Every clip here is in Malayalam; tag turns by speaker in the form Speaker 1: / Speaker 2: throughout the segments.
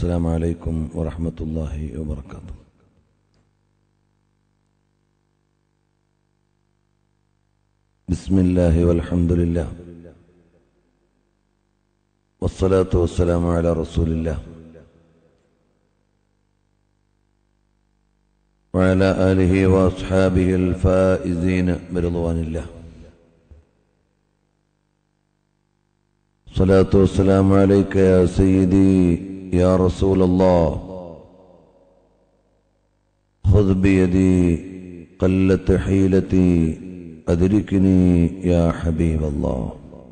Speaker 1: السلام عليكم ورحمة الله وبركاته بسم الله والحمد لله والصلاة والسلام على رسول الله وعلى آله وأصحابه الفائزين برضوان الله صلاة والسلام عليك يا سيدي يا رسول الله خذ بيدي قلت حيلتي أدركني يا حبيب الله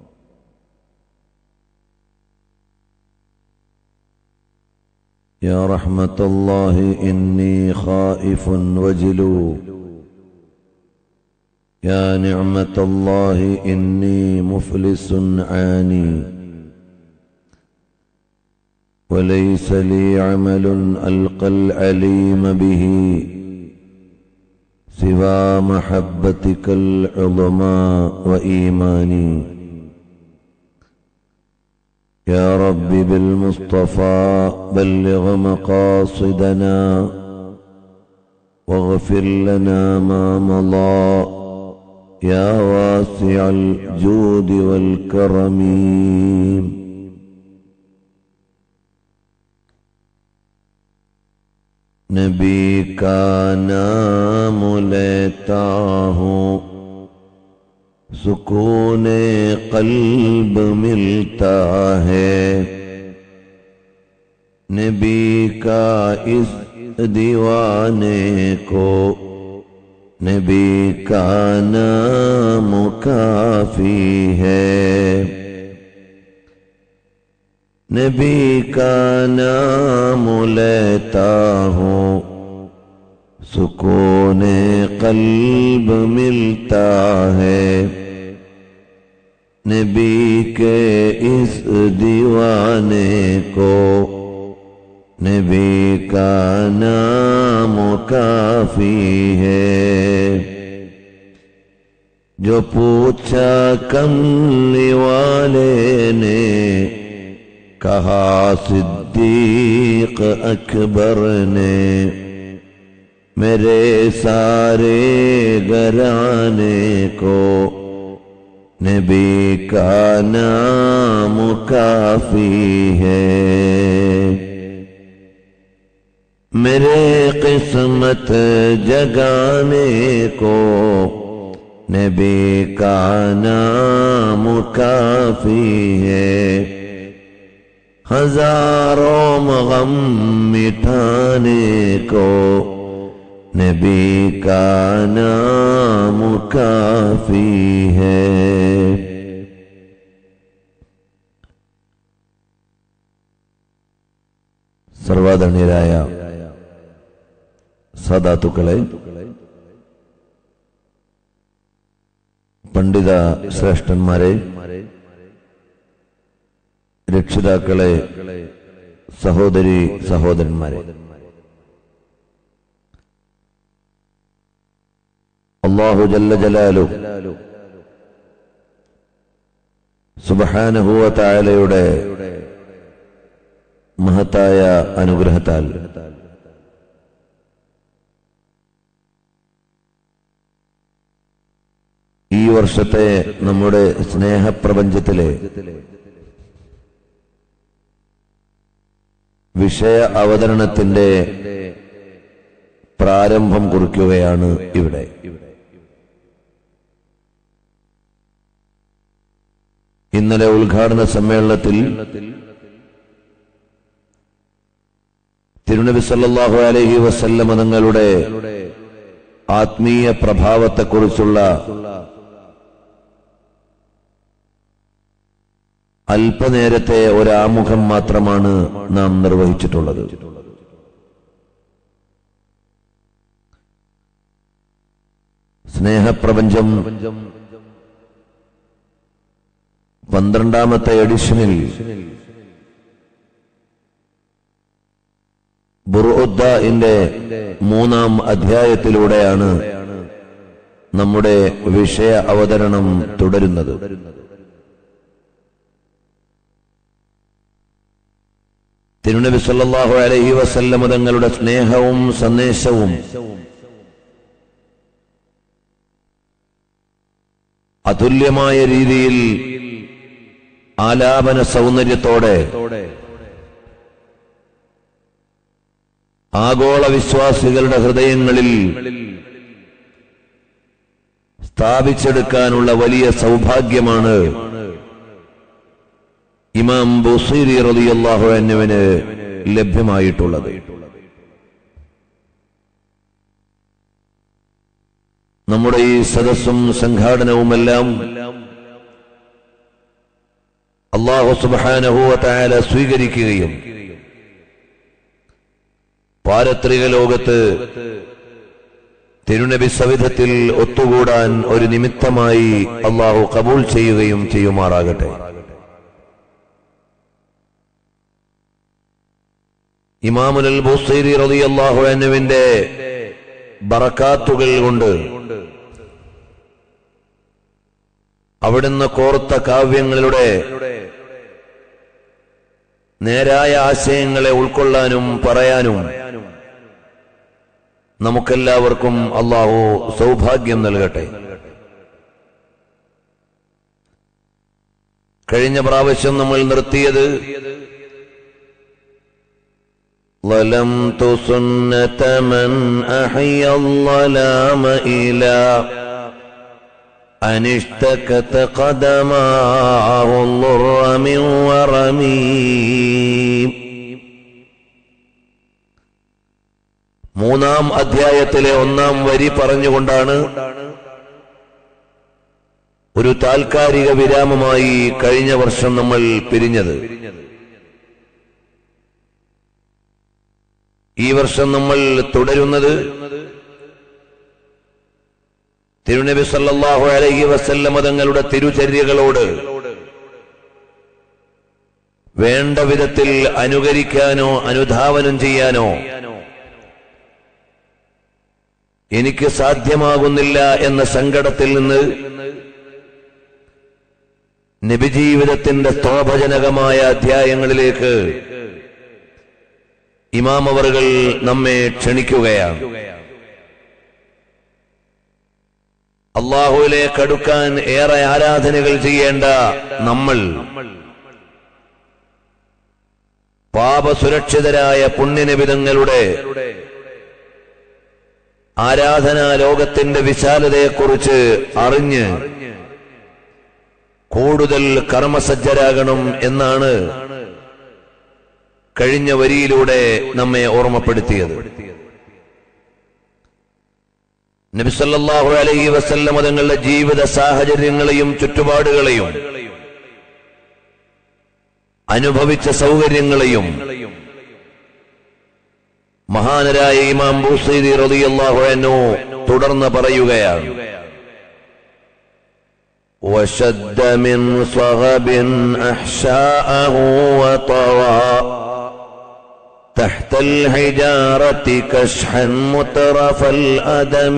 Speaker 1: يا رحمة الله إني خائف وجلو يا نعمة الله إني مفلس عاني وليس لي عمل ألقى العليم به سوى محبتك العظمى وإيماني يا رب بالمصطفى بلغ مقاصدنا واغفر لنا ما مضى يا واسع الجود والكرم نبی کا نام لیتا ہوں سکون قلب ملتا ہے نبی کا اس دیوانے کو نبی کا نام کافی ہے نبی کا نام لیتا ہوں سکون قلب ملتا ہے نبی کے اس دیوانے کو نبی کا نام کافی ہے جو پوچھا کملی والے نے کہا صدیق اکبر نے میرے سارے گرانے کو نبی کا نام کافی ہے میرے قسمت جگانے کو نبی کا نام کافی ہے ہزاروں غم مٹھانے کو نبی کا نام کافی ہے സർവാധന്യരായ സദാത്തുക്കളെ പണ്ഡിത ശ്രേഷ്ഠന്മാരെ രക്ഷിതാക്കളെ സഹോദരി സഹോദരന്മാരെ അള്ളാഹു ജല്ല ജലാലു സുബഹാനഹുവ തായാലയുടെ മഹത്തായ അനുഗ്രഹത്താൽ ഈ വർഷത്തെ നമ്മുടെ സ്നേഹപ്രപഞ്ചത്തിലെ വിഷയ അവതരണത്തിന്റെ പ്രാരംഭം കുറിക്കുകയാണ് ഇവിടെ ഇന്നലെ ഉദ്ഘാടന സമ്മേളനത്തിൽ തിരുനബി സല്ലല്ലാഹു അലൈഹി വസല്ലമ തങ്ങളുടെ ആത്മീയ പ്രഭാവത്തെക്കുറിച്ചുള്ള അല്പനേരത്തെ ഒരാമുഖം മാത്രമാണ് നാം നിർവഹിച്ചിട്ടുള്ളത് സ്നേഹപ്രപഞ്ചം പന്ത്രണ്ടാമത്തെ എഡിഷനിൽ ബുറുദ്ദാന്റെ മൂന്നാം അധ്യായത്തിലൂടെയാണ് നമ്മുടെ വിഷയ അവതരണം തുടരുന്നത് തിരുനബി സല്ലല്ലാഹു അലൈഹി വസല്ലമ തങ്ങളുടെ സ്നേഹവും സന്ദേശവും അതുല്യമായ രീതിയിൽ ആലാപന സൗന്ദര്യത്തോടെ ആഗോള വിശ്വാസികളുടെ ഹൃദയങ്ങളിൽ സ്ഥാപിച്ചെടുക്കാനുള്ള വലിയ സൗഭാഗ്യമാണ് ഇമാം ബുസീരി റളിയല്ലാഹു അൻഹുവിന് ലഭ്യമായിട്ടുള്ളത് നമ്മുടെ ഈ സദസ്സും സംഘാടനവുമെല്ലാം അള്ളാഹു സുബ്ഹാനഹു വതആല സ്വീകരിക്കുകയും പാരത്രിക ലോകത്ത് തിരുനബി സവിധത്തിൽ ഒത്തുകൂടാൻ ഒരു നിമിത്തമായി അള്ളാഹു കബൂൾ ചെയ്യുകയും ചെയ്യുമാറാകട്ടെ ഇമാമുൽ ബുസൈരി റളിയല്ലാഹു അൻഹുവിന്റെ ബറക്കാത്തുകൾ കൊണ്ട് അവിടുന്ന് കോർത്ത കാവ്യങ്ങളുടെ നേരായ ആശയങ്ങളെ ഉൾക്കൊള്ളാനും പറയാനും നമുക്കെല്ലാവർക്കും അള്ളാഹു സൗഭാഗ്യം നൽകട്ടെ കഴിഞ്ഞ പ്രാവശ്യം നമ്മൾ നിർത്തിയത് ظلمت سنة من أحيا الظلام إلى أن اشتكت قدماه الضر من ورمي മൂന്നാം അധ്യായത്തിലെ ഒന്നാം വരി പറഞ്ഞുകൊണ്ടാണ് ഒരു താൽക്കാലിക വിരാമമായി കഴിഞ്ഞ വർഷം നമ്മൾ പിരിഞ്ഞത് ഈ വർഷം നമ്മൾ തുടരുന്നത് തിരുനബി സല്ലല്ലാഹു അലൈഹി വസല്ലമ തങ്ങളുടെ തിരുചര്യകളോട് വേണ്ട വിധത്തിൽ അനുകരിക്കാനോ അനുധാവനം ചെയ്യാനോ എനിക്ക് സാധ്യമാകുന്നില്ല എന്ന സങ്കടത്തിൽ നിന്ന് നബിജീവിതത്തിന്റെ സ്തോഭജനകമായ അധ്യായങ്ങളിലേക്ക് ഇമാം അവറുകൾ നമ്മെ ക്ഷണിക്കുകയാണ് അള്ളാഹുവിലേക്ക് അടുക്കാൻ ഏറെ ആരാധനകൾ ചെയ്യേണ്ട നമ്മൾ പാപസുരക്ഷിതരായ പുണ്യനിബിതങ്ങളുടെ ആരാധനാ ലോകത്തിന്റെ വിശാലതയെക്കുറിച്ച് അറിഞ്ഞ് കൂടുതൽ കർമ്മസജ്ജരാകണം എന്നാണ് കഴിഞ്ഞ വരിയിലൂടെ നമ്മെ ഓർമ്മപ്പെടുത്തിയത് നബിസല്ലാഹു അലൈഹി വസല്ലമ തങ്ങളുടെ ജീവിത സാഹചര്യങ്ങളെയും ചുറ്റുപാടുകളെയും അനുഭവിച്ച സൗകര്യങ്ങളെയും മഹാനരായ ഇമാം ബൂസൈദി റളിയല്ലാഹു അൻഹു തുടർന്ന് പറയുകയാണ് وشد من صغب أحشاءه وطوى تحت الحجارة كشحا مترف الأدم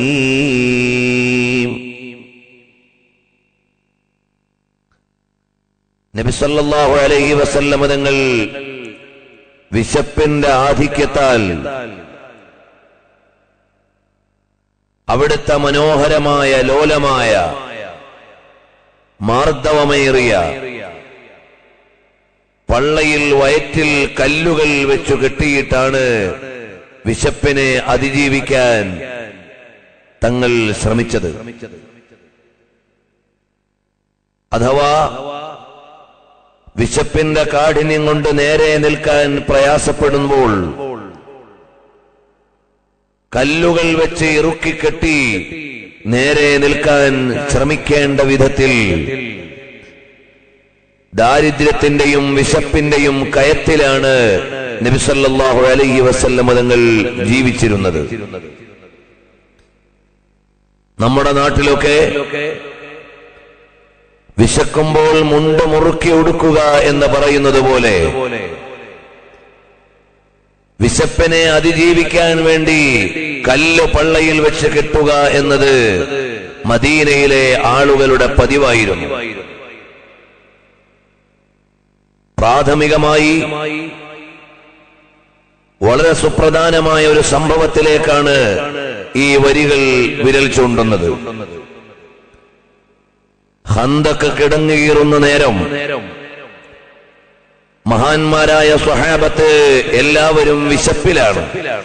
Speaker 1: നബി സല്ലല്ലാഹു അലൈഹി വസല്ലമ തങ്ങൾ വിശപ്പിന്റെ ആധിക്യത്താൽ അവിടുത്തെ മനോഹരമായ ലോലമായ മാർദ്ദവമേറിയ പള്ളയിൽ വയറ്റിൽ കല്ലുകൾ വെച്ചു കെട്ടിയിട്ടാണ് വിശപ്പിനെ അതിജീവിക്കാൻ തങ്ങൾ ശ്രമിച്ചത് അഥവാ വിശപ്പിന്റെ കാഠിന്യം കൊണ്ട് നേരെ നിൽക്കാൻ പ്രയാസപ്പെടുമ്പോൾ കല്ലുകൾ വെച്ച് ഇറുക്കിക്കെട്ടി നേരെ നിൽക്കാൻ ശ്രമിക്കേണ്ട വിധത്തിൽ ദാരിദ്ര്യത്തിന്റെയും വിശപ്പിന്റെയും കയത്തിലാണ് നബിസല്ലാഹു അലൈഹി വസല്ലമ തങ്ങൾ ജീവിച്ചിരുന്നത് നമ്മുടെ നാട്ടിലൊക്കെ വിശക്കുമ്പോൾ മുണ്ട് മുറുക്കി ഉടുക്കുക എന്ന് പറയുന്നത് പോലെ വിശപ്പിനെ അതിജീവിക്കാൻ വേണ്ടി കല്ല് പള്ളയിൽ വെച്ച് കെട്ടുക എന്നത് മദീനയിലെ ആളുകളുടെ പതിവായിരുന്നു പ്രാഥമികമായി വളരെ സുപ്രധാനമായ ഒരു സംഭവത്തിലേക്കാണ് ഈ വരികൾ വിരൽ ചൂണ്ടുന്നത് ഹന്തക്ക് കിടങ്ങുകീറുന്ന നേരം മഹാന്മാരായ സ്വഹാബത്ത് എല്ലാവരും വിശപ്പിലാണ്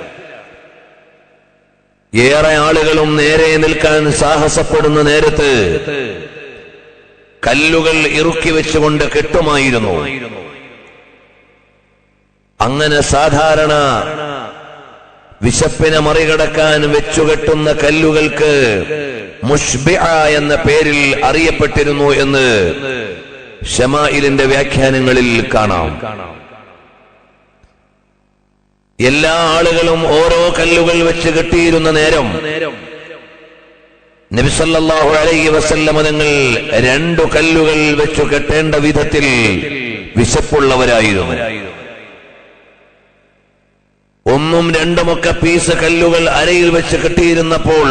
Speaker 1: ഏറെ ആളുകളും നേരെ നിൽക്കാൻ സാഹസപ്പെടുന്ന നേരത്ത് കല്ലുകൾ ഇറുക്കി വെച്ചുകൊണ്ട് കെട്ടുമായിരുന്നു അങ്ങനെ സാധാരണ വിശപ്പിനെ മറികടക്കാൻ വെച്ചുകെട്ടുന്ന കല്ലുകൾക്ക് മുഷ്ബിഅ എന്ന പേരിൽ അറിയപ്പെട്ടിരുന്നു എന്ന് ഷമായിലിന്റെ വ്യാഖ്യാനങ്ങളിൽ കാണാം എല്ലാ ആളുകളും ഓരോ കല്ലുകൾ വെച്ച് കെട്ടിയിരുന്ന നേരം നബിസല്ലാഹു അലൈഹി വസല്ലമ തങ്ങൾ രണ്ടു കല്ലുകൾ വെച്ചു കെട്ടേണ്ട വിധത്തിൽ വിശപ്പുള്ളവരായിരുന്നു ഒന്നും രണ്ടുമൊക്കെ പീസ് കല്ലുകൾ അരയിൽ വെച്ച് കെട്ടിയിരുന്നപ്പോൾ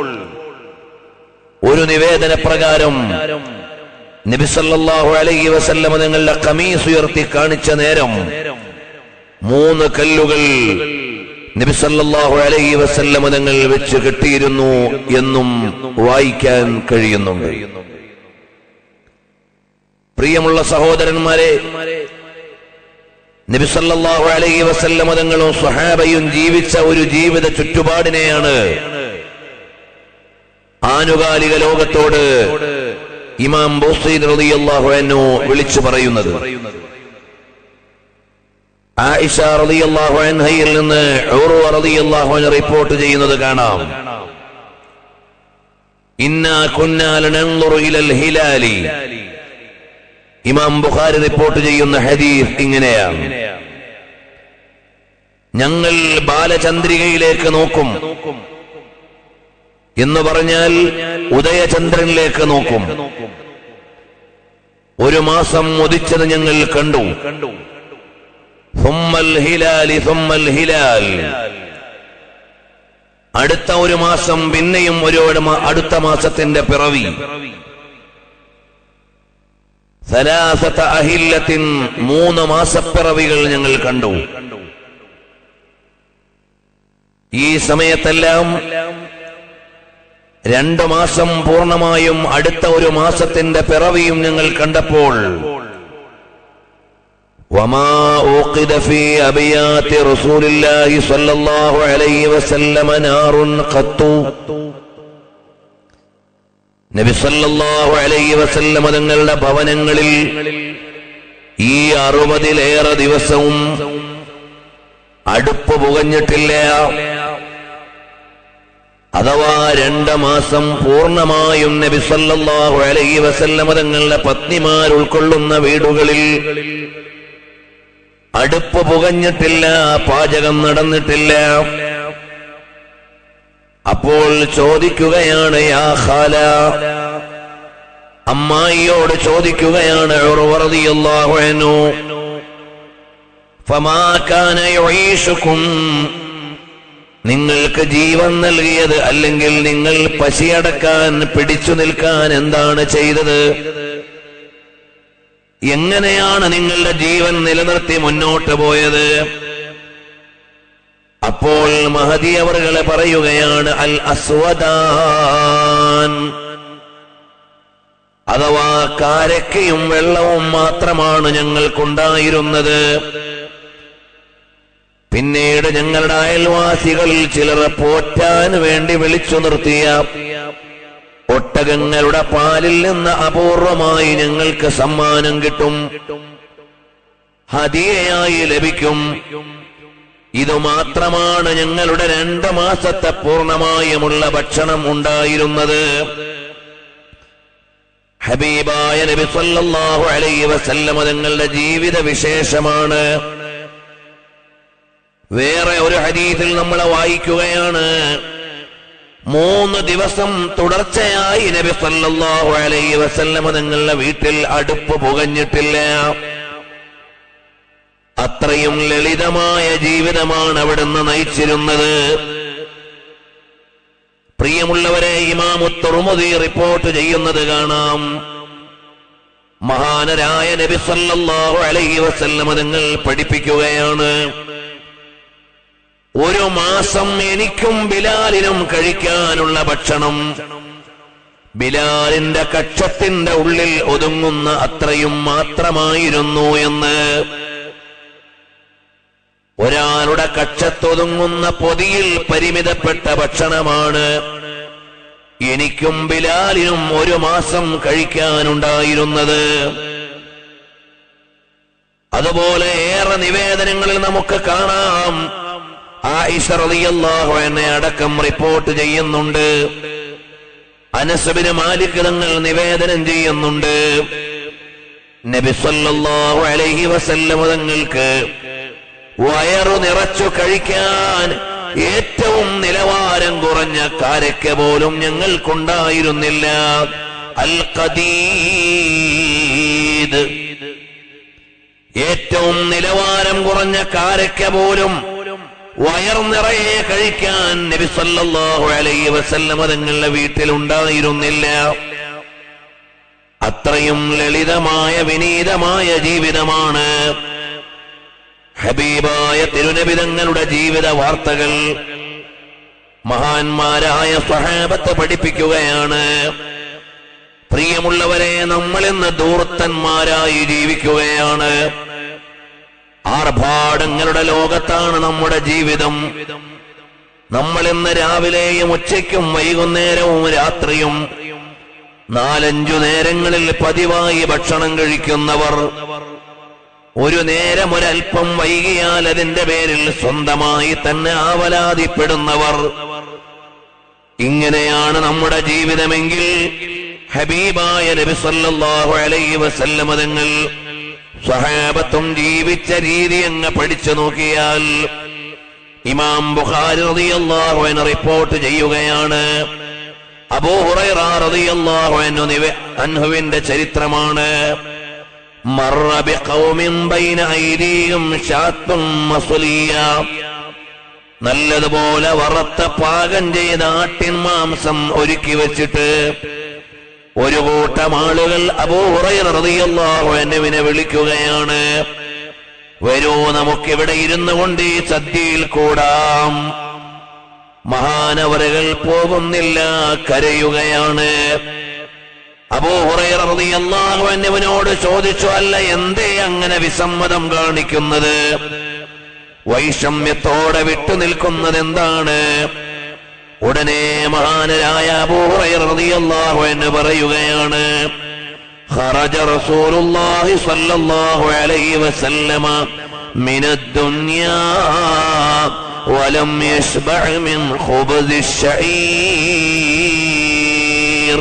Speaker 1: ഒരു നിവേദന പ്രകാരം നബിസല്ലാഹു അലൈഹി വസല്ലമ തങ്ങളുടെ കമീസ് ഉയർത്തി കാണിച്ച നേരം മൂന്ന് കല്ലുകൾ നബിസല്ലാഹു അലൈഹി വസല്ലമ തങ്ങൾ വെച്ച് കെട്ടിയിരുന്നു എന്നും വായിക്കാൻ കഴിയുന്നുണ്ട് പ്രിയമുള്ള സഹോദരന്മാരെ നബിസല്ലാഹു അലൈഹി വസല്ലമ തങ്ങളും സ്വഹാബയും ജീവിച്ച ഒരു ജീവിത ചുറ്റുപാടിനെയാണ് ആനുകാലിക ലോകത്തോട് ഇമാം ബോസീൻ റളിയല്ലാഹു അൻഹു വിളിച്ചു പറയുന്നത് ആയിഷ റളിയല്ലാഹു അൻഹയിൽ നിന്ന് ഉർവ റളിയല്ലാഹു അൻഹു റിപ്പോർട്ട് ചെയ്യുന്നത് കാണാം ഇന്നാ കുന്നാ ലനൻദുറു ഇലൽ ഹിലാലി ഇമാം ബുഖാരി റിപ്പോർട്ട് ചെയ്യുന്ന ഹദീസ് ഇങ്ങനെയാണ് ഞങ്ങൾ ബാലചന്ദ്രികയിലേക്ക് നോക്കും എന്ന് പറഞ്ഞാൽ ഉദയചന്ദ്രനിലേക്ക് നോക്കും ഒരു മാസം ഉദിച്ചത് ഞങ്ങൾ കണ്ടു ثم الهلال ثم الهلال അടുത്ത ഒരു മാസം പിന്നെയും ഒരു ഒരു മാ- അടുത്ത മാസത്തിന്റെ പിറവി സലാസത്ത അഹില്ലത്തിൻ മൂന്ന് മാസപ്പിറവികൾ ഞങ്ങൾ കണ്ടു ഈ സമയത്തെല്ലാം രണ്ടു മാസം പൂർണ്ണമായും അടുത്ത ഒരു മാസത്തിന്റെ പിറവിയും ഞങ്ങൾ കണ്ടപ്പോൾ وما أوقد في أبيات رسول الله صلى الله عليه وسلم نار قط നബി സല്ലല്ലാഹു അലൈഹി വസല്ലമ തങ്ങളുടെ ഭവനങ്ങളിൽ ഈ അറുപതിലേറെ ദിവസവും അടുപ്പ് പുകഞ്ഞിട്ടില്ല അഥവാ രണ്ട് മാസം പൂർണ്ണമായും നബി സല്ലല്ലാഹു അലൈഹി വസല്ലമ തങ്ങളുടെ പത്നിമാർ ഉൾക്കൊള്ളുന്ന വീടുകളിൽ അടുപ്പ് പുകഞ്ഞിട്ടില്ല പാചകം നടന്നിട്ടില്ല അപ്പോൾ ചോദിക്കുകയാണ് യാ ഖാല അമ്മായിയോട് ചോദിക്കുകയാണ് ഉർവ റളിയല്ലാഹു അൻഹു ഫമാ കാന യുഈശുക്കും നിങ്ങൾക്ക് ജീവൻ നൽകിയത് അല്ലെങ്കിൽ നിങ്ങൾ പശിയടക്കാൻ പിടിച്ചു നിൽക്കാൻ എന്താണ് ചെയ്തത് എങ്ങനെയാണ് നിങ്ങളുടെ ജീവൻ നിലനിർത്തി മുന്നോട്ട് പോയത് അപ്പോൾ മഹദി അവറുകളെ പറയുകയാണ് അൽ അസ്വദാൻ അഥവാ കാരക്കയും വെള്ളവും മാത്രമാണ് ഞങ്ങൾക്കുണ്ടായിരുന്നത് പിന്നീട് ഞങ്ങളുടെ അയൽവാസികളിൽ ചിലർ പോറ്റാൻ വേണ്ടി വിളിച്ചു നിർത്തിയ ഒട്ടകങ്ങളുടെ പാലിൽ നിന്ന് അപൂർവമായി ഞങ്ങൾക്ക് സമ്മാനം കിട്ടും ഹദിയയായി ലഭിക്കും ഇത് മാത്രമാണ് ഞങ്ങളുടെ രണ്ട് മാസത്തെ പൂർണ്ണമായുമുള്ള ഭക്ഷണം ഉണ്ടായിരുന്നത് ഹബീബായ നബി സല്ലല്ലാഹു അലൈഹി വസല്ലമ തങ്ങളുടെ ജീവിത വിശേഷമാണ് വേറെ ഒരു ഹദീസിൽ നമ്മൾ വായിക്കുകയാണ് മൂന്ന് ദിവസം തുടർച്ചയായി നബി സല്ലല്ലാഹു അലൈഹി വസല്ലമ തങ്ങളുടെ വീട്ടിൽ അടുപ്പ് പുകഞ്ഞിട്ടില്ല അത്രയും ലളിതമായ ജീവിതമാണ് അവിടുന്ന് നയിച്ചിരുന്നത് പ്രിയമുള്ളവരെ ഇമാമു തുറമുദി റിപ്പോർട്ട് ചെയ്യുന്നത് കാണാം മഹാനരായ നബി സല്ലല്ലാഹു അലൈഹി വസല്ലമ നിങ്ങൾ പഠിപ്പിക്കുകയാണ് ഒരു മാസം എനിക്കും ബിലാലിനും കഴിക്കാനുള്ള ഭക്ഷണം ബിലാലിന്റെ കക്ഷത്തിന്റെ ഉള്ളിൽ ഒതുങ്ങുന്ന അത്രയും മാത്രമായിരുന്നു എന്ന് ഒരാളുടെ കക്ഷത്തൊതുങ്ങുന്ന പൊതിയിൽ പരിമിതപ്പെട്ട ഭക്ഷണമാണ് എനിക്കും ബിലാലിനും ഒരു മാസം കഴിക്കാനുണ്ടായിരുന്നത് അതുപോലെ ഏറെ നിവേദനങ്ങളിൽ നമുക്ക് കാണാം ആയിഷ റളിയല്ലാഹു എന്നെ അടക്കം റിപ്പോർട്ട് ചെയ്യുന്നുണ്ട് അനസബിന് മാലിക് തങ്ങൾ നിവേദനം ചെയ്യുന്നുണ്ട് നബി സല്ലല്ലാഹു അലൈഹി വസല്ലം തങ്ങൾക്ക് വയറു നിറച്ചു കഴിക്കാൻ ഏറ്റവും നിലവാരം കുറഞ്ഞ കാരക്ക പോലും ഞങ്ങൾക്കുണ്ടായിരുന്നില്ല അൽ ഖദീദ് ഏറ്റവും നിലവാരം കുറഞ്ഞ കാരക്ക പോലും വയർ നിറയെ കഴിക്കാൻ നബി സല്ലല്ലാഹു അലൈഹി വസല്ലം തങ്ങളുടെ വീട്ടിലുണ്ടായിരുന്നില്ല അത്രയും ലളിതമായ വിനീതമായ ജീവിതമാണ് ഹബീബായ തിരുനബിതങ്ങളുടെ ജീവിത വാർത്തകൾ മഹാന്മാരായ സ്വഹാബത്ത് പഠിപ്പിക്കുകയാണ് പ്രിയമുള്ളവരെ നമ്മളിന്ന് ദൂർത്തന്മാരായി ജീവിക്കുകയാണ് ആർഭാടങ്ങളുടെ ലോകത്താണ് നമ്മുടെ ജീവിതം നമ്മൾ ഇന്ന് രാവിലെയും ഉച്ചയ്ക്കും വൈകുന്നേരവും രാത്രിയും നാലഞ്ചു നേരങ്ങളിൽ പതിവായി ഭക്ഷണം കഴിക്കുന്നവർ ഒരു നേരം ഒരൽപ്പം വൈകിയാൽ അതിന്റെ പേരിൽ സ്വന്തമായി തന്നെ ആവലാതിപ്പെടുന്നവർ ഇങ്ങനെയാണ് നമ്മുടെ ജീവിതമെങ്കിൽ ഹബീബായ നബി സല്ലല്ലാഹു അലൈഹി വസല്ലം തങ്ങൾ സ്വഹാബത്തും ജീവിച്ച രീതി അങ്ങ് പഠിച്ചു നോക്കിയാൽ ഇമാം ബുഖാരി റളിയല്ലാഹു അൻഹു റിപ്പോർട്ട് ചെയ്യുകയാണ് അബൂ ഹുറൈറ റളിയല്ലാഹു അൻഹു നിവ- അൻഹുവിന്റെ ചരിത്രമാണ് മറ ബിഖൗമിൻ ബൈന ഐദീഹിം ഷാത്തും മസ്ലിയ നല്ലതുപോലെ വറുത്ത പാകം ചെയ്ത ആട്ടിൻ മാംസം ഒരുക്കി വെച്ചിട്ട് ഒരു കൂട്ടം ആളുകൾ അബൂഹുറൈറിയല്ലാഹുവിനെ വിളിക്കുകയാണ് വരൂ നമുക്കിവിടെ ഇരുന്നു കൊണ്ട് ഈ സദ്യയിൽ കൂടാം മഹാനവറുകൾ പോകുന്നില്ല കരയുകയാണ് അബൂഹുറൈറിയല്ലാഹുവിനോട് ചോദിച്ചു അല്ല എന്തേ അങ്ങനെ വിസമ്മതം കാണിക്കുന്നത് വൈഷമ്യത്തോടെ വിട്ടുനിൽക്കുന്നത് എന്താണ് ഉടനെ മഹാനരായ അബൂഹുറൈറിയല്ലാഹു എന്ന് പറയുകയാണ് خرج رسول الله صلى الله عليه وسلم من الدنيا ولم يشبع من خبز الشعير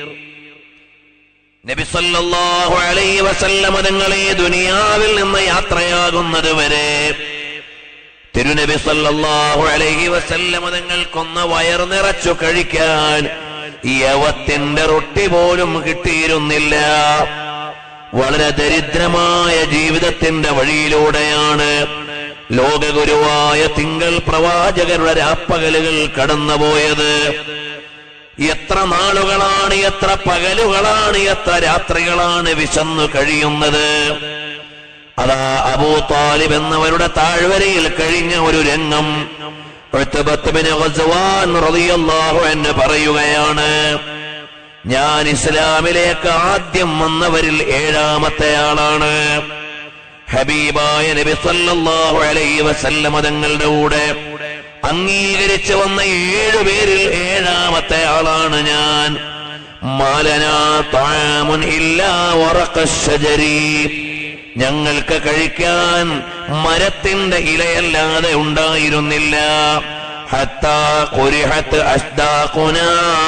Speaker 1: നബി സല്ലല്ലാഹു അലൈഹി വസല്ലമ തങ്ങളെ ദുനിയാവിൽ നിന്ന് യാത്രയാകുന്നത് വരെ തിരുനബി സല്ലല്ലാഹു അലൈഹി വസല്ലമ തങ്ങൾക്കൊന്ന് വയർ നിറച്ചു കഴിക്കാൻ യവത്തിന്റെ റൊട്ടി പോലും കിട്ടിയിരുന്നില്ല വളരെ ദരിദ്രമായ ജീവിതത്തിന്റെ വഴിയിലൂടെയാണ് ലോകഗുരുവായ തിങ്കൾ പ്രവാചകരുടെ രാപ്പകലുകൾ കടന്നുപോയത് എത്ര നാളുകളാണ് എത്ര പകലുകളാണ് എത്ര രാത്രികളാണ് വിശന്നു കഴിയുന്നത് അതാ അബൂ താലിബ് എന്നവരുടെ താഴ്വരയിൽ കഴിഞ്ഞ ഒരു രംഗം ഉത്ബത്ത് ബിൻ ഗസ്വാൻ റളിയല്ലാഹു അൻഹു പറയുകയാണ് ഞാൻ ഇസ്ലാമിലേക്ക് ആദ്യം വന്നവരിൽ ഏഴാമത്തെ ആളാണ് ഹബീബായ നബി സല്ലല്ലാഹു അലൈഹി വസല്ലമ തങ്ങളുടെ കൂടെ അംഗീകരിച്ചു വന്ന ഏഴുപേരിൽ ഏഴാമത്തെ ആളാണ് ഞാൻ മാലനാ താമുൻ ഇല്ലാ വറഖശ്ശജരി ഞങ്ങൾക്ക് കഴിക്കാൻ മരത്തിന്റെ ഇലയല്ലാതെ ഉണ്ടായിരുന്നില്ല ഹത്താ കുരിഹത്ത് അഷ്ദാഖുനാ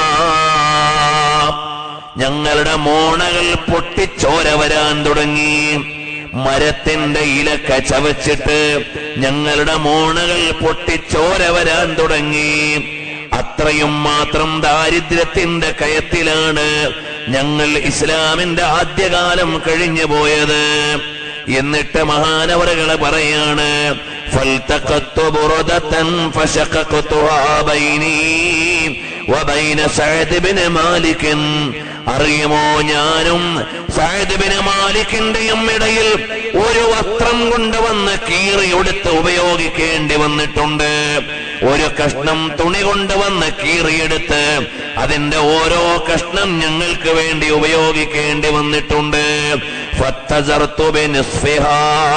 Speaker 1: ഞങ്ങളുടെ മോണകൾ പൊട്ടിച്ചോര വരാൻ തുടങ്ങി മരത്തിന്റെ ഇല കച്ചവച്ചിട്ട് ഞങ്ങളുടെ മോണകൾ പൊട്ടിച്ചോര വരാൻ തുടങ്ങി അത്രയും മാത്രം ദാരിദ്ര്യത്തിന്റെ കയത്തിലാണ് ഞങ്ങൾ ഇസ്ലാമിന്റെ ആദ്യകാലം കഴിഞ്ഞു പോയത് എന്നിട്ട് മഹാനവറുകളെ പറയാണ് فالتقطت بردة فشققتها بيني وبين سعد بن مالك അറിയുമോ ഞാനും സാഹിബിന് മാലിക്കിന്റെയും ഇടയിൽ ഒരു വസ്ത്രം കൊണ്ടുവന്ന് കീറി എടുത്ത് ഉപയോഗിക്കേണ്ടി വന്നിട്ടുണ്ട് ഒരു കഷ്ണം തുണി കൊണ്ടുവന്ന് കീറിയെടുത്ത് അതിന്റെ ഓരോ കഷ്ണം ഞങ്ങൾക്ക് വേണ്ടി ഉപയോഗിക്കേണ്ടി വന്നിട്ടുണ്ട് ഫത്തസർതു ബിനിസ്ഫിഹാ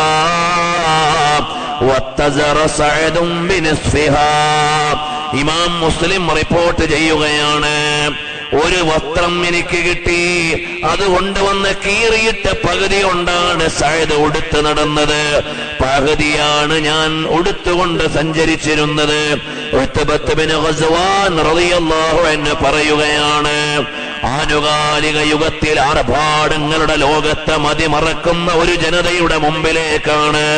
Speaker 1: വത്തസറ സഅദും ബിനിസ്ഫിഹാ ഇമാം മുസ്ലിം റിപ്പോർട്ട് ചെയ്യുകയാണ് ഒരു വസ്ത്രം എനിക്ക് കിട്ടി അത് കൊണ്ടുവന്ന് കീറിയിട്ട് പകുതി കൊണ്ടാണ് സഴത് ഉടുത്ത് നടന്നത് പകുതിയാണ് ഞാൻ ഉടുത്തുകൊണ്ട് സഞ്ചരിച്ചിരുന്നത് ഉത്ബത്ത് ബിൻ ഖസ്വാൻ റളിയല്ലാഹു അൻഹു പറയുകയാണ് ആനുകാലിക യുഗത്തിൽ ആർഭാടങ്ങളുടെ ലോകത്തെ മതിമറക്കുന്ന ഒരു ജനതയുടെ മുമ്പിലേക്കാണ്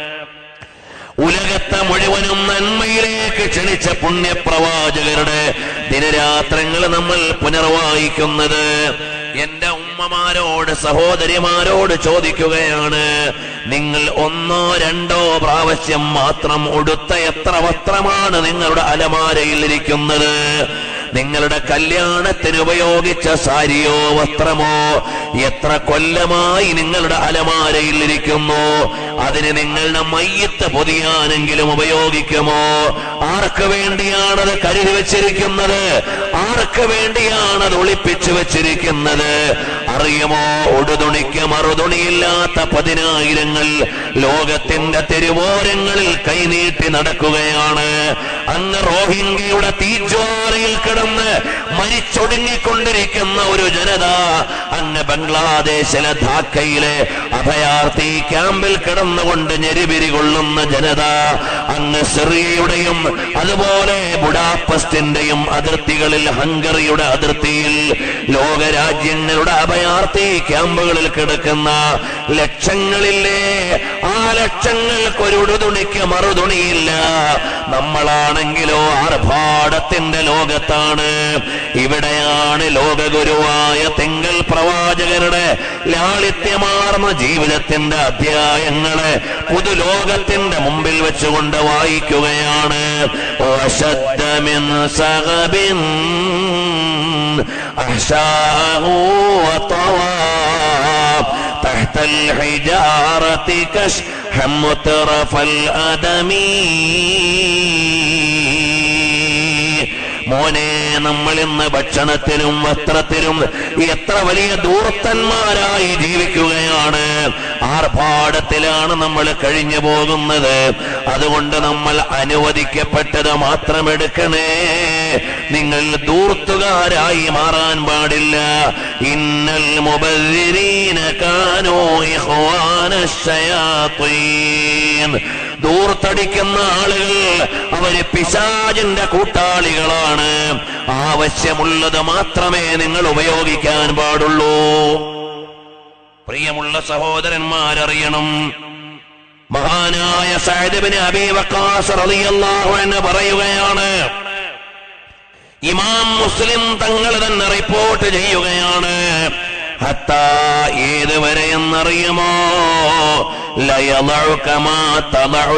Speaker 1: ഉലകത്തെ മുഴുവനും നന്മയിലേക്ക് ക്ഷണിച്ച പുണ്യപ്രവാചകരുടെ ദിനരാത്രങ്ങൾ നമ്മൾ പുനർവായിക്കുന്നത് എന്റെ ഉമ്മമാരോട് സഹോദരിമാരോട് ചോദിക്കുകയാണ് നിങ്ങൾ ഒന്നോ രണ്ടോ പ്രാവശ്യം മാത്രം ഉടുത്ത എത്ര വസ്ത്രമാണ് നിങ്ങളുടെ അലമാരയിൽ ഇരിക്കുന്നത് നിങ്ങളുടെ കല്യാണത്തിന് ഉപയോഗിച്ച സാരിയോ വസ്ത്രമോ എത്ര കൊല്ലമായി നിങ്ങളുടെ അലമാരയിൽ ഇരിക്കുന്നു അതിന് നിങ്ങളുടെ മയ്യത്ത് പൊതിയാനെങ്കിലും ഉപയോഗിക്കുമോ ആർക്ക് വേണ്ടിയാണത് കരുതി വെച്ചിരിക്കുന്നത് ആർക്ക് വേണ്ടിയാണത് ഒളിപ്പിച്ചു വെച്ചിരിക്കുന്നത് അറിയുമോ ഉടുതുണിക്ക് മറുതുണിയില്ലാത്ത പതിനായിരങ്ങൾ ലോകത്തിന്റെ തെരുവോരങ്ങളിൽ കൈനീട്ടി നടക്കുകയാണ് അങ്ങ് റോഹിംഗ്യയുടെ തീജ്വാലയിൽ കിടന്ന് മരിച്ചൊടുങ്ങിക്കൊണ്ടിരിക്കുന്ന ഒരു ജനത അങ്ങ് ബംഗ്ലാദേശിലെ ധാക്കയിലെ അഭയാർത്ഥി ക്യാമ്പിൽ കിടന്നുകൊണ്ട് ഞെരിപിരി കൊള്ളുന്ന ജനത അങ്ങ് സിറിയയുടെയും അതുപോലെ ബുഡാപ്പസ്റ്റിന്റെയും അതിർത്തികളിൽ ഹംഗറിയുടെ അതിർത്തിയിൽ ലോകരാജ്യങ്ങളുടെ അഭയാർത്ഥി ക്യാമ്പുകളിൽ കിടക്കുന്ന ലക്ഷങ്ങളില്ലേ ആ ലക്ഷങ്ങൾക്ക് ഒരു ഉടുതുണിക്ക് മറുതുണിയില്ല നമ്മളാണെങ്കിലോ ആർഭാടത്തിന്റെ ലോകത്താണ് ഇവിടെയാണ് ലോകഗുരുവായ തിങ്കൾ പ്രവാചകരുടെ ലാളിത്യമാർന്ന ജീവിതത്തിന്റെ അധ്യായങ്ങളെ പുതുലോകത്തിന്റെ മുമ്പിൽ വെച്ചുകൊണ്ട് വായിക്കുകയാണ് وشد من سغب أحشاه وطوى تحت الحجارة كشحا مترف الأدمي മോനെ നമ്മൾ ഇന്ന് ഭക്ഷണത്തിനും വസ്ത്രത്തിനും എത്ര വലിയ ദൂർത്തന്മാരായി ജീവിക്കുകയാണ് ആർഭാടത്തിലാണ് നമ്മൾ കഴിഞ്ഞു പോകുന്നത് അതുകൊണ്ട് നമ്മൾ അനുവദിക്കപ്പെട്ടത് മാത്രം എടുക്കണേ നിങ്ങൾ ദൂർത്തുകാരായി മാറാൻ പാടില്ല ഇന്നൽ മുബദ്ദിരീന കാനോ ഇഖ്വാന ശയാത്വീൻ ദൂർത്തടിക്കുന്ന ആളുകൾ അവര് പിശാചിന്റെ കൂട്ടാളികളാണ് ആവശ്യമുള്ളത് മാത്രമേ നിങ്ങൾ ഉപയോഗിക്കാൻ പാടുള്ളൂ പ്രിയമുള്ള സഹോദരന്മാരറിയണം മഹാനായ സൈദബിന് അബീ വക്കാസ് റളിയല്ലാഹു എന്ന് പറയുകയാണ് ഇമാം മുസ്ലിം തങ്ങൾ തന്നെ റിപ്പോർട്ട് ചെയ്യുകയാണ് ഹത്ത ഏതുവരെ എന്നറിയുമോ ലയളഉ കമാ തളഉ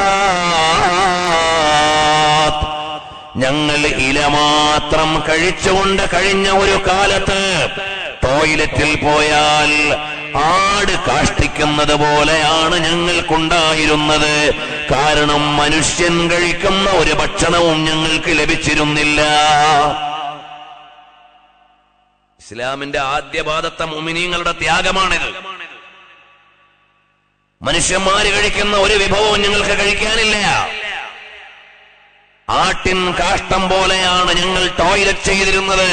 Speaker 1: ശാത്ത്. ഞങ്ങൾ ഇല മാത്രം കഴിച്ചുകൊണ്ട് കഴിഞ്ഞ ഒരു കാലത്ത് ടോയ്ലറ്റിൽ പോയാൽ ആട് കാഷ്ടിക്കുന്നത് പോലെയാണ് ഞങ്ങൾക്കുണ്ടായിരുന്നത് കാരണം മനുഷ്യൻ കഴിക്കുന്ന ഒരു ഭക്ഷണവും ഞങ്ങൾക്ക് ലഭിച്ചിരുന്നില്ല ഇസ്ലാമിന്റെ ആദ്യ പാദത്തെ മുമിനീങ്ങളുടെ ത്യാഗമാണിത് മനുഷ്യന്മാര് കഴിക്കുന്ന ഒരു വിഭവവും ഞങ്ങൾക്ക് കഴിക്കാനില്ല ആട്ടിൻ കാഷ്ടം പോലെയാണ് ഞങ്ങൾ ടോയ്ലറ്റ് ചെയ്തിരുന്നത്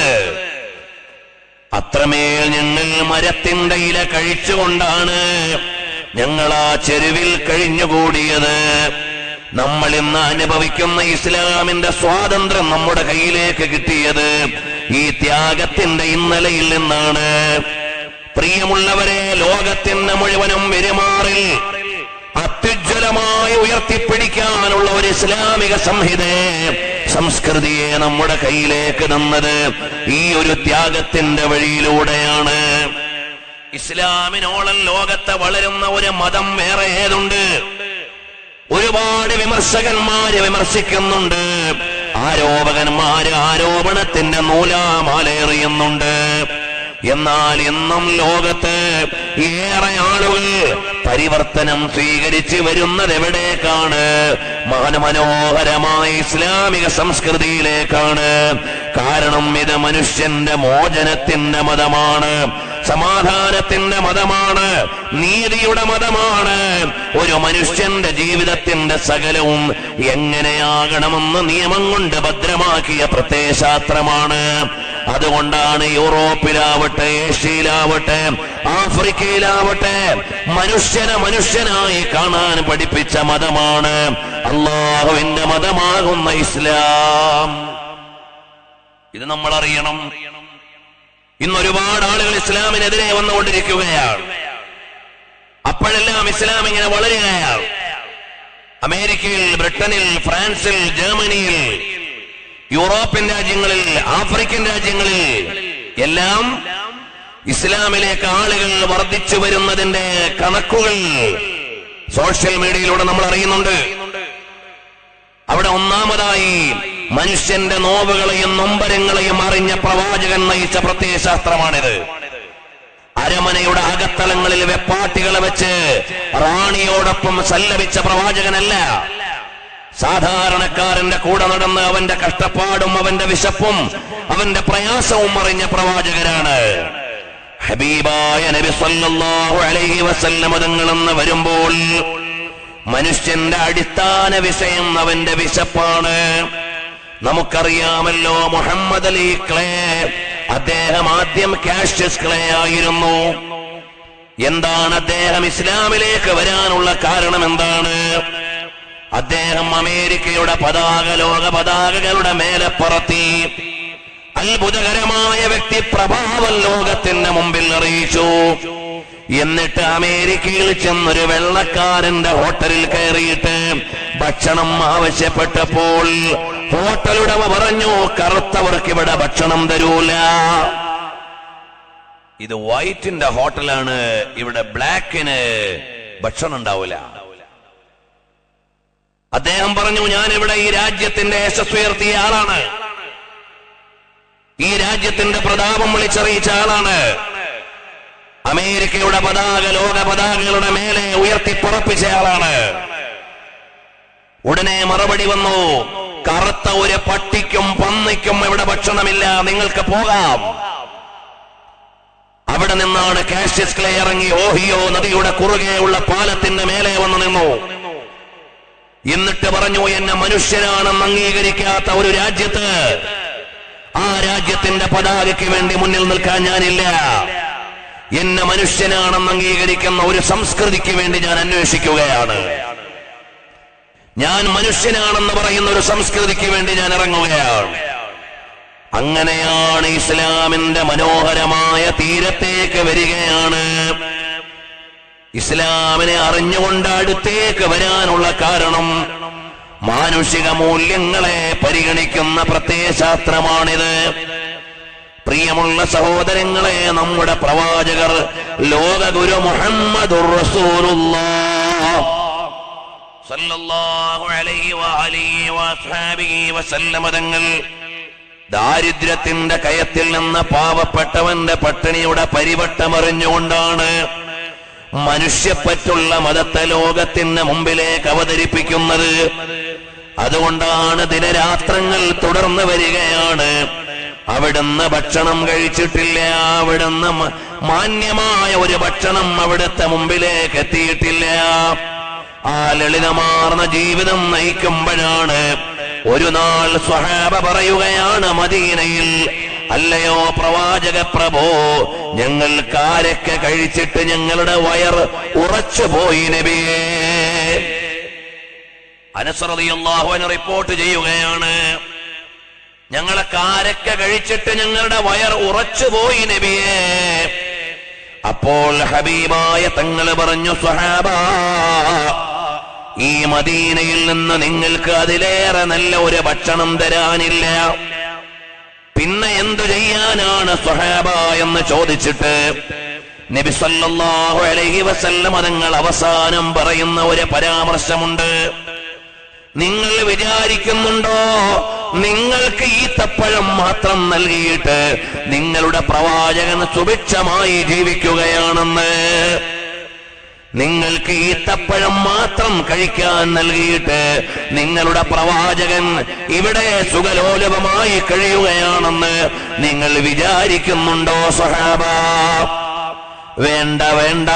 Speaker 1: അത്രമേൽ ഞങ്ങൾ മരത്തിന്റെ ഇല കഴിച്ചുകൊണ്ടാണ് ഞങ്ങൾ ആ ചെരുവിൽ കഴിഞ്ഞുകൂടിയത് നമ്മൾ ഇന്ന് അനുഭവിക്കുന്ന ഇസ്ലാമിന്റെ സ്വാതന്ത്ര്യം നമ്മുടെ കയ്യിലേക്ക് കിട്ടിയത് ഈ ത്യാഗത്തിന്റെ ഇന്നലയിൽ നിന്നാണ് പ്രിയമുള്ളവരെ ലോകത്തിന്റെ മുഴുവനും പെരുമാറിൽ അത്യുജ്വലമായി ഉയർത്തിപ്പിടിക്കാനുള്ള ഒരു ഇസ്ലാമിക സംഹിതയെ സംസ്കൃതിയെ നമ്മുടെ കയ്യിലേക്ക് തന്നത് ഈ ഒരു ത്യാഗത്തിന്റെ വഴിയിലൂടെയാണ് ഇസ്ലാമിനോളം ലോകത്തെ വളരുന്ന ഒരു മതം വേറെ ഏതുണ്ട് ഒരുപാട് വിമർശകന്മാര് വിമർശിക്കുന്നുണ്ട് ആരോപകന്മാര് ആരോപണത്തിന്റെ നൂലാമാലേറിയുന്നുണ്ട് എന്നാൽ ഇന്നും ലോകത്ത് ഏറെ ആളുകൾ പരിവർത്തനം സ്വീകരിച്ച് വരുന്നത് എവിടേക്കാണ് മനോഹരമായ ഇസ്ലാമിക സംസ്കൃതിയിലേക്കാണ് കാരണം ഇത് മനുഷ്യന്റെ മോചനത്തിന്റെ മതമാണ് സമാധാനത്തിന്റെ മതമാണ് നീതിയുടെ മതമാണ് ഒരു മനുഷ്യന്റെ ജീവിതത്തിന്റെ സകലവും എങ്ങനെയാകണമെന്ന് നിയമം കൊണ്ട് ഭദ്രമാക്കിയ പ്രത്യയശാസ്ത്രമാണ് അതുകൊണ്ടാണ് യൂറോപ്പിലാവട്ടെ ഏഷ്യയിലാവട്ടെ ആഫ്രിക്കയിലാവട്ടെ മനുഷ്യനെ മനുഷ്യനായി കാണാൻ പഠിപ്പിച്ച മതമാണ് അള്ളാഹുവിന്റെ മതമാകുന്ന ഇസ്ലാം ഇത് നമ്മൾ അറിയണം ഇന്ന് ഒരുപാട് ആളുകൾ ഇസ്ലാമിനെതിരെ വന്നുകൊണ്ടിരിക്കുകയാണ് അപ്പോഴെല്ലാം ഇസ്ലാം ഇങ്ങനെ വളരുകയാണ് അമേരിക്കയിൽ ബ്രിട്ടനിൽ ഫ്രാൻസിൽ ജർമ്മനിയിൽ യൂറോപ്യൻ രാജ്യങ്ങളിൽ ആഫ്രിക്കൻ രാജ്യങ്ങളിൽ എല്ലാം ഇസ്ലാമിലേക്ക് ആളുകൾ വർദ്ധിച്ചു വരുന്നതിന്റെ കണക്കുകൾ സോഷ്യൽ മീഡിയയിലൂടെ നമ്മൾ അറിയുന്നുണ്ട് അവിടെ ഒന്നാമതായി മനുഷ്യന്റെ നോവുകളെയും നൊമ്പരങ്ങളെയും അറിഞ്ഞ പ്രവാചകൻ നയിച്ച പ്രത്യയശാസ്ത്രമാണിത് അരമനയുടെ അകത്തളങ്ങളിൽ വെപ്പാട്ടികളെ വെച്ച് റാണിയോടൊപ്പം സല്ലപിച്ച പ്രവാചകനല്ല സാധാരണക്കാരന്റെ കൂടെ നടന്ന് അവന്റെ കഷ്ടപ്പാടും അവന്റെ വിശപ്പും അവന്റെ പ്രയാസവും അറിഞ്ഞ പ്രവാചകനാണ് ഹബീബായ നബി സല്ലല്ലാഹു അലൈഹി വസല്ലമ തങ്ങളെന്ന് വരുമ്പോൾ മനുഷ്യന്റെ അടിസ്ഥാന വിഷയം അവന്റെ വിശപ്പാണ് നമുക്കറിയാമല്ലോ മുഹമ്മദ് അലി ക്ലേ അദ്ദേഹം ആദ്യം കാഷ്യസ് ക്ലേ ആയിരുന്നു എന്താണ് അദ്ദേഹം ഇസ്ലാമിലേക്ക് വരാനുള്ള കാരണം എന്താണ് അദ്ദേഹം അമേരിക്കയുടെ പതാക ലോക പതാകകളുടെ മേലെ പറത്തി അത്ഭുതകരമായ വ്യക്തി പ്രഭാവം ലോകത്തിന്റെ മുമ്പിൽ അറിയിച്ചു എന്നിട്ട് അമേരിക്കയിൽ ചെന്നൊരു വെള്ളക്കാരന്റെ ഹോട്ടലിൽ കയറിയിട്ട് ഭക്ഷണം ആവശ്യപ്പെട്ടപ്പോൾ ഹോട്ടലുടമ പറഞ്ഞു കറുത്തവർക്ക് ഇവിടെ ഭക്ഷണം തരൂല ഇത് വൈറ്റിന്റെ ഹോട്ടലാണ് ഇവിടെ ബ്ലാക്കിന് ഭക്ഷണം ഉണ്ടാവില്ല അദ്ദേഹം പറഞ്ഞു ഞാൻ ഇവിടെ ഈ രാജ്യത്തിന്റെ യശസ്സുയർത്തിയ ആളാണ് ഈ രാജ്യത്തിന്റെ പ്രതാപം വിളിച്ചറിയിച്ച ആളാണ് അമേരിക്കയുടെ പതാക ലോക പതാകകളുടെ മേലെ ഉയർത്തിപ്പുറപ്പിച്ച ആളാണ് ഉടനെ മറുപടി വന്നു കറുത്ത ഒരു പട്ടിക്കും പന്നിക്കും ഇവിടെ ഭക്ഷണമില്ല നിങ്ങൾക്ക് പോകാം അവിടെ നിന്നാണ് കാഷ്യസ് ക്ലേ ഇറങ്ങി ഓഹിയോ നദിയുടെ കുറുകെയുള്ള പാലത്തിന്റെ മേലെ വന്നു നിന്നു എന്നിട്ട് പറഞ്ഞു എന്നെ മനുഷ്യനാണെന്ന് അംഗീകരിക്കാത്ത ഒരു രാജ്യത്ത് ആ രാജ്യത്തിന്റെ പതാകയ്ക്ക് വേണ്ടി മുന്നിൽ നിൽക്കാൻ ഞാനില്ല എന്നെ മനുഷ്യനാണെന്ന് അംഗീകരിക്കുന്ന ഒരു സംസ്കൃതിക്ക് വേണ്ടി ഞാൻ അന്വേഷിക്കുകയാണ് ഞാൻ മനുഷ്യനാണെന്ന് പറയുന്ന ഒരു സംസ്കൃതിക്ക് വേണ്ടി ഞാൻ ഇറങ്ങുകയാണ് അങ്ങനെയാണ് ഇസ്ലാമിന്റെ മനോഹരമായ തീരത്തേക്ക് വരികയാണ് ഇസ്ലാമിനെ അറിഞ്ഞുകൊണ്ട് അടുത്തേക്ക് വരാനുള്ള കാരണം മാനുഷിക മൂല്യങ്ങളെ പരിഗണിക്കുന്ന പ്രത്യയശാസ്ത്രമാണിത് പ്രിയമുള്ള സഹോദരങ്ങളെ നമ്മുടെ പ്രവാചകർ ലോകഗുരു മുഹമ്മദ് തങ്ങൾ ദാരിദ്ര്യത്തിന്റെ കയത്തിൽ നിന്ന് പാവപ്പെട്ടവന്റെ പട്ടിണിയുടെ പരിവട്ടമറിഞ്ഞുകൊണ്ടാണ് മനുഷ്യപ്പറ്റുള്ള മതത്തെ ലോകത്തിന് മുമ്പിലേക്ക് അവതരിപ്പിക്കുന്നത് അതുകൊണ്ടാണ് ദിനരാത്രങ്ങൾ തുടർന്ന് വരികയാണ് അവിടുന്ന് ഭക്ഷണം കഴിച്ചിട്ടില്ല അവിടുന്ന് മ- മാന്യമായ ഒരു ഭക്ഷണം അവിടുത്തെ മുമ്പിലേക്ക് എത്തിയിട്ടില്ല ആ ലളിതമാർന്ന ജീവിതം നയിക്കുമ്പോഴാണ് ഒരു നാൾ സ്വഹാബ പറയുകയാണ് മദീനയിൽ അല്ലയോ പ്രവാചക പ്രഭോ ഞങ്ങൾ കാരൊക്കെ കഴിച്ചിട്ട് ഞങ്ങളുടെ വയർ ഉറച്ചുപോയി നബിയേ അനസറിയാഹുവൻ റിപ്പോർട്ട് ചെയ്യുകയാണ് ഞങ്ങളെ കാരക്ക കഴിച്ചിട്ട് ഞങ്ങളുടെ വയർ ഉറച്ചുപോയി നബിയേ അപ്പോൾ ഹബീബായ തങ്ങൾ പറഞ്ഞു സ്വഹാബ ഈ മദീനയിൽ നിന്ന് നിങ്ങൾക്ക് അതിലേറെ നല്ല ഒരു ഭക്ഷണം തരാനില്ല പിന്നെ എന്തു ചെയ്യാനാണ് സ്വഹാബ എന്ന് ചോദിച്ചിട്ട് നബി സല്ലല്ലാഹു അലൈഹി വസല്ലം തങ്ങൾ അവസാനം പറയുന്ന ഒരു പരാമർശമുണ്ട് നിങ്ങൾ വിചാരിക്കുന്നുണ്ടോ നിങ്ങൾക്ക് ഈത്തപ്പഴം മാത്രം നൽകിയിട്ട് നിങ്ങളുടെ പ്രവാചകൻ സുഭിക്ഷമായി ജീവിക്കുകയാണെന്ന് നിങ്ങൾക്ക് ഈത്തപ്പഴം മാത്രം കഴിക്കാൻ നൽകിയിട്ട് നിങ്ങളുടെ പ്രവാചകൻ ഇവിടെ സുഖലോലഭമായി കഴിയുകയാണെന്ന് നിങ്ങൾ വിചാരിക്കുന്നുണ്ടോ സഹാബ വേണ്ട വേണ്ട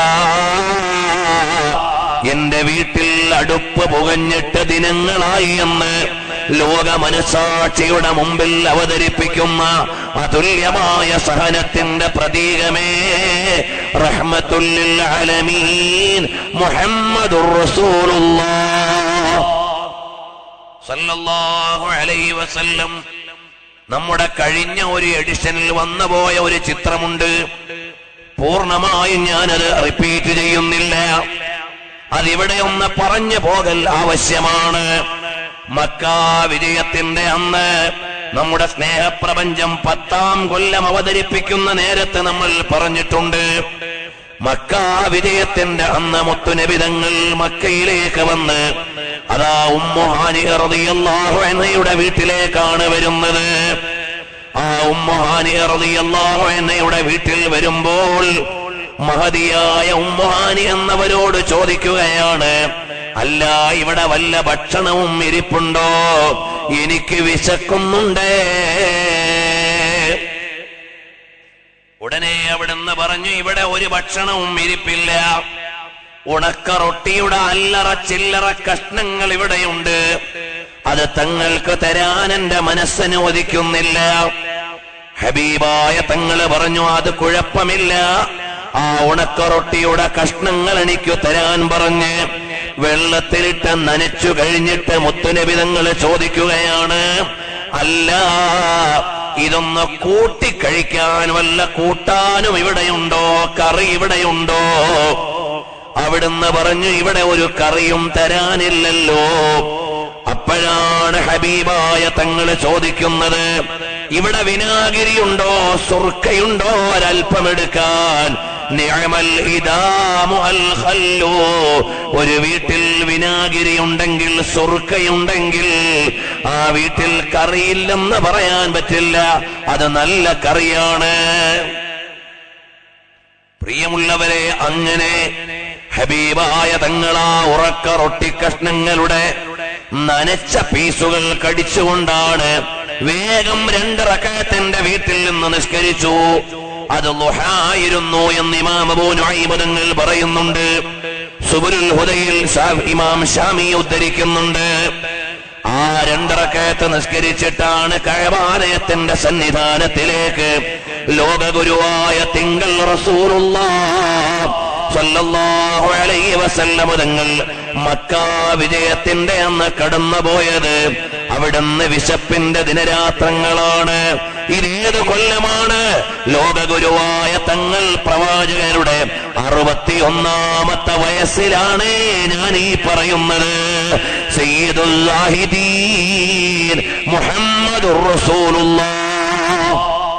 Speaker 1: എന്റെ വീട്ടിൽ അടുപ്പ് പുകഞ്ഞിട്ട് ദിനങ്ങളായി എന്ന് ലോക മനസാക്ഷിയുടെ മുമ്പിൽ അവതരിപ്പിക്കുന്ന അതുല്യമായ സഹനത്തിന്റെ പ്രതീകമേ റഹ്മത്തുല്ലിൽ ആലമീൻ മുഹമ്മദുർ റസൂലുള്ളാഹ് സല്ലല്ലാഹു അലൈഹി വസല്ലം നമ്മുടെ കഴിഞ്ഞ ഒരു എഡിഷനിൽ വന്നുപോയ ഒരു ചിത്രമുണ്ട് പൂർണ്ണമായും ഞാനത് റിപ്പീറ്റ് ചെയ്യുന്നില്ല അതിവിടെ ഒന്ന് പറഞ്ഞു പോകൽ ആവശ്യമാണ് മക്കാ വിജയത്തിന്റെ അന്ന് നമ്മുടെ സ്നേഹപ്രപഞ്ചം പത്താം കൊല്ലം അവതരിപ്പിക്കുന്ന നേരത്ത് നമ്മൾ പറഞ്ഞിട്ടുണ്ട് മക്കാ വിജയത്തിന്റെ അന്ന് മുത്തുനബിതങ്ങൾ മക്കയിലേക്ക് വന്ന് അതാ ഉമ്മുഹാനി റളിയല്ലാഹു അൻഹയുടെ വീട്ടിലേക്കാണ് വരുന്നത് ആ ഉമ്മുഹാനി റളിയല്ലാഹു അൻഹയുടെ വീട്ടിൽ വരുമ്പോൾ മഹതിയായ ഉമ്മുഹാനി എന്നവരോട് ചോദിക്കുകയാണ് അല്ല ഇവിടെ വല്ല ഭക്ഷണവും ഇരിപ്പുണ്ടോ എനിക്ക് വിശക്കുന്നുണ്ടേ ഉടനെ അവിടുന്ന് പറഞ്ഞു ഇവിടെ ഒരു ഭക്ഷണവും ഇരിപ്പില്ല ഉണക്ക റൊട്ടിയുടെ അല്ലറ ചില്ലറ കഷ്ണങ്ങൾ ഇവിടെയുണ്ട് അത് തങ്ങൾക്ക് തരാൻ എന്റെ മനസ്സനുവദിക്കുന്നില്ല ഹബീബായ തങ്ങള് പറഞ്ഞു അത് കുഴപ്പമില്ല ആ ഉണക്ക റൊട്ടിയുടെ കഷ്ണങ്ങൾ എനിക്ക് തരാൻ പറഞ്ഞ് വെള്ളത്തിലിട്ട് നനച്ചു കഴിഞ്ഞിട്ട് മുത്തുനബിതങ്ങള് ചോദിക്കുകയാണ് അല്ല ഇതൊന്ന് കൂട്ടിക്കഴിക്കാൻ വല്ല കൂട്ടാനും ഇവിടെയുണ്ടോ കറി ഇവിടെയുണ്ടോ അവിടുന്ന് പറഞ്ഞു ഇവിടെ ഒരു കറിയും തരാനില്ലല്ലോ അപ്പോഴാണ് ഹബീബായ തങ്ങള് ചോദിക്കുന്നത് ഇവിടെ വിനാഗിരിയുണ്ടോ സുർക്കയുണ്ടോ ഒരൽപ്പം എടുക്കാൻ നിഅമൽ ഇദാമു അൽ ഖല്ലു. ഒരു വീട്ടിൽ വിനാഗിരി ഉണ്ടെങ്കിൽ സുർക്കയുണ്ടെങ്കിൽ ആ വീട്ടിൽ കറിയില്ലെന്ന് പറയാൻ പറ്റില്ല അത് നല്ല കറിയാണ് പ്രിയമുള്ളവരെ അങ്ങനെ ഹബീബായ തങ്ങളാ ഉറക്ക റൊട്ടിക്കഷ്ണങ്ങളുടെ നനച്ച പീസുകൾ കടിച്ചുകൊണ്ടാണ് വേഗം രണ്ട് റക്കത്തിന്റെ വീട്ടിൽ നിന്ന് നിഷ്കരിച്ചു അത് ലുഹായിരുന്നു എന്ന് ഇമാം അബൂ നുഐം തങ്ങൾ പറയുന്നുണ്ട് സുബുരുൽ ഹുദയിൽ ഷാ- ഇമാം ഷാമി ഉദ്ധരിക്കുന്നുണ്ട് ആ രണ്ടിറക്കയത്ത് നിസ്കരിച്ചിട്ടാണ് കഴവാലയത്തിന്റെ സന്നിധാനത്തിലേക്ക് ലോകഗുരുവായ തിങ്കൾ റസൂലുള്ള സല്ലല്ലാഹു അലൈഹി വസല്ലം തങ്ങൾ മക്കാ വിജയത്തിന്റെ അന്ന് കടന്നുപോയത് അവിടുന്ന് വിശപ്പിന്റെ ദിനരാത്രങ്ങളാണ് ഇതേത് കൊല്ലമാണ് ലോകഗുരുവായ തങ്ങൾ പ്രവാചകരുടെ അറുപത്തിയൊന്നാമത്തെ വയസ്സിലാണ് ഞാൻ ഈ പറയുന്നത് സയ്യിദുൽ ആഹിദീൻ മുഹമ്മദുർ റസൂലുള്ളാഹ്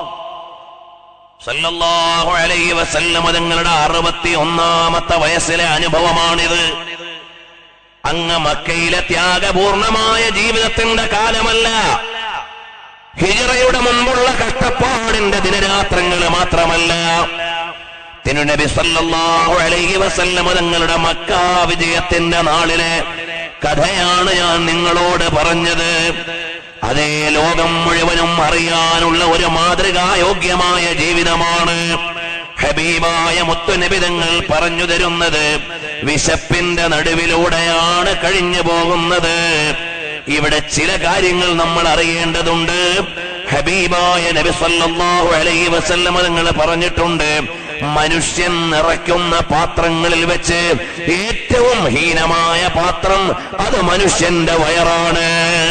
Speaker 1: സല്ലല്ലാഹു അലൈഹി വസല്ലമ തങ്ങളുടെ അറുപത്തി ഒന്നാമത്തെ വയസ്സിലെ അനുഭവമാണിത് അങ്ങ് മക്കയിലെ ത്യാഗപൂർണമായ ജീവിതത്തിന്റെ കാലമല്ല ഹിജറയുടെ മുമ്പുള്ള കഷ്ടപ്പാടിന്റെ ദിനരാത്രങ്ങൾ മാത്രമല്ല തിരുനബി സല്ലല്ലാഹു അലൈഹി വസല്ലമ തങ്ങളുടെ മക്ക വിജയത്തിന്റെ നാളിലെ കഥയാണ് ഞാൻ നിങ്ങളോട് പറഞ്ഞത് അതേ ലോകം മുഴുവനും അറിയാനുള്ള ഒരു മാതൃകായോഗ്യമായ ജീവിതമാണ് ഹബീബായ മുത്തുനിബിതങ്ങൾ പറഞ്ഞു തരുന്നത് വിശപ്പിന്റെ നടുവിലൂടെയാണ് കഴിഞ്ഞു പോകുന്നത് ഇവിടെ ചില കാര്യങ്ങൾ നമ്മൾ അറിയേണ്ടതുണ്ട് ഹബീബായ നബി സല്ലല്ലാഹു അലൈഹി വസല്ലമ തങ്ങൾ പറഞ്ഞിട്ടുണ്ട് മനുഷ്യൻ നിറയ്ക്കുന്ന പാത്രങ്ങളിൽ വെച്ച് ഏറ്റവും ഹീനമായ പാത്രം അത് മനുഷ്യന്റെ വയറാണ്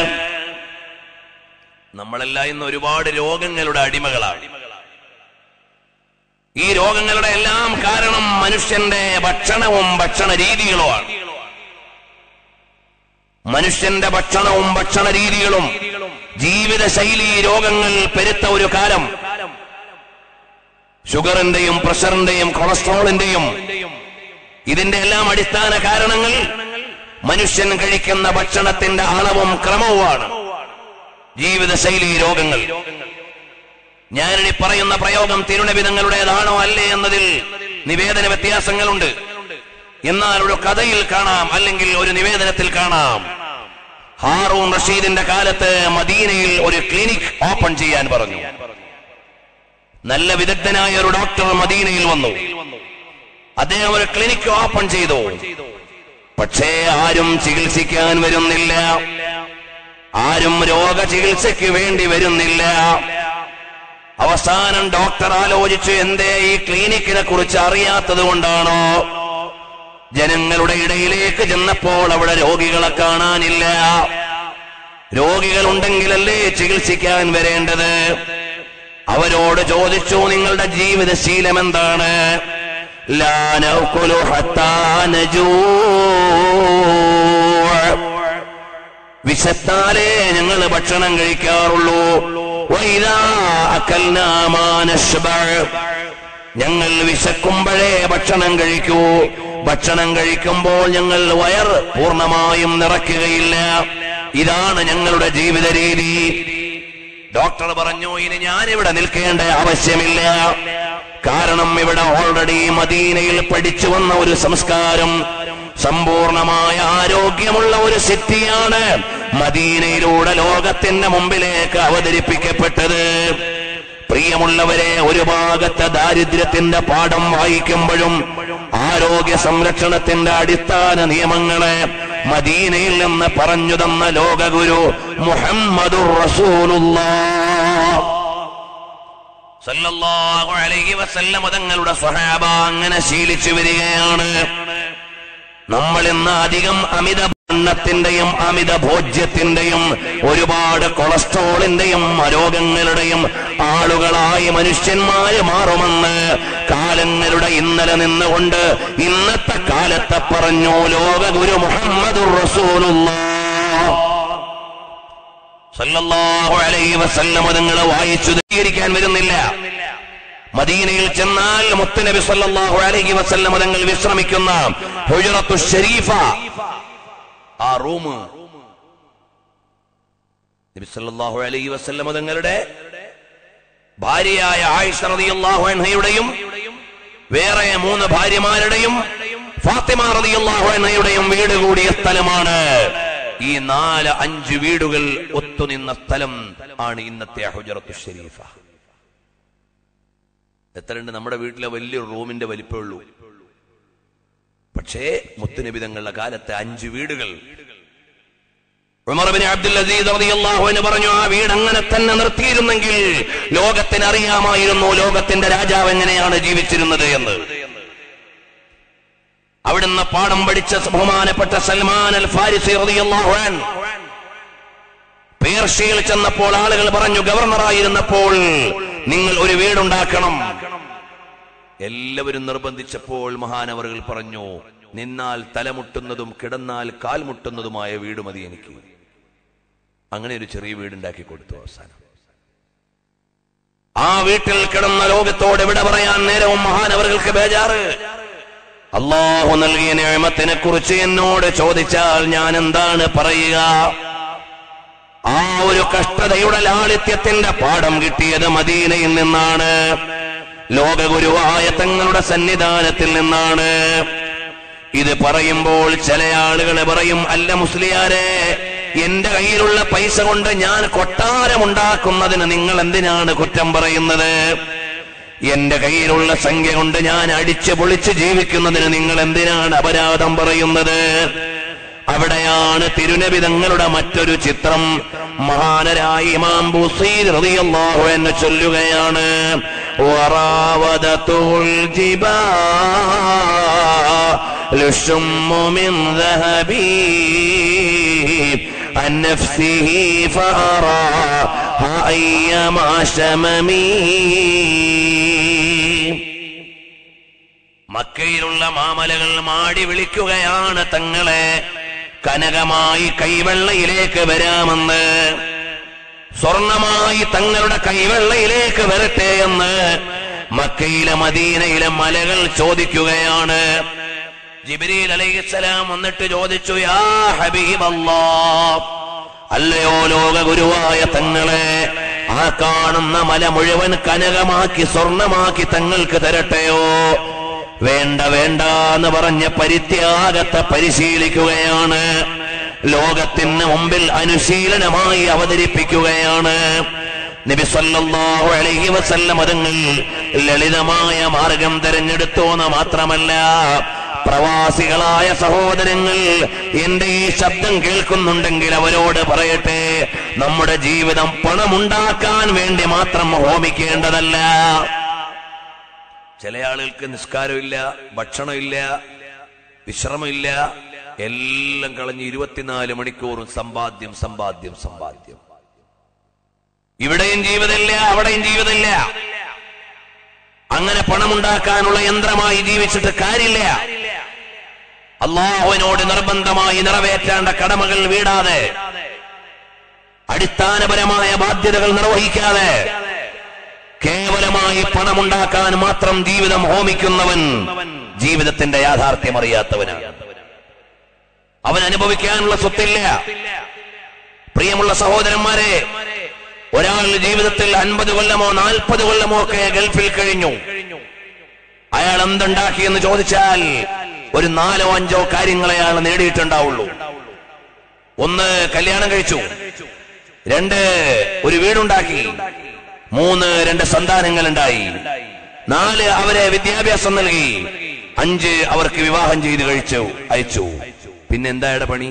Speaker 1: നമ്മളെല്ലാം ഇന്ന് ഒരുപാട് രോഗങ്ങളുടെ അടിമകളാണ് ഈ രോഗങ്ങളുടെ എല്ലാം കാരണം മനുഷ്യന്റെ ഭക്ഷണവും ഭക്ഷണ രീതികളുമാണ് മനുഷ്യന്റെ ഭക്ഷണവും ഭക്ഷണ രീതികളും ജീവിതശൈലി രോഗങ്ങൾ പെരുത്ത ഒരു കാലം ഷുഗറിന്റെയും പ്രഷറിന്റെയും കൊളസ്ട്രോളിന്റെയും ഇതിന്റെ എല്ലാം അടിസ്ഥാന കാരണങ്ങൾ മനുഷ്യൻ കഴിക്കുന്ന ഭക്ഷണത്തിന്റെ അളവും ക്രമവുമാണ് ജീവിതശൈലി രോഗങ്ങൾ ഞാനിനി പറയുന്ന പ്രയോഗം തിരുനബിതങ്ങളുടേതാണോ അല്ലേ എന്നതിൽ നിവേദന വ്യത്യാസങ്ങളുണ്ട് എന്നാൽ ഒരു കഥയിൽ കാണാം അല്ലെങ്കിൽ ഒരു നിവേദനത്തിൽ കാണാം ഹാറൂൺ റഷീദിന്റെ കാലത്ത് മദീനയിൽ ഒരു ക്ലിനിക് ഓപ്പൺ ചെയ്യാൻ പറഞ്ഞു നല്ല വിദഗ്ധനായ ഒരു ഡോക്ടർ മദീനയിൽ വന്നു അദ്ദേഹം ഒരു ക്ലിനിക് ഓപ്പൺ ചെയ്തു പക്ഷേ ആരും ചികിത്സിക്കാൻ വരുന്നില്ല ആരും രോഗചികിത്സയ്ക്ക് വേണ്ടി വരുന്നില്ല അവസാനം ഡോക്ടർ ആലോചിച്ചു എന്തേ ഈ ക്ലിനിക്കിനെ കുറിച്ച് അറിയാത്തത് കൊണ്ടാണോ ജനങ്ങളുടെ ഇടയിലേക്ക് ചെന്നപ്പോൾ അവിടെ രോഗികളെ കാണാനില്ല രോഗികളുണ്ടെങ്കിലല്ലേ ചികിത്സിക്കാൻ വരേണ്ടത് അവരോട് ചോദിച്ചു നിങ്ങളുടെ ജീവിതശീലം എന്താണ് ലാ നഅ്കുലു ഹത്താ നജൂ വിശത്താലേ ഞങ്ങൾ ഭക്ഷണം കഴിക്കാറുള്ളൂ വൈദാ അക്കൽനാ മാ നശ്ബഅ്. ഞങ്ങൾ വിശക്കുമ്പോഴേ ഭക്ഷണം കഴിക്കൂ ഭക്ഷണം കഴിക്കുമ്പോൾ ഞങ്ങൾ വയർ പൂർണ്ണമായും നിറയ്ക്കുകയില്ല ഇതാണ് ഞങ്ങളുടെ ജീവിത രീതി ഡോക്ടർ പറഞ്ഞു ഇനി ഞാനിവിടെ നിൽക്കേണ്ട ആവശ്യമില്ല കാരണം ഇവിടെ ഓൾറെഡി മദീനയിൽ പഠിച്ചു വന്ന ഒരു സംസ്കാരം സമ്പൂർണമായ ആരോഗ്യമുള്ള ഒരു സിറ്റിയാണ് മദീനയിലൂടെ ലോകത്തിന്റെ മുമ്പിലേക്ക് അവതരിപ്പിക്കപ്പെട്ടത് പ്രിയമുള്ളവരെ ഒരു ഭാഗത്തെ ദാരിദ്ര്യത്തിന്റെ പാഠം വായിക്കുമ്പോഴും ആരോഗ്യ സംരക്ഷണത്തിന്റെ അടിസ്ഥാന നിയമങ്ങളെ മദീനയിൽ നിന്ന് പറഞ്ഞു തന്ന ലോകഗുരു മുഹമ്മദുർ റസൂലുള്ളാഹ് സല്ലല്ലാഹു അലൈഹി വസല്ലമ തങ്ങളുടെ സ്വഹാബ അങ്ങനെ ശീലിച്ചു വരികയാണ് നമ്മൾ ഇന്ന് അധികം അമിത എണ്ണത്തിന്റെയും അമിത ഭോജ്യത്തിന്റെയും ഒരുപാട് കൊളസ്ട്രോളിന്റെയും രോഗങ്ങളുടെയും ആളുകളായി മനുഷ്യന്മാര് മാറുമെന്ന് കാലങ്ങളുടെ ഇന്നലെ നിന്നുകൊണ്ട് ഇന്നത്തെ കാലത്തെ പറഞ്ഞു ലോകഗുരു മുഹമ്മദ് റസൂലുള്ളാഹ് സല്ലല്ലാഹു അലൈഹി വസല്ലമ നിങ്ങൾ വായിച്ചു ധീകരിക്കാൻ വരുന്നില്ല മദീനയിൽ ചെന്നാൽ മുത്തുനബി സല്ലല്ലാഹു അലൈഹി വസല്ലമ തങ്ങൾ വിശ്രമിക്കുന്ന ഹുജറത്തു ഷരീഫ ആ റൂം നബി സല്ലല്ലാഹു അലൈഹി വസല്ലമ തങ്ങളുടെ ഭാര്യയായ ആയിഷ റളിയല്ലാഹു അൻഹയുടെയും വേറെ മൂന്ന് ഭാര്യമാരുടെയും ഫാത്തിമ റളിയല്ലാഹു അൻഹയുടെയും വീട് കൂടിയ സ്ഥലമാണ് ഈ നാല് അഞ്ച് വീടുകൾ ഒത്തുനിന്ന സ്ഥലം ആണ് ഇന്നത്തെ ഹുജറത്തു ഷരീഫ എത്രയുണ്ട് നമ്മുടെ വീട്ടിലെ വലിയൊരു റൂമിന്റെ വലിപ്പമേ ഉള്ളൂ പക്ഷേ മുത്തുനബിതങ്ങളുടെ കാലത്തെ അഞ്ച് വീടുകൾ ഉമർ ബിൻ അബ്ദുൽ അസീസ് റളിയല്ലാഹു അൻഹു പറഞ്ഞു ആ വീട് അങ്ങനെ തന്നെ നിർത്തിയിരുന്നെങ്കിൽ ലോകത്തിന് അറിയാമായിരുന്നു ലോകത്തിന്റെ രാജാവ് എങ്ങനെയാണ് ജീവിച്ചിരുന്നത് എന്ന് അവിടുന്ന് പാഠം പഠിച്ച ബഹുമാനപ്പെട്ട സൽമാൻ അൽ ഫാരിസി റളിയല്ലാഹു അൻഹു പേർഷ്യയിൽ ചെന്നപ്പോൾ ആളുകൾ പറഞ്ഞു ഗവർണറായിരുന്നപ്പോൾ നിങ്ങൾ ഒരു വീടുണ്ടാക്കണം എല്ലാവരും നിർബന്ധിച്ചപ്പോൾ മഹാനവറുകൾ പറഞ്ഞു നിന്നാൽ തലമുട്ടുന്നതും കിടന്നാൽ കാൽമുട്ടുന്നതുമായ വീട് മതി എനിക്ക് അങ്ങനെ ഒരു ചെറിയ വീടുണ്ടാക്കി കൊടുത്തു അവസാനം ആ വീട്ടിൽ കിടന്ന ലോകത്തോട് വിട പറയാൻ നേരവും മഹാനവറുകൾക്ക് ബേജാറ് അള്ളാഹു നൽകിയ നിയമത്തിനെ കുറിച്ച് എന്നോട് ചോദിച്ചാൽ ഞാൻ എന്താണ് പറയുക ആ ഒരു കഷ്ടതയുടെ ലാളിത്യത്തിന്റെ പാഠം കിട്ടിയത് മദീനയിൽ നിന്നാണ് ലോകഗുരുവായ തങ്ങളുടെ സന്നിധാനത്തിൽ നിന്നാണ് ഇത് പറയുമ്പോൾ ചില ആളുകൾ പറയും അല്ല മുസ്ലിയാരെ എന്റെ കയ്യിലുള്ള പൈസ കൊണ്ട് ഞാൻ കൊട്ടാരമുണ്ടാക്കുന്നതിന് നിങ്ങൾ എന്തിനാണ് കുറ്റം പറയുന്നത് എന്റെ കയ്യിലുള്ള സംഖ്യ കൊണ്ട് ഞാൻ അടിച്ചു പൊളിച്ച് ജീവിക്കുന്നതിന് നിങ്ങൾ എന്തിനാണ് അപരാധം പറയുന്നത് അവിടെയാണ് തിരുനബി തങ്ങളുടെ മറ്റൊരു ചിത്രം മഹാനരായ ഇമാം ബുസീർ റളിയല്ലാഹു എന്ന് ചൊല്ലുകയാണ് വറാവദത്തുൽ ജിബാലു ശുമ്മു മിൻ ذهبي عن نفسه فأراها أيما شممي മക്കയിലുള്ള മാമലകൾ മാടി വിളിക്കുകയാണ് തങ്ങളെ കനകമായി കൈവെള്ളയിലേക്ക് വരാമെന്ന് സ്വർണമായി തങ്ങളുടെ കൈവെള്ളയിലേക്ക് വരട്ടെ എന്ന് മക്കയിലെ മദീനയിലെ മലകൾ ചോദിക്കുകയാണ് ജിബ്രീൽ അലൈഹിസ്സലാം വന്നിട്ട് ചോദിച്ചു യാ ഹബീബല്ലാ അല്ലയോ ലോക ഗുരുവായ തങ്ങളെ ആ കാണുന്ന മല മുഴുവൻ കനകമാക്കി സ്വർണമാക്കി തങ്ങൾക്ക് തരട്ടെയോ വേണ്ട വേണ്ട എന്ന് പറഞ്ഞ പരിത്യാഗത്തെ പരിശീലിക്കുകയാണ് ലോകത്തിന് മുമ്പിൽ അനുശീലനമായി അവതരിപ്പിക്കുകയാണ് നബി സല്ലല്ലാഹു അലൈഹി വസല്ലം അതുങ്ങൾ ലളിതമായ മാർഗം തെരഞ്ഞെടുത്തു എന്ന് മാത്രമല്ല പ്രവാസികളായ സഹോദരങ്ങൾ എന്റെ ഈ ശബ്ദം കേൾക്കുന്നുണ്ടെങ്കിൽ അവരോട് പറയട്ടെ നമ്മുടെ ജീവിതം പണമുണ്ടാക്കാൻ വേണ്ടി മാത്രം ഹോമിക്കേണ്ടതല്ല ചില ആളുകൾക്ക് നിസ്കാരമില്ല ഭക്ഷണമില്ല വിശ്രമമില്ല എല്ലാം കളഞ്ഞ് ഇരുപത്തിനാല് മണിക്കൂറും സമ്പാദ്യം സമ്പാദ്യം സമ്പാദ്യം ഇവിടെയും ജീവിതമില്ല അവിടെയും ജീവിതമില്ല അങ്ങനെ പണമുണ്ടാക്കാനുള്ള യന്ത്രമായി ജീവിച്ചിട്ട് കാര്യമില്ല അള്ളാഹുവിനോട് നിർബന്ധമായി നിറവേറ്റേണ്ട കടമകൾ വീടാതെ അടിസ്ഥാനപരമായ ബാധ്യതകൾ നിർവഹിക്കാതെ കേവലമായി പണമുണ്ടാക്കാൻ മാത്രം ജീവിതം ഹോമിക്കുന്നവൻ ജീവിതത്തിന്റെ യാഥാർത്ഥ്യം അറിയാത്തവനാണ് അവൻ അനുഭവിക്കാനുള്ള സ്വത്തില്ല പ്രിയമുള്ള സഹോദരന്മാരെ ഒരാൾ ജീവിതത്തിൽ അൻപത് കൊല്ലമോ നാൽപ്പത് കൊല്ലമോ ഒക്കെ ഗൾഫിൽ കഴിഞ്ഞു അയാൾ എന്തുണ്ടാക്കി എന്ന് ചോദിച്ചാൽ ഒരു നാലോ അഞ്ചോ കാര്യങ്ങളെ അയാൾ നേടിയിട്ടുണ്ടാവുള്ളൂ ഒന്ന് കല്യാണം കഴിച്ചു രണ്ട് ഒരു വീടുണ്ടാക്കി മൂന്ന് രണ്ട് സന്താനങ്ങൾ ഉണ്ടായി നാല് അവരെ വിദ്യാഭ്യാസം നൽകി അഞ്ച് അവർക്ക് വിവാഹം ചെയ്ത് കഴിച്ചു അയച്ചു പിന്നെ എന്തായുടെ പണി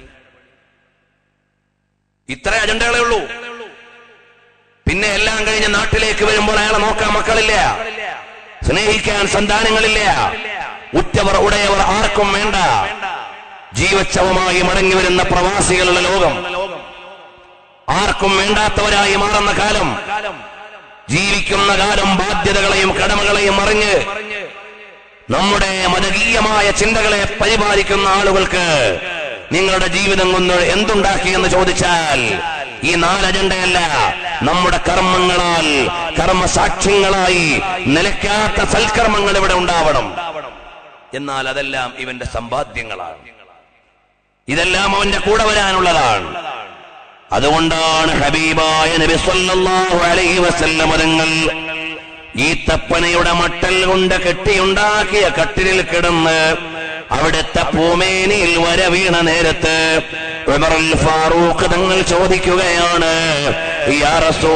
Speaker 1: ഇത്ര അജണ്ടകളേ ഉള്ളൂ പിന്നെ എല്ലാം കഴിഞ്ഞ് നാട്ടിലേക്ക് വരുമ്പോൾ അയാളെ നോക്കാൻ മക്കളില്ല സ്നേഹിക്കാൻ സന്താനങ്ങളില്ല ഉറ്റവർ ഉടയവർ ആർക്കും വേണ്ട ജീവച്ഛവമായി മടങ്ങി വരുന്ന പ്രവാസികളുടെ ലോകം ആർക്കും വേണ്ടാത്തവരായി മാറുന്ന കാലം ജീവിക്കുന്ന കാലം ബാധ്യതകളെയും കടമകളെയും മറിഞ്ഞ് നമ്മുടെ മതകീയമായ ചിന്തകളെ പരിപാലിക്കുന്ന ആളുകൾക്ക് നിങ്ങളുടെ ജീവിതം കൊണ്ട് എന്തുണ്ടാക്കി എന്ന് ചോദിച്ചാൽ ഈ നാല് അജണ്ടയല്ല നമ്മുടെ കർമ്മങ്ങളാൽ കർമ്മസാക്ഷ്യങ്ങളായി നിലയ്ക്കാത്ത സൽക്കർമ്മങ്ങൾ ഇവിടെ ഉണ്ടാവണം എന്നാൽ അതെല്ലാം ഇവന്റെ സമ്പാദ്യങ്ങളാണ് ഇതെല്ലാം അവന്റെ കൂടെ വരാനുള്ളതാണ് അതുകൊണ്ടാണ് ഹബീബായ നബി സല്ലല്ലാഹു അലൈഹി വസല്ലം തങ്ങൾ ഈ തപ്പനയുടെ മട്ടൽ കൊണ്ട് കെട്ടിയുണ്ടാക്കിയ കട്ടിലിൽ കിടന്ന് അവിടുത്തെ പൂമേനിയിൽ വര വീണ നേരത്ത് ഉമറുൽ ഫാറൂഖ് തങ്ങൾ ചോദിക്കുകയാണ് യാ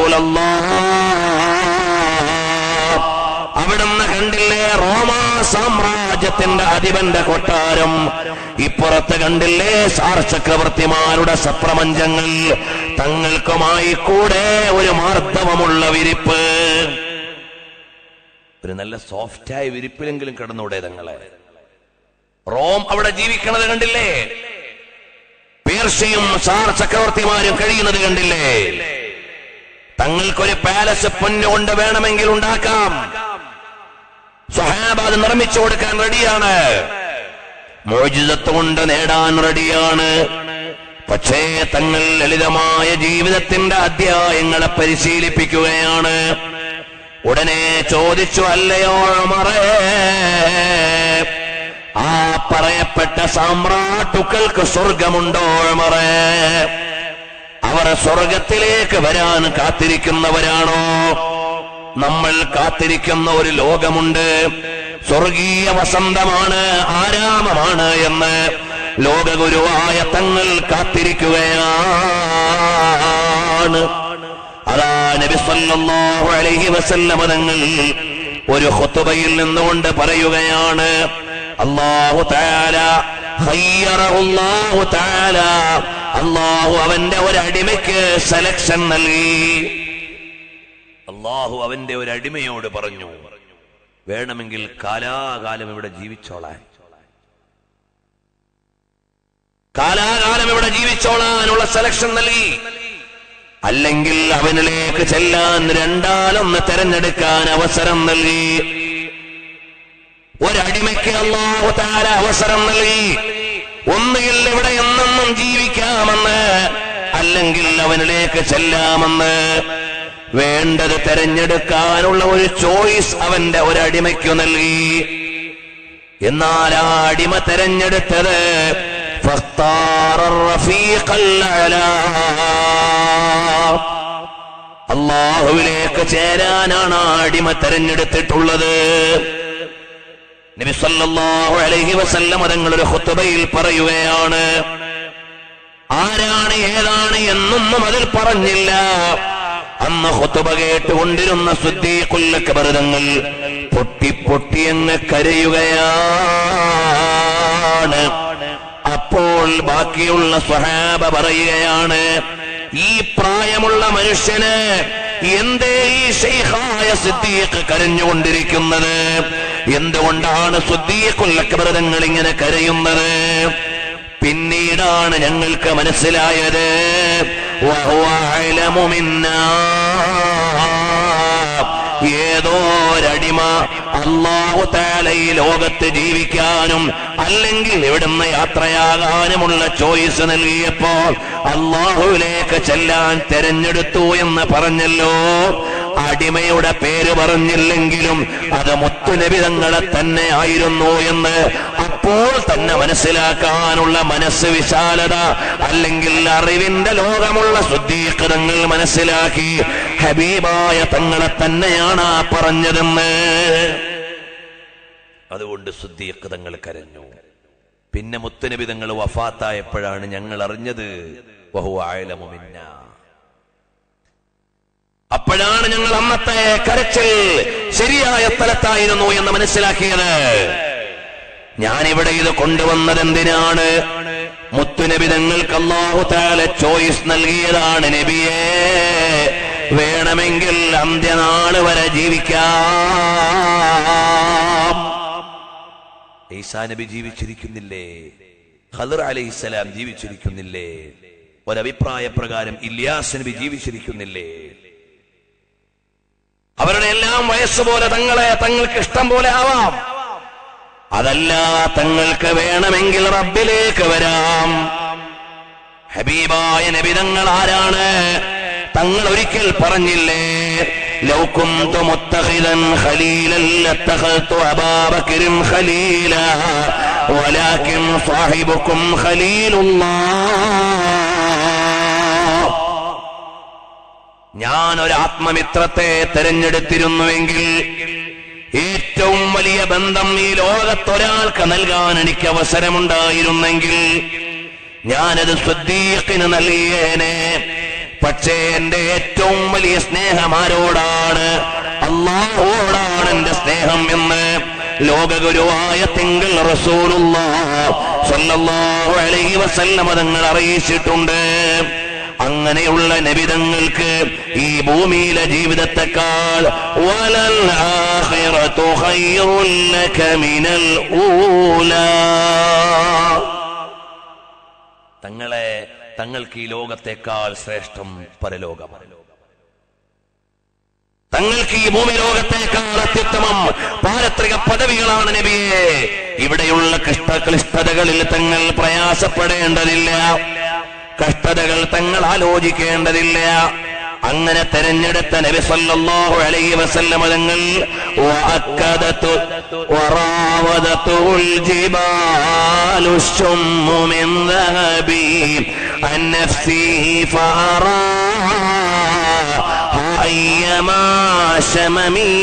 Speaker 1: റസൂലല്ലാഹ് അവിടുന്ന് കണ്ടില്ലേ റോമാ സാമ്രാജ്യത്തിന്റെ അധിപന്റെ കൊട്ടാരം ഇപ്പുറത്ത് കണ്ടില്ലേ സാർ ചക്രവർത്തിമാരുടെ സപ്രപഞ്ചങ്ങൾ തങ്ങൾക്കുമായി കൂടെ ഒരു മാർദ്ദവമുള്ള വിരിപ്പ് ഒരു നല്ല സോഫ്റ്റായ വിരിപ്പിലെങ്കിലും കിടന്നൂടെ തങ്ങളെ റോം അവിടെ ജീവിക്കണത് കണ്ടില്ലേ പേർഷ്യയും സാർ ചക്രവർത്തിമാരും കഴിയുന്നത് കണ്ടില്ലേ തങ്ങൾക്കൊരു പാലസ് പൊന്നുകൊണ്ട് വേണമെങ്കിൽ ഉണ്ടാക്കാം സ്വഹാബ അത് നിർമ്മിച്ചു കൊടുക്കാൻ റെഡിയാണ് മോചിതത്വ കൊണ്ട് നേടാൻ റെഡിയാണ് പക്ഷേ തങ്ങൾ ലളിതമായ ജീവിതത്തിന്റെ അധ്യായങ്ങളെ പരിശീലിപ്പിക്കുകയാണ് ഉടനെ ചോദിച്ചു അല്ലയോ ഉമറേ ആ പറയപ്പെട്ട സാമ്രാട്ടുക്കൾക്ക് സ്വർഗമുണ്ടോ ഉമറേ അവർ സ്വർഗത്തിലേക്ക് വരാൻ കാത്തിരിക്കുന്നവരാണോ നമ്മൾ കാത്തിരിക്കുന്ന ഒരു ലോകമുണ്ട് സ്വർഗീയ വസന്തമാണ് ആരാമമാണ് എന്ന് ലോകഗുരുവായ തങ്ങൾ കാത്തിരിക്കുകയാണ് അതാ നബി സല്ലല്ലാഹു അലൈഹി വസല്ലമ തങ്ങൾ ഒരു ഖുത്ബയിൽ നിന്നുകൊണ്ട് പറയുകയാണ് അല്ലാഹു തആല ഖയ്യറഹു അല്ലാഹു തആല അല്ലാഹു അവന്റെ ഒരു അടിമയ്ക്ക് സെലക്ഷൻ നൽകി അള്ളാഹു അവന്റെ ഒരു അടിമയോട് പറഞ്ഞു വേണമെങ്കിൽ കാലാകാലം ഇവിടെ ജീവിച്ചോളാൻ കാലാകാലം ഇവിടെ ജീവിച്ചോളാനുള്ള സെലക്ഷൻ നൽകി അല്ലെങ്കിൽ അവനിലേക്ക് ചെല്ലാൻ രണ്ടാലൊന്ന് തെരഞ്ഞെടുക്കാൻ അവസരം നൽകി ഒരടിമയ്ക്ക് അള്ളാഹു താര അവസരം നൽകി ഒന്നുകിൽ ഇവിടെ എന്നെന്നും ജീവിക്കാമെന്ന് അല്ലെങ്കിൽ അവനിലേക്ക് ചെല്ലാമെന്ന് വേണ്ടത് തെരഞ്ഞെടുക്കാനുള്ള ഒരു ചോയ്സ് അവന്റെ ഒരടിമയ്ക്കു നൽകി എന്നാൽ ആ അടിമ തെരഞ്ഞെടുത്തത് فاختار الرفيق الأعلى അള്ളാഹുവിലേക്ക് ചേരാനാണ് ആ അടിമ തെരഞ്ഞെടുത്തിട്ടുള്ളത് നബി സല്ലല്ലാഹു അലൈഹി വസല്ലം തങ്ങളൊരു ഖുത്ബയിൽ പറയുകയാണ് ആരാണ് ഏതാണ് എന്നൊന്നും അതിൽ പറഞ്ഞില്ല അന്ന് ഖുത്ബ കേട്ടുകൊണ്ടിരുന്ന സുദ്ദീഖുല്ലക്ബർതങ്ങൾ പൊട്ടി പൊട്ടി അങ്ങ് കരയുകയാണ് അപ്പോൾ ബാക്കിയുള്ള സ്വഹാബ പറയുകയാണ് ഈ പ്രായമുള്ള മനുഷ്യന് എന്തേ ഈ ഷെയ്ഖായ സിദ്ദീഖ് കരഞ്ഞുകൊണ്ടിരിക്കുന്നത് എന്തുകൊണ്ടാണ് സുദ്ദീഖുല്ലക്ബർതങ്ങൾ ഇങ്ങനെ കരയുന്നത് പിന്നീടാണ് ഞങ്ങൾക്ക് മനസ്സിലായത് വഹുവ അഅലമു മിന്നാ. ഏതോ ഒരടിമ അള്ളാഹു താല ഈ ലോകത്ത് ജീവിക്കാനും അല്ലെങ്കിൽ ഇവിടുന്ന് യാത്രയാകാനുമുള്ള ചോയ്സ് നൽകിയപ്പോൾ അള്ളാഹുവിലേക്ക് ചെല്ലാൻ തെരഞ്ഞെടുത്തു എന്ന് പറഞ്ഞല്ലോ അടിമയുടെ പേര് പറഞ്ഞില്ലെങ്കിലും അത് മുത്തുനബിതങ്ങളെ തന്നെ ആയിരുന്നു എന്ന് അപ്പോൾ തന്നെ മനസ്സിലാക്കാനുള്ള മനസ്സ് വിശാലത അല്ലെങ്കിൽ അറിവിന്റെ ലോകമുള്ള ശുദ്ധീകരണങ്ങൾ മനസ്സിലാക്കി ഹബീബായ തങ്ങളെ തന്നെയാണ് ആ പറഞ്ഞതെന്ന് അതുകൊണ്ട് ശുദ്ധീകൃതങ്ങൾ കരഞ്ഞു പിന്നെ മുത്തുനബി തങ്ങൾ വഫാത്തായപ്പോഴാണ് ഞങ്ങൾ അറിഞ്ഞത് വഹു ആയലമുമിന്ന അപ്പോഴാണ് ഞങ്ങൾ അന്നത്തെ കരച്ചിൽ ശരിയായ സ്ഥലത്തായിരുന്നു എന്ന് മനസ്സിലാക്കിയത് ഞാനിവിടെ ഇത് കൊണ്ടുവന്നത് എന്തിനാണ് മുത്തുനബി തങ്ങൾക്ക് അള്ളാഹു താല ചോയ്സ് നൽകിയതാണ് നബിയെ വേണമെങ്കിൽ അന്ത്യനാള് വരെ ജീവിക്കാം ഈസാ നബി ജീവിച്ചിരിക്കുന്നില്ലേ ഖദർ അലൈഹിസ്സലാം ജീവിച്ചിരിക്കുന്നില്ലേ ഒരഭിപ്രായ പ്രകാരം ഇല്യാസ് നബി ജീവിച്ചിരിക്കുന്നില്ലേ അവരുടെ എല്ലാം വയസ്സുപോലെ തങ്ങളെ തങ്ങൾക്ക് ഇഷ്ടം പോലെ ആവാം അതല്ല തങ്ങൾക്ക് വേണമെങ്കിൽ റബ്ബിലേക്ക് വരാം ഹബീബായ നബിതങ്ങൾ ആരാണ് തങ്ങൾ ഒരിക്കൽ പറഞ്ഞില്ലേ لو كنت متخذا خليلا لاتخذت أبا بكر خليلا ولكن صاحبكم خليل الله ഞാൻ ഒരു ആത്മമിത്രത്തെ തെരഞ്ഞെടുത്തിരുന്നുവെങ്കിൽ ഏറ്റവും വലിയ ബന്ധം ഈ ലോകത്തൊരാൾക്ക് നൽകാൻ എനിക്ക് അവസരമുണ്ടായിരുന്നെങ്കിൽ ഞാനത് സ്വദ്ദീഖിന് നൽകിയേനെ പക്ഷേ എന്റെ ഏറ്റവും വലിയ സ്നേഹം ആരോടാണ് അള്ളാഹോടാണ് എന്റെ സ്നേഹം എന്ന് ലോകഗുരുവായ തിങ്കൾ റസൂലുള്ളാഹു അലൈഹി വസല്ലമ തങ്ങൾ അറിയിച്ചിട്ടുണ്ട് അങ്ങനെയുള്ള നബിതങ്ങൾക്ക് ഈ ഭൂമിയിലെ ജീവിതത്തെക്കാൾ വലൽ ആഖിറതു ഖൈറുൻ ലക മിനൽ ഊലാ തങ്ങളെ തങ്ങൾക്ക് ഈ ലോകത്തെക്കാൾ ശ്രേഷ്ഠം പരലോകമാണ് തങ്ങൾക്ക് ഈ ഭൂമി ലോകത്തേക്കാൾ അത്യുത്തമം പാരത്രിക പദവികളാണ് നബിയെ ഇവിടെയുള്ള കഷ്ട ക്ലിഷ്ടതകളിൽ തങ്ങൾ പ്രയാസപ്പെടേണ്ടതില്ല കഷ്ടതകൾ തങ്ങൾ ആലോചിക്കേണ്ടതില്ല അങ്ങനെ തെരഞ്ഞെടുത്ത നബി സല്ലല്ലാഹു അലൈഹി വസല്ലമ തങ്ങൾ വഅക്കദതു വറാവദതുൽ ജിബാലു ശുമ്മു മിൻ ذهبي عن نفسي فأرى أيما شممي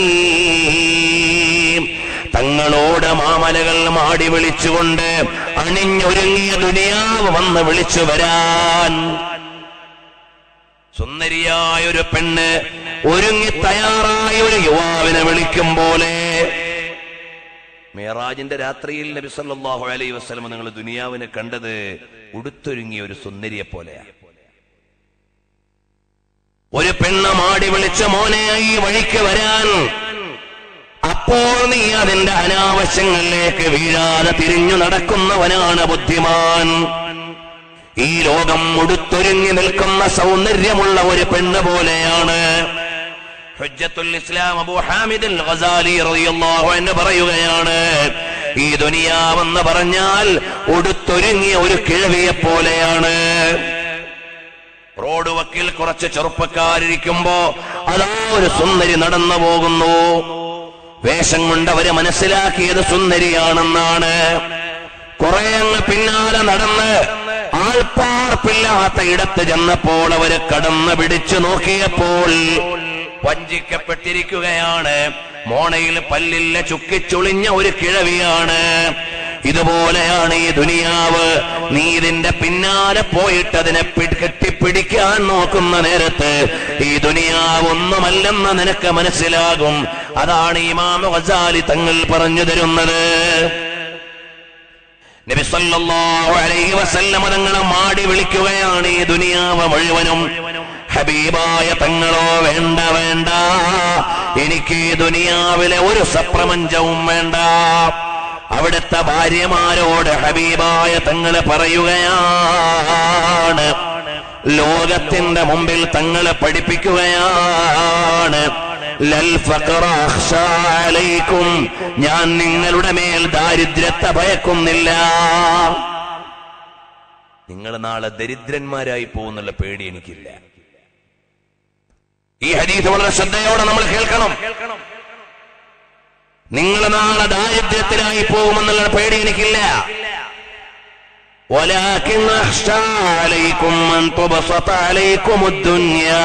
Speaker 1: തങ്ങളോട് മാമലകൾ മാടി വിളിച്ചുകൊണ്ട് അണിഞ്ഞൊരുങ്ങിയ ദുനിയാവ് വന്ന് വിളിച്ചു വരാൻ സുന്ദരിയായ ഒരു പെണ്ണ് ഒരുങ്ങി തയ്യാറായ ഒരു യുവാവിനെ വിളിക്കും പോലെ മേറാജിന്റെ രാത്രിയിൽ നബി സല്ലല്ലാഹു അലൈഹി വസല്ലം നിങ്ങൾ ദുനിയാവിനെ കണ്ടത് ഉടുത്തൊരുങ്ങിയ ഒരു സുന്ദരിയെ പോലെയാണ് ഒരു പെണ്ണ് മാടി വിളിച്ച മോനെ ഈ വഴിക്ക് വരാൻ അപ്പോൾ നീ അതിന്റെ അനാവശ്യങ്ങളിലേക്ക് വീഴാതെ തിരിഞ്ഞു നടക്കുന്നവനാണ് ബുദ്ധിമാൻ ഈ ലോകം മുടുത്തൊരുങ്ങി നിൽക്കുന്ന സൗന്ദര്യമുള്ള ഒരു പെണ്ണ് പോലെയാണ് ഹുജ്ജത്തുൽ ഇസ്ലാം അബൂ ഹാമിദ് അൽ ഗസാലി റളിയല്ലാഹു അൻഹു പറയുകയാണ് ഈ ദുനിയാവെന്ന് പറഞ്ഞാൽ ഉടുത്തൊരുങ്ങിയ ഒരു കിഴവിയെ പോലെയാണ് റോഡ് വക്കിൽ കുറച്ച് ചെറുപ്പക്കാരിരിക്കുമ്പോ അതാ ഒരു സുന്ദരി നടന്നു പോകുന്നു വേഷം കൊണ്ട് അവര് മനസ്സിലാക്കിയത് സുന്ദരിയാണെന്നാണ് കുറെ അങ്ങ് പിന്നാലെ നടന്ന് ആൾപ്പാർപ്പില്ലാത്ത ഇടത്ത് ചെന്നപ്പോൾ അവര് കടന്ന് പിടിച്ചു നോക്കിയപ്പോൾ വഞ്ചിക്കപ്പെട്ടിരിക്കുകയാണ് മോണയിൽ പല്ലില്ല ചുക്കിച്ചുളിഞ്ഞ ഒരു കിഴവിയാണ് ഇതുപോലെയാണ് ഈ ദുനിയാവ് നീ ഇതിന്റെ പിന്നാലെ പോയിട്ട് അതിനെ പി- കെട്ടിപ്പിടിക്കാൻ നോക്കുന്ന നേരത്ത് ഈ ദുനിയാവ് ഒന്നുമല്ലെന്ന് നിനക്ക് മനസ്സിലാകും അതാണ് ഇമാം ഗസാലി തങ്ങൾ പറഞ്ഞു തരുന്നത് നബി സല്ലല്ലാഹു അലൈഹി വസല്ലമ തങ്ങളെ മാടി വിളിക്കുകയാണ് ഈ ദുനിയാവ് മുഴുവനും ഹബീബായ തങ്ങളോ വേണ്ട വേണ്ട എനിക്ക് ഈ ദുനിയാവിലെ ഒരു സപ്രപഞ്ചവും വേണ്ട അവിടുത്തെ ഭാര്യമാരോട് ഹബീബായ തങ്ങള് പറയുകയാണ് ലോകത്തിന്റെ മുമ്പിൽ തങ്ങളെ പഠിപ്പിക്കുകയാണ് ലൽ ഫഖറ അഖ്ശാ അലൈക്കും ഞാൻ നിങ്ങളുടെ മേൽ ദാരിദ്ര്യത്തെ ഭയക്കുന്നില്ല നിങ്ങൾ നാളെ ദരിദ്രന്മാരായി പോകുന്നുള്ള പേടി എനിക്കില്ല ഈ ഹദീസ് വളരെ ശ്രദ്ധയോടെ നമ്മൾ കേൾക്കണം നിങ്ങൾ നാളെ ദാരിദ്ര്യത്തിലായി പോകുമെന്നുള്ള പേടി എനിക്കില്ല ولكن أخشى عليكم أن تبسط عليكم الدنيا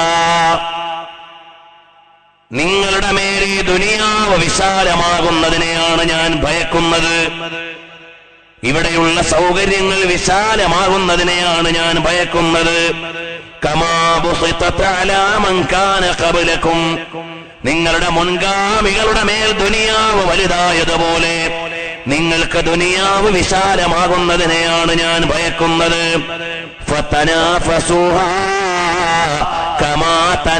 Speaker 1: നിങ്ങളുടെ മേൽ ഈ ദുനിയാവ് വിശാലമാകുന്നതിനെയാണ് ഞാൻ ഭയക്കുന്നത് ഇവിടെയുള്ള സൗകര്യങ്ങൾ വിശാലമാകുന്നതിനെയാണ് ഞാൻ ഭയക്കുന്നത് കമാ ബുസിത്തത് അലാ മൻ കാന ഖബലക്കും നിങ്ങളുടെ മുൻഗാമികളുടെ മേൽ ദുനിയാവ് വലുതായതുപോലെ നിങ്ങൾക്ക് ദുനിയാവ് വിശാലമാകുന്നതിനെയാണ് ഞാൻ ഭയക്കുന്നത് ഫതനാഫസുഹാ കമാ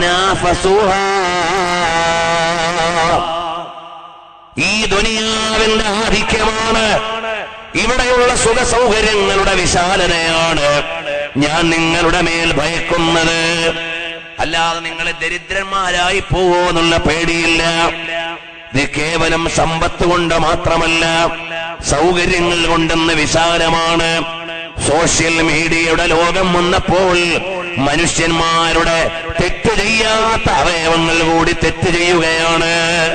Speaker 1: തനാഫസുഹാ ഈ ദുനിയാവിന്റെ ആധിക്യമാണ് ഇവിടെയുള്ള സുഖ സൗകര്യങ്ങളുടെ വിശാലതയാണ് ഞാൻ നിങ്ങളുടെ മേൽ ഭയക്കുന്നത് അല്ലാതെ നിങ്ങൾ ദരിദ്രന്മാരായി പോവോ എന്നുള്ള പേടിയില്ല ഇത് കേവലം സമ്പത്ത് കൊണ്ട് മാത്രമല്ല സൗകര്യങ്ങൾ കൊണ്ടെന്ന് വിശാലമാണ് സോഷ്യൽ മീഡിയയുടെ ലോകം വന്നപ്പോൾ മനുഷ്യന്മാരുടെ തെറ്റ് ചെയ്യാത്ത അവയവങ്ങൾ കൂടി തെറ്റ് ചെയ്യുകയാണ്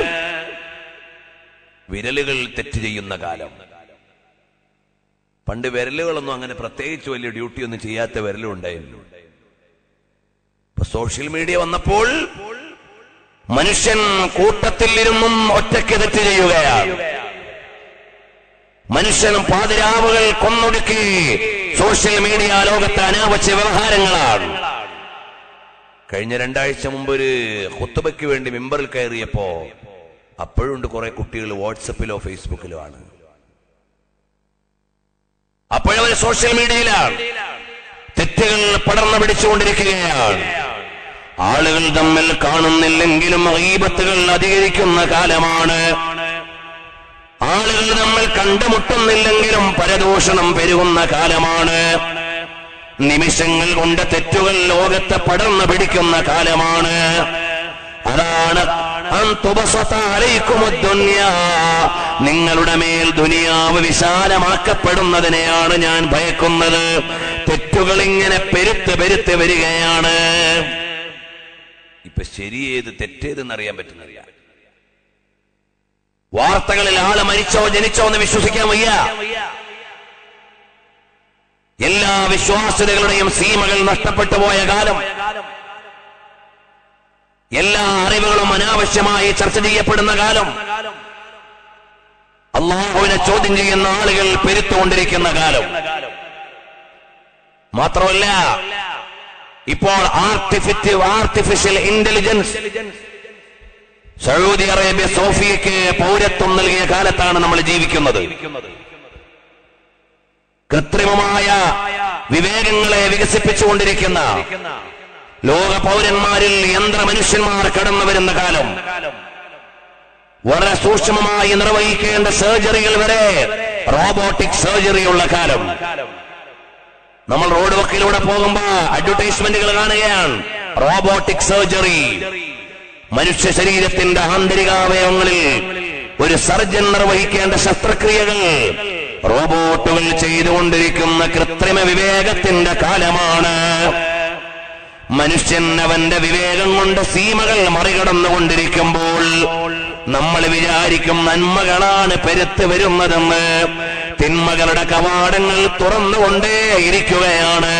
Speaker 1: വിരലുകൾ തെറ്റ് ചെയ്യുന്ന കാലം പണ്ട് വിരലുകളൊന്നും അങ്ങനെ പ്രത്യേകിച്ച് വലിയ ഡ്യൂട്ടി ഒന്നും ചെയ്യാത്ത വിരലും ഉണ്ടായിരുന്നു ഇപ്പൊ സോഷ്യൽ മീഡിയ വന്നപ്പോൾ മനുഷ്യൻ കൂട്ടത്തിൽ ഇരുന്നും ഒറ്റയ്ക്ക് തെറ്റ് ചെയ്യുകയാണ് മനുഷ്യൻ പാതിരാവുകൾ കൊന്നൊടുക്കി സോഷ്യൽ മീഡിയ ലോകത്തെ അനാവശ്യ വ്യവഹാരങ്ങളാണ് കഴിഞ്ഞ രണ്ടാഴ്ച മുമ്പ് ഒരു ഹുത്തുബയ്ക്ക് വേണ്ടി മെമ്പറിൽ കയറിയപ്പോ അപ്പോഴുണ്ട് കുറെ കുട്ടികൾ വാട്സപ്പിലോ ഫേസ്ബുക്കിലോ ആണ് അപ്പോഴവർ സോഷ്യൽ മീഡിയയിലാണ് തെറ്റുകൾ പടർന്നു പിടിച്ചുകൊണ്ടിരിക്കുകയാണ് ആളുകൾ തമ്മിൽ കാണുന്നില്ലെങ്കിലും ഗീബത്തുകൾ അധികരിക്കുന്ന കാലമാണ് ആളുകൾ നമ്മൾ കണ്ടുമുട്ടുന്നില്ലെങ്കിലും പരദൂഷണം പെരുകുന്ന കാലമാണ് നിമിഷങ്ങൾ കൊണ്ട് തെറ്റുകൾ ലോകത്തെ പടർന്നു പിടിക്കുന്ന കാലമാണ് അതാണ് അൻ തുബസത അലൈക്കുമുദ്ദുന്യ. നിങ്ങളുടെ മേൽ ദുനിയാവ് വിശാലമാക്കപ്പെടുന്നതിനെയാണ് ഞാൻ ഭയക്കുന്നത് തെറ്റുകൾ ഇങ്ങനെ പെരുത്ത് പെരുത്ത് വരികയാണ് ഇപ്പൊ ശരിയേത് തെറ്റേതെന്ന് അറിയാൻ പറ്റുന്നില്ല വാർത്തകളിൽ ആള് മരിച്ചോ ജനിച്ചോ എന്ന് വിശ്വസിക്കാൻ വയ്യ എല്ലാ വിശ്വാസ്യതകളുടെയും സീമകൾ നഷ്ടപ്പെട്ടു പോയ കാലം എല്ലാ അറിവുകളും അനാവശ്യമായി ചർച്ച ചെയ്യപ്പെടുന്ന കാലം അള്ളാഹുവിനെ ചോദ്യം ചെയ്യുന്ന ആളുകൾ പെരുത്തുകൊണ്ടിരിക്കുന്ന കാലം മാത്രമല്ല ഇപ്പോൾ artificial artificial intelligence Saudi Arabia സോഫിയക്ക് പൗരത്വം നൽകിയ കാലത്താണ് നമ്മൾ ജീവിക്കുന്നത് കൃത്രിമമായ വിവേകങ്ങളെ വികസിപ്പിച്ചുകൊണ്ടിരിക്കുന്ന ലോക പൗരന്മാരിൽ യന്ത്ര മനുഷ്യന്മാർ കടന്നു വരുന്ന കാലം വളരെ സൂക്ഷ്മമായി നിർവഹിക്കേണ്ട സർജറികൾ വരെ റോബോട്ടിക് സർജറി ഉള്ള കാലം നമ്മൾ റോഡ് വക്കിലൂടെ പോകുമ്പോ അഡ്വർടൈസ്മെന്റുകൾ കാണുകയാണ് റോബോട്ടിക് സർജറി മനുഷ്യ ശരീരത്തിന്റെ ആന്തരികാവയവങ്ങളിൽ ഒരു സർജൻ നിർവഹിക്കേണ്ട ശസ്ത്രക്രിയകൾ റോബോട്ടുകൾ ചെയ്തുകൊണ്ടിരിക്കുന്ന കൃത്രിമ വിവേകത്തിന്റെ കാലമാണ് മനുഷ്യൻ അവന്റെ വിവേകം കൊണ്ട് സീമകൾ മറികടന്നുകൊണ്ടിരിക്കുമ്പോൾ നമ്മൾ വിചാരിക്കും നന്മകളാണ് പെരുത്ത് വരുന്നതെന്ന് തിന്മകളുടെ കവാടങ്ങൾ തുറന്നുകൊണ്ടേ ഇരിക്കുകയാണ്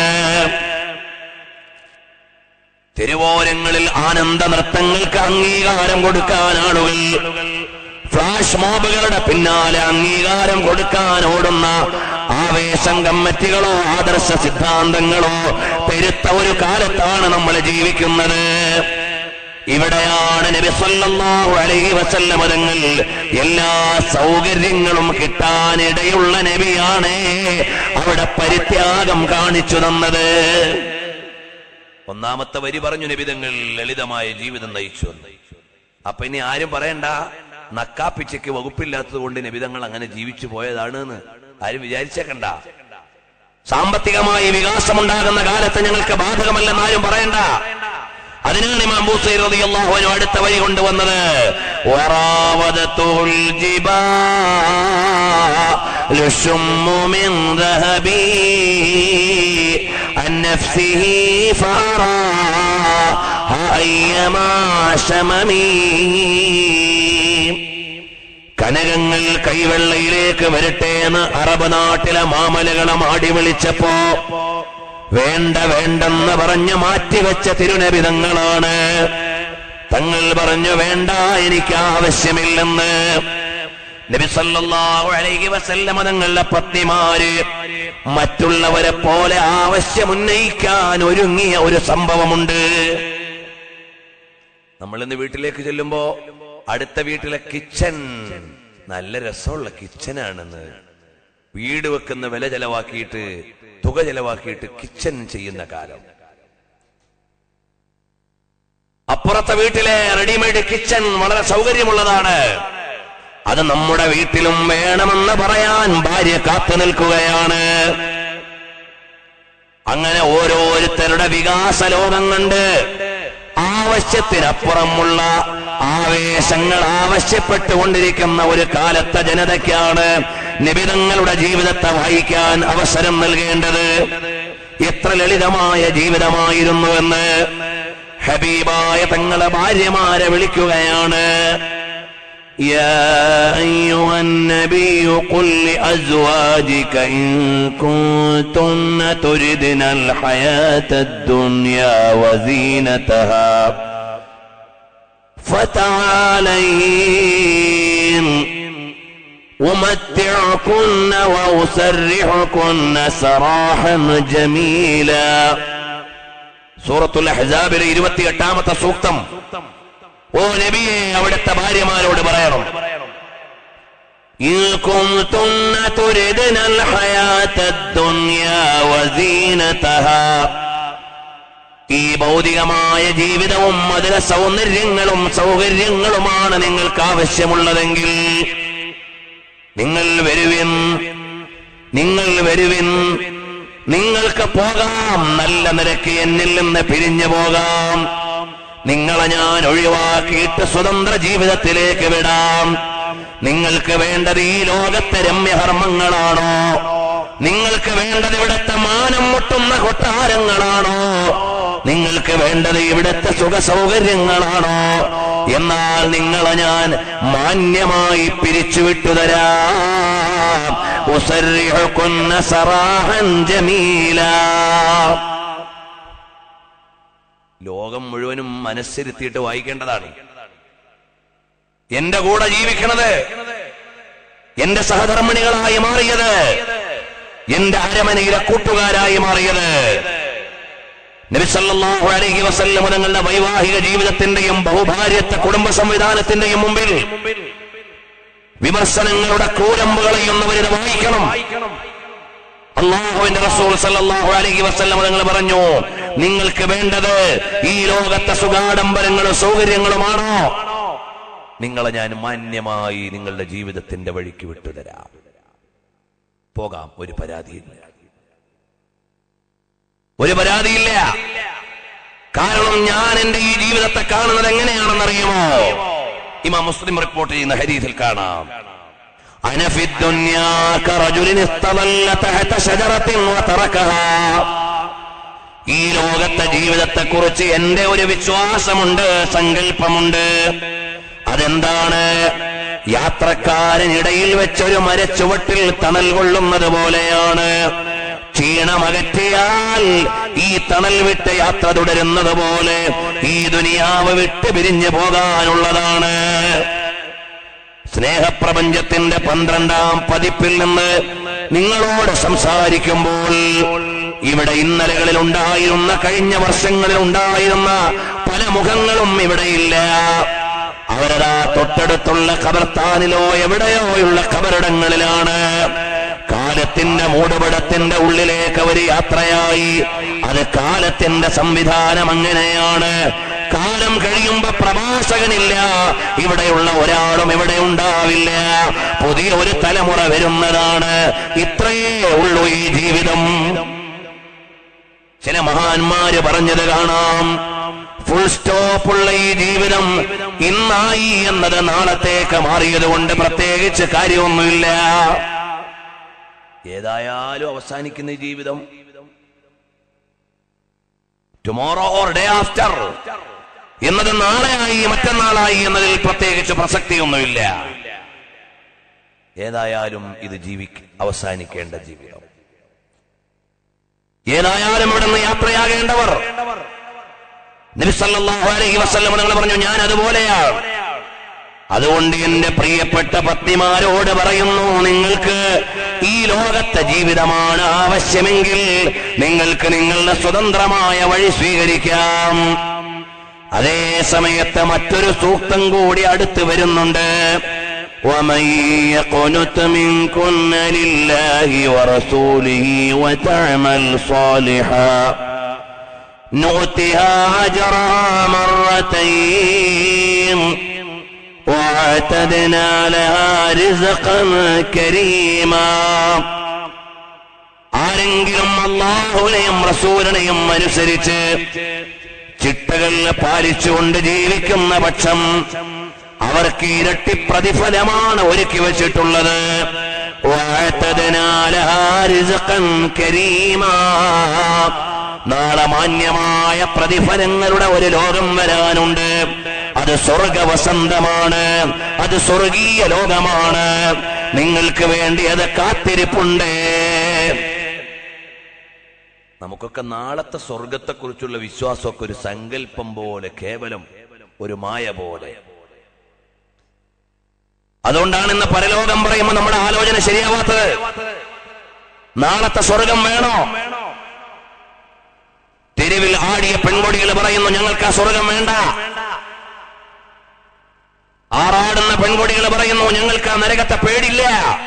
Speaker 1: തെരുവോരങ്ങളിൽ ആനന്ദ നൃത്തങ്ങൾക്ക് അംഗീകാരം കൊടുക്കാൻ ആളുകൾ ഫ്ലാഷ് മോബുകളുടെ പിന്നാലെ അംഗീകാരം കൊടുക്കാൻ ഓടുന്ന ആവേശം കമ്മിറ്റികളോ ആദർശ സിദ്ധാന്തങ്ങളോ പെരുത്ത ഒരു കാലത്താണ് നമ്മൾ ജീവിക്കുന്നത് ഇവിടെയാണ് നബി സല്ലല്ലാഹു അലൈഹി വസല്ലമ തങ്ങൾ എല്ലാ സൗകര്യങ്ങളും കിട്ടാനിടയുള്ള നബിയാണ് അവിടെ പരിത്യാഗം കാണിച്ചു തന്നത് ഒന്നാമത്തെ വരി പറഞ്ഞു നബിതങ്ങൾ ലളിതമായ ജീവിതം നയിച്ചു എന്ന്. അപ്പൊ ഇനി ആരും പറയണ്ട നക്കാപ്പിച്ചയ്ക്ക് വകുപ്പില്ലാത്തത് കൊണ്ട് നബിതങ്ങൾ അങ്ങനെ ജീവിച്ചു പോയതാണ് എന്ന് ആരും വിചാരിച്ചേക്കണ്ട സാമ്പത്തികമായി വികാസമുണ്ടാകുന്ന കാലത്ത് ഞങ്ങൾക്ക് ബാധകമല്ലെന്ന് ആരും പറയണ്ട അതിനാണ് ഇമാം ബൂസൈർ റളിയല്ലാഹു അൻഹു അടുത്ത വഴി കൊണ്ടുവന്നത് വറാവദത്തുൽ ജിബാലു ശുമ്മു മിൻ ذهبي عن نفسه فأراها أيما شممي കനകങ്ങൾ കൈവെള്ളയിലേക്ക് വരട്ടെ എന്ന് അറബ് നാട്ടിലെ മാമലകളെ മാടി വിളിച്ചപ്പോ വേണ്ട വേണ്ടെന്ന് പറഞ്ഞ് മാറ്റിവെച്ച തിരുനബിതങ്ങളാണ് തങ്ങൾ പറഞ്ഞു വേണ്ട എനിക്ക് ആവശ്യമില്ലെന്ന് നബി സല്ലല്ലാഹു അലൈഹി വസല്ലമ തങ്ങളുടെ പത്നിമാര് മറ്റുള്ളവരെ പോലെ ആവശ്യമുന്നയിക്കാൻ ഒരുങ്ങിയ ഒരു സംഭവമുണ്ട് നമ്മൾ ഇന്ന് വീട്ടിലേക്ക് ചെല്ലുമ്പോ അടുത്ത വീട്ടിലെ കിച്ചൺ നല്ല രസമുള്ള കിച്ചനാണെന്ന് വീട് വെക്കുന്ന വില ചെലവാക്കിയിട്ട് തുക ചെലവാക്കിയിട്ട് കിച്ചൺ ചെയ്യുന്ന കാലം അപ്പുറത്തെ വീട്ടിലെ റെഡിമെയ്ഡ് കിച്ചൺ വളരെ സൗകര്യമുള്ളതാണ് അത് നമ്മുടെ വീട്ടിലും വേണമെന്ന് പറയാൻ ഭാര്യ കാത്തു നിൽക്കുകയാണ് അങ്ങനെ ഓരോരുത്തരുടെ വികാസ ലോകം കണ്ട് ആവശ്യത്തിനപ്പുറമുള്ള ആവേശങ്ങൾ ആവശ്യപ്പെട്ടുകൊണ്ടിരിക്കുന്ന ഒരു കാലത്തെ ജനതയ്ക്കാണ് നിബിതങ്ങളുടെ ജീവിതത്തെ വഹിക്കാൻ അവസരം നൽകേണ്ടത് എത്ര ലളിതമായ ജീവിതമായിരുന്നുവെന്ന് ഹബീബായ തങ്ങളെ ഭാര്യമാരെ വിളിക്കുകയാണ് يا أيها النبي قل لأزواجك إن كنتن تردن الحياة الدنيا وزينتها فتعالين أمتعكن وأسرحكن سراحا جميلا سورة الأحزاب ഇരുപത്തി എട്ടാമത്തെ സൂക്തം ഓ നബിയെ അവിടുത്തെ ഭാര്യമാരോട് പറയണം إن كنتن تردن الحياة الدنيا وزينتها ഈ ഭൗതികമായ ജീവിതവും അതിലെ സൗന്ദര്യങ്ങളും സൗകര്യങ്ങളുമാണ് നിങ്ങൾക്ക് ആവശ്യമുള്ളതെങ്കിൽ നിങ്ങൾ വരുവിൻ നിങ്ങൾ വരുവിൻ നിങ്ങൾക്ക് പോകാം നല്ല നിരക്ക് എന്നിൽ നിന്ന് പിരിഞ്ഞു പോകാം നിങ്ങളെ ഞാൻ ഒഴിവാക്കിയിട്ട് സ്വതന്ത്ര ജീവിതത്തിലേക്ക് വിടാം നിങ്ങൾക്ക് വേണ്ടത് ഈ ലോകത്തെ രമ്യഹർമ്മങ്ങളാണോ നിങ്ങൾക്ക് വേണ്ടത് ഇവിടുത്തെ മാനം മുട്ടുന്ന കൊട്ടാരങ്ങളാണോ നിങ്ങൾക്ക് വേണ്ടത് ഇവിടുത്തെ സുഖ സൗകര്യങ്ങളാണോ എന്നാൽ നിങ്ങളെ ഞാൻ മാന്യമായി പിരിച്ചുവിട്ടു തരാം ഉസർരിഹുക്കുന്ന സറാഹൻ ജമീലാ ലോകം മുഴുവനും മനസ്സിരുത്തിയിട്ട് വായിക്കേണ്ടതാണ് എന്റെ കൂടെ ജീവിക്കണത് എന്റെ സഹധർമ്മിണികളായി മാറിയത് എന്റെ അരമനയിലെ കൂട്ടുകാരായി മാറിയത് നബിസല്ലാഹു അലൈഹി വസല്ലം തങ്ങളുടെ വൈവാഹിക ജീവിതത്തിന്റെയും ബഹുഭാര്യത്തെ കുടുംബ സംവിധാനത്തിന്റെയും മുമ്പിൽ വിമർശനങ്ങളുടെ കൂരമ്പുകളെയൊന്നവരിത് വായിക്കണം അള്ളാഹുവിന്റെ റസൂൽ സല്ലല്ലാഹു അലൈഹി വസല്ലം നിങ്ങൾ പറഞ്ഞു നിങ്ങൾക്ക് വേണ്ടത് ഈ ലോകത്തെ സുഖാഡംബരങ്ങളും സൗകര്യങ്ങളുമാണോ നിങ്ങളെ ഞാൻ മാന്യമായി നിങ്ങളുടെ ജീവിതത്തിന്റെ വഴിക്ക് വിട്ടുതരാം പോകാം ഒരു പരാതിയില്ല ഒരു പരാതിയില്ല കാരണം ഞാൻ എന്റെ ഈ ജീവിതത്തെ കാണുന്നത് എങ്ങനെയാണെന്നറിയുമോ ഇമാം മുസ്ലിം റിപ്പോർട്ട് ചെയ്യുന്ന ഹരീതിൽ കാണാം أنا في الدنيا كرجل استظل تحت شجرة وتركها ഈ ലോകത്തെ ജീവിതത്തെ കുറിച്ച് എന്റെ ഒരു വിശ്വാസമുണ്ട് സങ്കല്പമുണ്ട് അതെന്താണ് യാത്രക്കാരനിടയിൽ വെച്ചൊരു മരച്ചുവട്ടിൽ തണൽ കൊള്ളുന്നത് പോലെയാണ് ക്ഷീണമകറ്റിയാൽ ഈ തണൽ വിട്ട് യാത്ര തുടരുന്നത് പോലെ ഈ ദുനിയാവ് വിട്ട് പിരിഞ്ഞു പോകാനുള്ളതാണ് സ്നേഹപ്രപഞ്ചത്തിന്റെ പന്ത്രണ്ടാം പതിപ്പിൽ നിന്ന് നിങ്ങളോട് സംസാരിക്കുമ്പോൾ ഇവിടെ ഇന്നലകളിൽ ഉണ്ടായിരുന്ന കഴിഞ്ഞ വർഷങ്ങളിൽ ഉണ്ടായിരുന്ന പല മുഖങ്ങളും ഇവിടെയില്ല അവരതാ തൊട്ടടുത്തുള്ള ഖബർത്താനിലോ എവിടെയോയുള്ള ഖബറിടങ്ങളിലാണ് കാലത്തിന്റെ മൂടുപടത്തിന്റെ ഉള്ളിലേക്ക് അവർ യാത്രയായി അത് കാലത്തിന്റെ സംവിധാനം അങ്ങനെയാണ് കാലം കഴിയുമ്പോ പ്രഭാഷകനില്ല ഇവിടെയുള്ള ഒരാളും ഇവിടെ ഉണ്ടാവില്ല പുതിയ ഒരു തലമുറ വരുന്നതാണ് ഇത്രയേ ഉള്ളൂ ഈ ജീവിതം ചില മഹാന്മാര് പറഞ്ഞത് കാണാം ഫുൾ സ്റ്റോപ്പുള്ള ഈ ജീവിതം ഇന്നായി എന്നത് നാളത്തേക്ക് മാറിയത് കൊണ്ട് പ്രത്യേകിച്ച് കാര്യമൊന്നുമില്ല ഏതായാലും അവസാനിക്കുന്ന ഈ ജീവിതം ടുമോറോ ഓർ ഡേ ആഫ്റ്റർ എന്നത് നാളെയായി മറ്റന്നാളായി എന്നതിൽ പ്രത്യേകിച്ച് പ്രസക്തിയൊന്നുമില്ല ഏതായാലും ഇത് ജീവിക്ക അവസാനിക്കേണ്ട ജീവിതം ഏതായാലും ഇവിടെ നിന്ന് യാത്രയാകേണ്ടവർ നബിസല്ലാഹു അലൈഹി വസല്ലം നിങ്ങൾ പറഞ്ഞു ഞാൻ അതുപോലെയാണ് അതുകൊണ്ട് എന്റെ പ്രിയപ്പെട്ട പത്നിമാരോട് പറയുന്നു നിങ്ങൾക്ക് ഈ ലോകത്തെ ജീവിതമാണ് ആവശ്യമെങ്കിൽ നിങ്ങൾക്ക് നിങ്ങളുടെ സ്വതന്ത്രമായ വഴി സ്വീകരിക്കാം അതേ സമയത്ത് മറ്റൊരു സൂക്തം കൂടി അടുത്ത് വരുന്നുണ്ട് ومن يقنت منكن لله ورسوله وتعمل صالحا نؤتها أجرها مرتين واعتدنا لها رزقا كريما ആരെങ്കിലും അള്ളാഹുവിനെയും റസൂലിനെയും അനുസരിച്ച് ചിട്ടകൾ പാലിച്ചുകൊണ്ട് ജീവിക്കുന്ന പക്ഷം അവർക്ക് ഇരട്ടി പ്രതിഫലമാണ് ഒരുക്കി വച്ചിട്ടുള്ളത് വാഴ്ത്തതിനാ ലഹാ റിസ്ഖൻ കരീമാ നാളെ മാന്യമായ പ്രതിഫലങ്ങളുടെ ഒരു ലോകം വരാനുണ്ട് അത് സ്വർഗവസന്തമാണ് അത് സ്വർഗീയ ലോകമാണ് നിങ്ങൾക്ക് വേണ്ടി അത് കാത്തിരിപ്പുണ്ട് നമുക്കൊക്കെ നാളത്തെ സ്വർഗത്തെക്കുറിച്ചുള്ള വിശ്വാസമൊക്കെ ഒരു സങ്കല്പം പോലെ കേവലം ഒരു മായ പോലെ അതുകൊണ്ടാണ് ഇന്ന് പരലോകം പറയുമ്പോൾ നമ്മുടെ ആലോചന ശരിയാവാത്തത് നാളത്തെ സ്വർഗം വേണോ തെരുവിൽ ആടിയ പെൺകൊടികൾ പറയുന്നു ഞങ്ങൾക്ക് ആ സ്വർഗം വേണ്ട ആറാടുന്ന പെൺകൊടികൾ പറയുന്നു ഞങ്ങൾക്ക് ആ നരകത്തെ പേടില്ല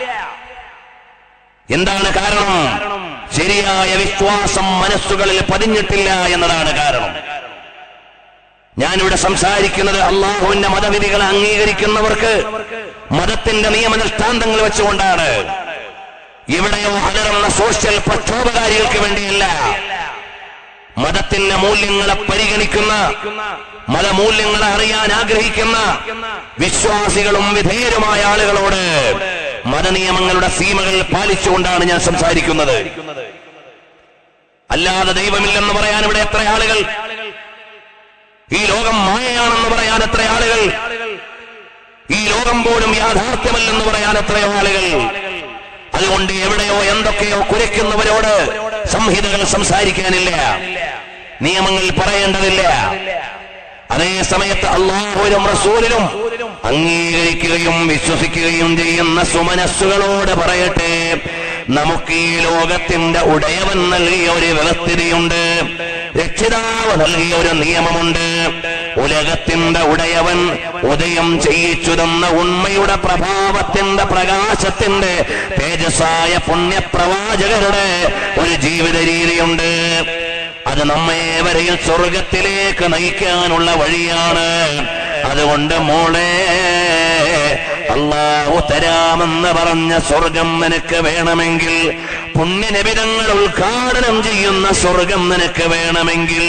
Speaker 1: എന്താണ് കാരണം ശരിയായ വിശ്വാസം മനസ്സുകളിൽ പതിഞ്ഞിട്ടില്ല എന്നതാണ് കാരണം ഞാനിവിടെ സംസാരിക്കുന്നത് അള്ളാഹുവിന്റെ മതവിധികളെ അംഗീകരിക്കുന്നവർക്ക് മതത്തിന്റെ നിയമനിഷ്ഠാന്തങ്ങൾ വെച്ചുകൊണ്ടാണ് ഇവിടെയോ അലറുന്ന സോഷ്യൽ പ്രക്ഷോഭകാരികൾക്ക് വേണ്ടിയല്ല മതത്തിന്റെ മൂല്യങ്ങളെ പരിഗണിക്കുന്ന മതമൂല്യങ്ങളെ അറിയാൻ ആഗ്രഹിക്കുന്ന വിശ്വാസികളും വിധേയരുമായ ആളുകളോട് മതനിയമങ്ങളുടെ സീമകൾ പാലിച്ചുകൊണ്ടാണ് ഞാൻ സംസാരിക്കുന്നത് അല്ലാതെ ദൈവമില്ലെന്ന് പറയാൻ ഇവിടെ എത്ര ആളുകൾ ഈ ലോകം മായയാണെന്ന് പറയാൻ എത്ര ആളുകൾ ഈ ലോകം പോലും യാഥാർത്ഥ്യമല്ലെന്ന് പറയാൻ എത്രയോ ആളുകൾ അതുകൊണ്ട് എവിടെയോ എന്തൊക്കെയോ കുരയ്ക്കുന്നവരോട് സംഹിതകൾ സംസാരിക്കാനില്ല നിയമങ്ങൾ പറയേണ്ടതില്ല അതേ സമയത്ത് അള്ളാഹുവിനും റസൂലിനും അംഗീകരിക്കുകയും വിശ്വസിക്കുകയും ചെയ്യുന്ന സുമനസ്സുകളോട് പറയട്ടെ നമുക്ക് ഈ ലോകത്തിന്റെ ഉടയവൻ നൽകിയ ഒരു വ്യവസ്ഥിതിയുണ്ട് രക്ഷിതാവ് നൽകിയ ഒരു നിയമമുണ്ട് ഉലകത്തിന്റെ ഉടയവൻ ഉദയം ചെയ്യിച്ചു തന്ന ഉണ്മയുടെ പ്രഭാവത്തിന്റെ പ്രകാശത്തിന്റെ തേജസ്സായ പുണ്യപ്രവാചകരുടെ ഒരു ജീവിത രീതിയുണ്ട് അത് നമ്മേവരെയും സ്വർഗത്തിലേക്ക് നയിക്കാനുള്ള വഴിയാണ് അതുകൊണ്ട് മോളെ അള്ളാഹു തരാമെന്ന് പറഞ്ഞ സ്വർഗം നിനക്ക് വേണമെങ്കിൽ പുണ്യനിബിതങ്ങൾ ഉദ്ഘാടനം ചെയ്യുന്ന സ്വർഗം നിനക്ക് വേണമെങ്കിൽ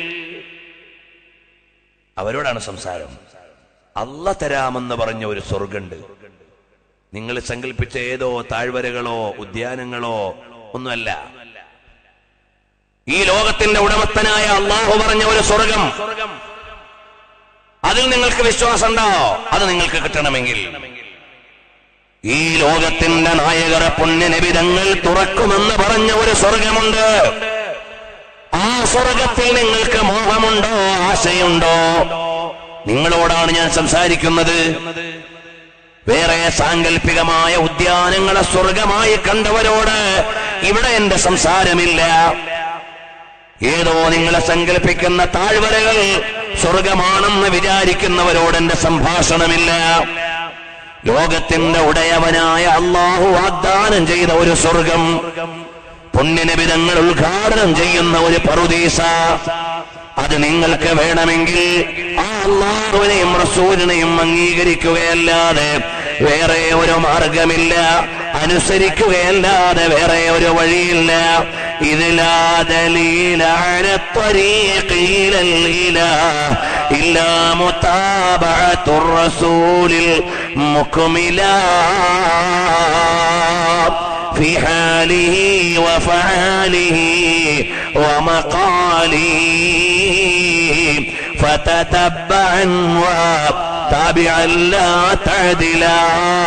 Speaker 1: അവരോടാണ് സംസാരം അല്ല തരാമെന്ന് പറഞ്ഞ ഒരു സ്വർഗമുണ്ട് നിങ്ങൾ സങ്കല്പിച്ച ഏതോ താഴ്വരകളോ ഉദ്യാനങ്ങളോ ഒന്നുമല്ല ഈ ലോകത്തിന്റെ ഉടമസ്ഥനായ അള്ളാഹു പറഞ്ഞ ഒരു സ്വർഗം അതിൽ നിങ്ങൾക്ക് വിശ്വാസം ഉണ്ടോ അത് നിങ്ങൾക്ക് കിട്ടണമെങ്കിൽ ഈ ലോകത്തിന്റെ നായകർ പുണ്യനിബിതങ്ങൾ തുറക്കുമെന്ന് പറഞ്ഞ ഒരു സ്വർഗമുണ്ട് ആ സ്വർഗത്തിൽ നിങ്ങൾക്ക് മോഹമുണ്ടോ ആശയുണ്ടോ നിങ്ങളോടാണ് ഞാൻ സംസാരിക്കുന്നത് വേറെ സാങ്കല്പികമായ ഉദ്യാനങ്ങളെ സ്വർഗമായി കണ്ടവരോട് ഇവിടെ എന്റെ സംസാരമില്ല ഏതോ നിങ്ങളെ സങ്കല്പിക്കുന്ന താഴ്വരകൾ സ്വർഗമാണെന്ന് വിചാരിക്കുന്നവരോട് എന്റെ സംഭാഷണമില്ല ലോകത്തിന്റെ ഉടയവനായ അള്ളാഹു വാഗ്ദാനം ചെയ്ത ഒരു സ്വർഗം പുണ്യനിബിതങ്ങൾ ഉദ്ഘാടനം ചെയ്യുന്ന ഒരു പറുദീസ അത് നിങ്ങൾക്ക് വേണമെങ്കിൽ ആ അള്ളാഹുവിനെയും റസൂലിനെയും അംഗീകരിക്കുകയല്ലാതെ വേറെ ഒരു മാർഗമില്ല അനുസരിക്കുകയല്ലാതെ വേറെ ഒരു വഴിയില്ല ഇതിലാ ദലീല على الطريق إلى الإله إلا متابعة الرسول المكملا في حاله وفعاله ومقاله فتتبعا وتابعا لا تعدلا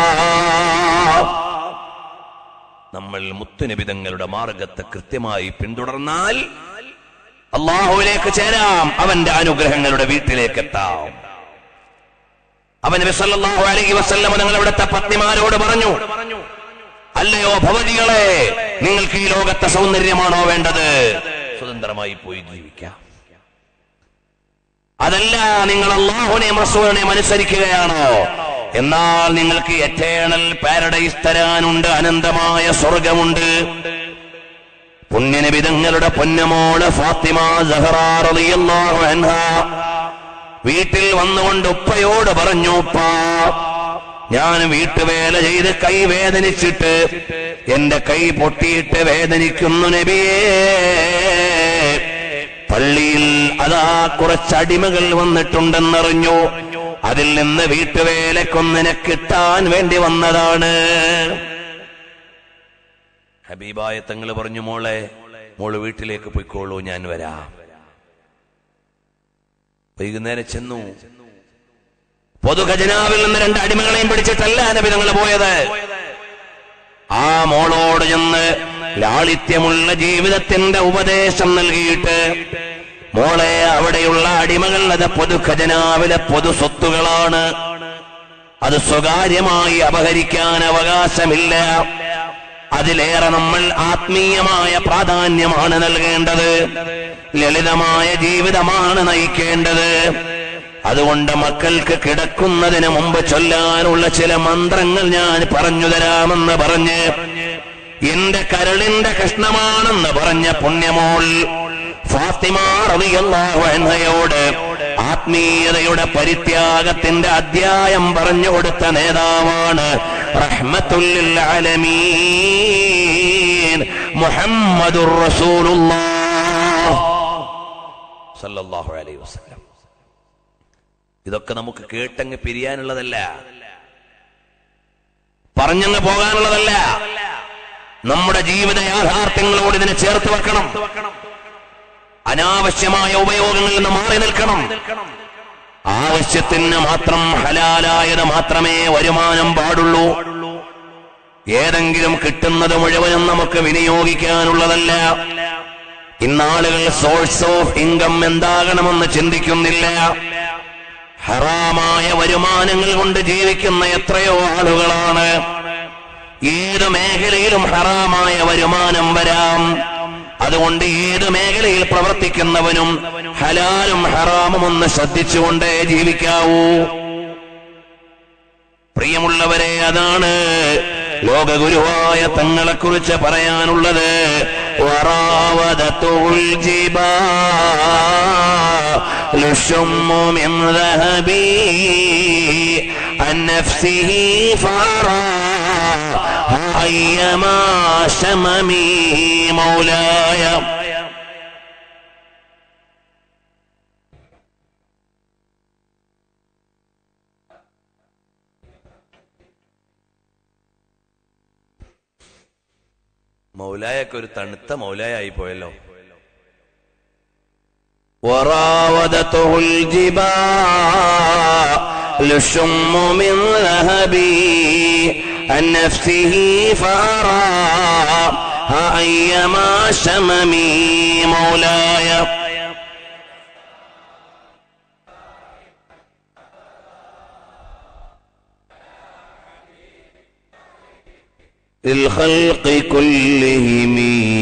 Speaker 1: നമ്മൾ മുത്തുനിബിതങ്ങളുടെ മാർഗത്തെ കൃത്യമായി പിന്തുടർന്നാൽ അള്ളാഹുവിലേക്ക് ചേരാം അവന്റെ അനുഗ്രഹങ്ങളുടെ വീട്ടിലേക്ക് എത്താം അവൻ നബി സല്ലല്ലാഹു അലൈഹി വസല്ലം നിങ്ങൾ അവിടുത്തെ പത്നിമാരോട് പറഞ്ഞു അല്ലയോ ഭവതികളെ നിങ്ങൾക്ക് ഈ ലോകത്തെ സൗന്ദര്യമാണോ വേണ്ടത് സ്വതന്ത്രമായി പോയി ജീവിക്കാം അതല്ല നിങ്ങൾ അള്ളാഹുനെയും റസൂലിനെയും അനുസരിക്കുകയാണോ എന്നാൽ നിങ്ങൾക്ക് എറ്റേണൽ പാരഡൈസ് തരാനുണ്ട് അനന്തമായ സ്വർഗമുണ്ട് പുണ്യനബിതങ്ങളുടെ പൊന്നമോള് ഫാത്തിമ സഹറാ റളിയല്ലാഹു അൻഹ വീട്ടിൽ വന്നുകൊണ്ട് ഉപ്പയോട് പറഞ്ഞു ഉപ്പ ഞാൻ വീട്ടുവേല ചെയ്ത് കൈ വേദനിച്ചിട്ട് എന്റെ കൈ പൊട്ടിയിട്ട് വേദനിക്കുന്നു നബിയേ പള്ളിയിൽ അതാ കുറച്ച് അടിമകൾ വന്നിട്ടുണ്ടെന്നറിഞ്ഞു അതിൽ നിന്ന് വീട്ടുവേലക്കൊന്നിനെ കിട്ടാൻ വേണ്ടി വന്നതാണ് ഹബീബായ തങ്ങൾ പറഞ്ഞു മോളെ മോള് വീട്ടിലേക്ക് പോയിക്കോളൂ ഞാൻ വരാം വൈകുന്നേരം ചെന്നു പൊതു ഖജനാവിൽ നിന്ന് രണ്ട് അടിമകളെയും പിടിച്ചിട്ടല്ല നബി തങ്ങൾ പോയത് ആ മോളോട് ചെന്ന് ലാളിത്യമുള്ള ജീവിതത്തിന്റെ ഉപദേശം നൽകിയിട്ട് മോളെ അവിടെയുള്ള അടിമകൾ അത് പൊതു ഖജനാവിലെ പൊതു സ്വത്തുകളാണ് അത് സ്വകാര്യമായി അപഹരിക്കാൻ അവകാശമില്ല അതിലേറെ നമ്മൾ ആത്മീയമായ പ്രാധാന്യമാണ് നൽകേണ്ടത് ലളിതമായ ജീവിതമാണ് നയിക്കേണ്ടത് അതുകൊണ്ട് മക്കൾക്ക് കിടക്കുന്നതിന് മുമ്പ് ചൊല്ലാനുള്ള ചില മന്ത്രങ്ങൾ ഞാൻ പറഞ്ഞു തരാമെന്ന് പറഞ്ഞ് എന്റെ കരളിന്റെ കഷ്ണമാണെന്ന് പറഞ്ഞ പുണ്യമോൾ ഫാത്തിമ റളിയല്ലാഹു അൻഹയോട് ആത്മീയതയുടെ പരിത്യാഗത്തിന്റെ അധ്യായം പറഞ്ഞു കൊടുത്ത നേതാവാണ് റഹ്മത്തുല്ലിൽ ആലമീൻ മുഹമ്മദുർ റസൂലുള്ളാഹ് സല്ലല്ലാഹു അലൈഹി വസല്ലം ഇതൊക്കെ നമുക്ക് കേട്ടങ്ങ് പിരിയാനുള്ളതല്ല പറഞ്ഞങ്ങ് പോകാനുള്ളതല്ല നമ്മുടെ ജീവിത യാഥാർത്ഥ്യങ്ങളോട് ഇതിനെ ചേർത്ത് വെക്കണം അനാവശ്യമായ ഉപയോഗങ്ങളിൽ നിന്ന് മാറി നിൽക്കണം ആവശ്യത്തിന് മാത്രം ഹലാലായത് മാത്രമേ വരുമാനം പാടുള്ളൂ ഏതെങ്കിലും കിട്ടുന്നത് മുഴുവനും നമുക്ക് വിനിയോഗിക്കാനുള്ളതല്ല ഇന്നാളുകൾ സോഴ്സ് ഓഫ് ഇൻകം എന്താകണമെന്ന് ചിന്തിക്കുന്നില്ല ഹറാമായ വരുമാനങ്ങൾ കൊണ്ട് ജീവിക്കുന്ന എത്രയോ ആളുകളാണ് ഏത് മേഖലയിലും ഹറാമായ വരുമാനം വരാം അതുകൊണ്ട് ഏത് മേഖലയിൽ പ്രവർത്തിക്കുന്നവനും ഹലാലും ഹറാമും ഒന്ന് ശ്രദ്ധിച്ചുകൊണ്ടേ ജീവിക്കാവൂ പ്രിയമുള്ളവരെ അതാണ് ലോകഗുരുവായ തങ്ങളെ കുറിച്ച് പറയാനുള്ളത് വറാവദത്തുൽ ജിബാലു ശുമ്മു മിൻ ذهبي عن نفسه فرا أيما شممي مولاي മൗലായൊക്കെ ഒരു തണുത്ത മൗലായായി പോയല്ലോ وراودته الجبال الشم من ذهبي
Speaker 2: عن نفسه فأراها أيما شممي مولاي الخلق كلهم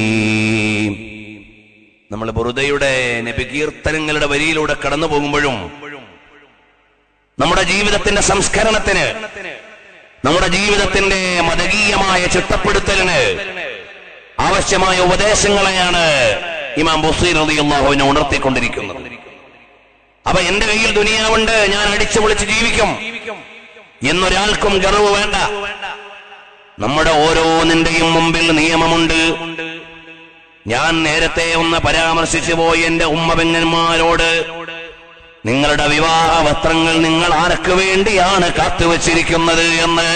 Speaker 1: നമ്മൾ ബുറുദയുടെ നബികീർത്തനങ്ങളുടെ വരിയിലൂടെ കടന്നു പോകുമ്പോഴും നമ്മുടെ ജീവിതത്തിന്റെ സംസ്കരണത്തിന് നമ്മുടെ ജീവിതത്തിന്റെ മതകീയമായ ചിട്ടപ്പെടുത്തലിന് ആവശ്യമായ ഉപദേശങ്ങളെയാണ് ഇമാം ബുസീർ റളിയല്ലാഹുവിനെ ഉണർത്തിക്കൊണ്ടിരിക്കുന്നത് അപ്പൊ എന്റെ കയ്യിൽ ദുനിയാവുണ്ട് ഞാൻ അടിച്ചു പൊളിച്ച് ജീവിക്കും എന്നൊരാൾക്കും ഗർവ് വേണ്ട നമ്മുടെ ഓരോന്നിന്റെയും മുമ്പിൽ നിയമമുണ്ട് ഞാൻ നേരത്തെ ഒന്ന് പരാമർശിച്ചു പോയി എന്റെ ഉമ്മപെങ്ങന്മാരോട് നിങ്ങളുടെ വിവാഹ വസ്ത്രങ്ങൾ നിങ്ങൾ ആർക്ക് വേണ്ടിയാണ് കാത്തുവച്ചിരിക്കുന്നത് എന്ന്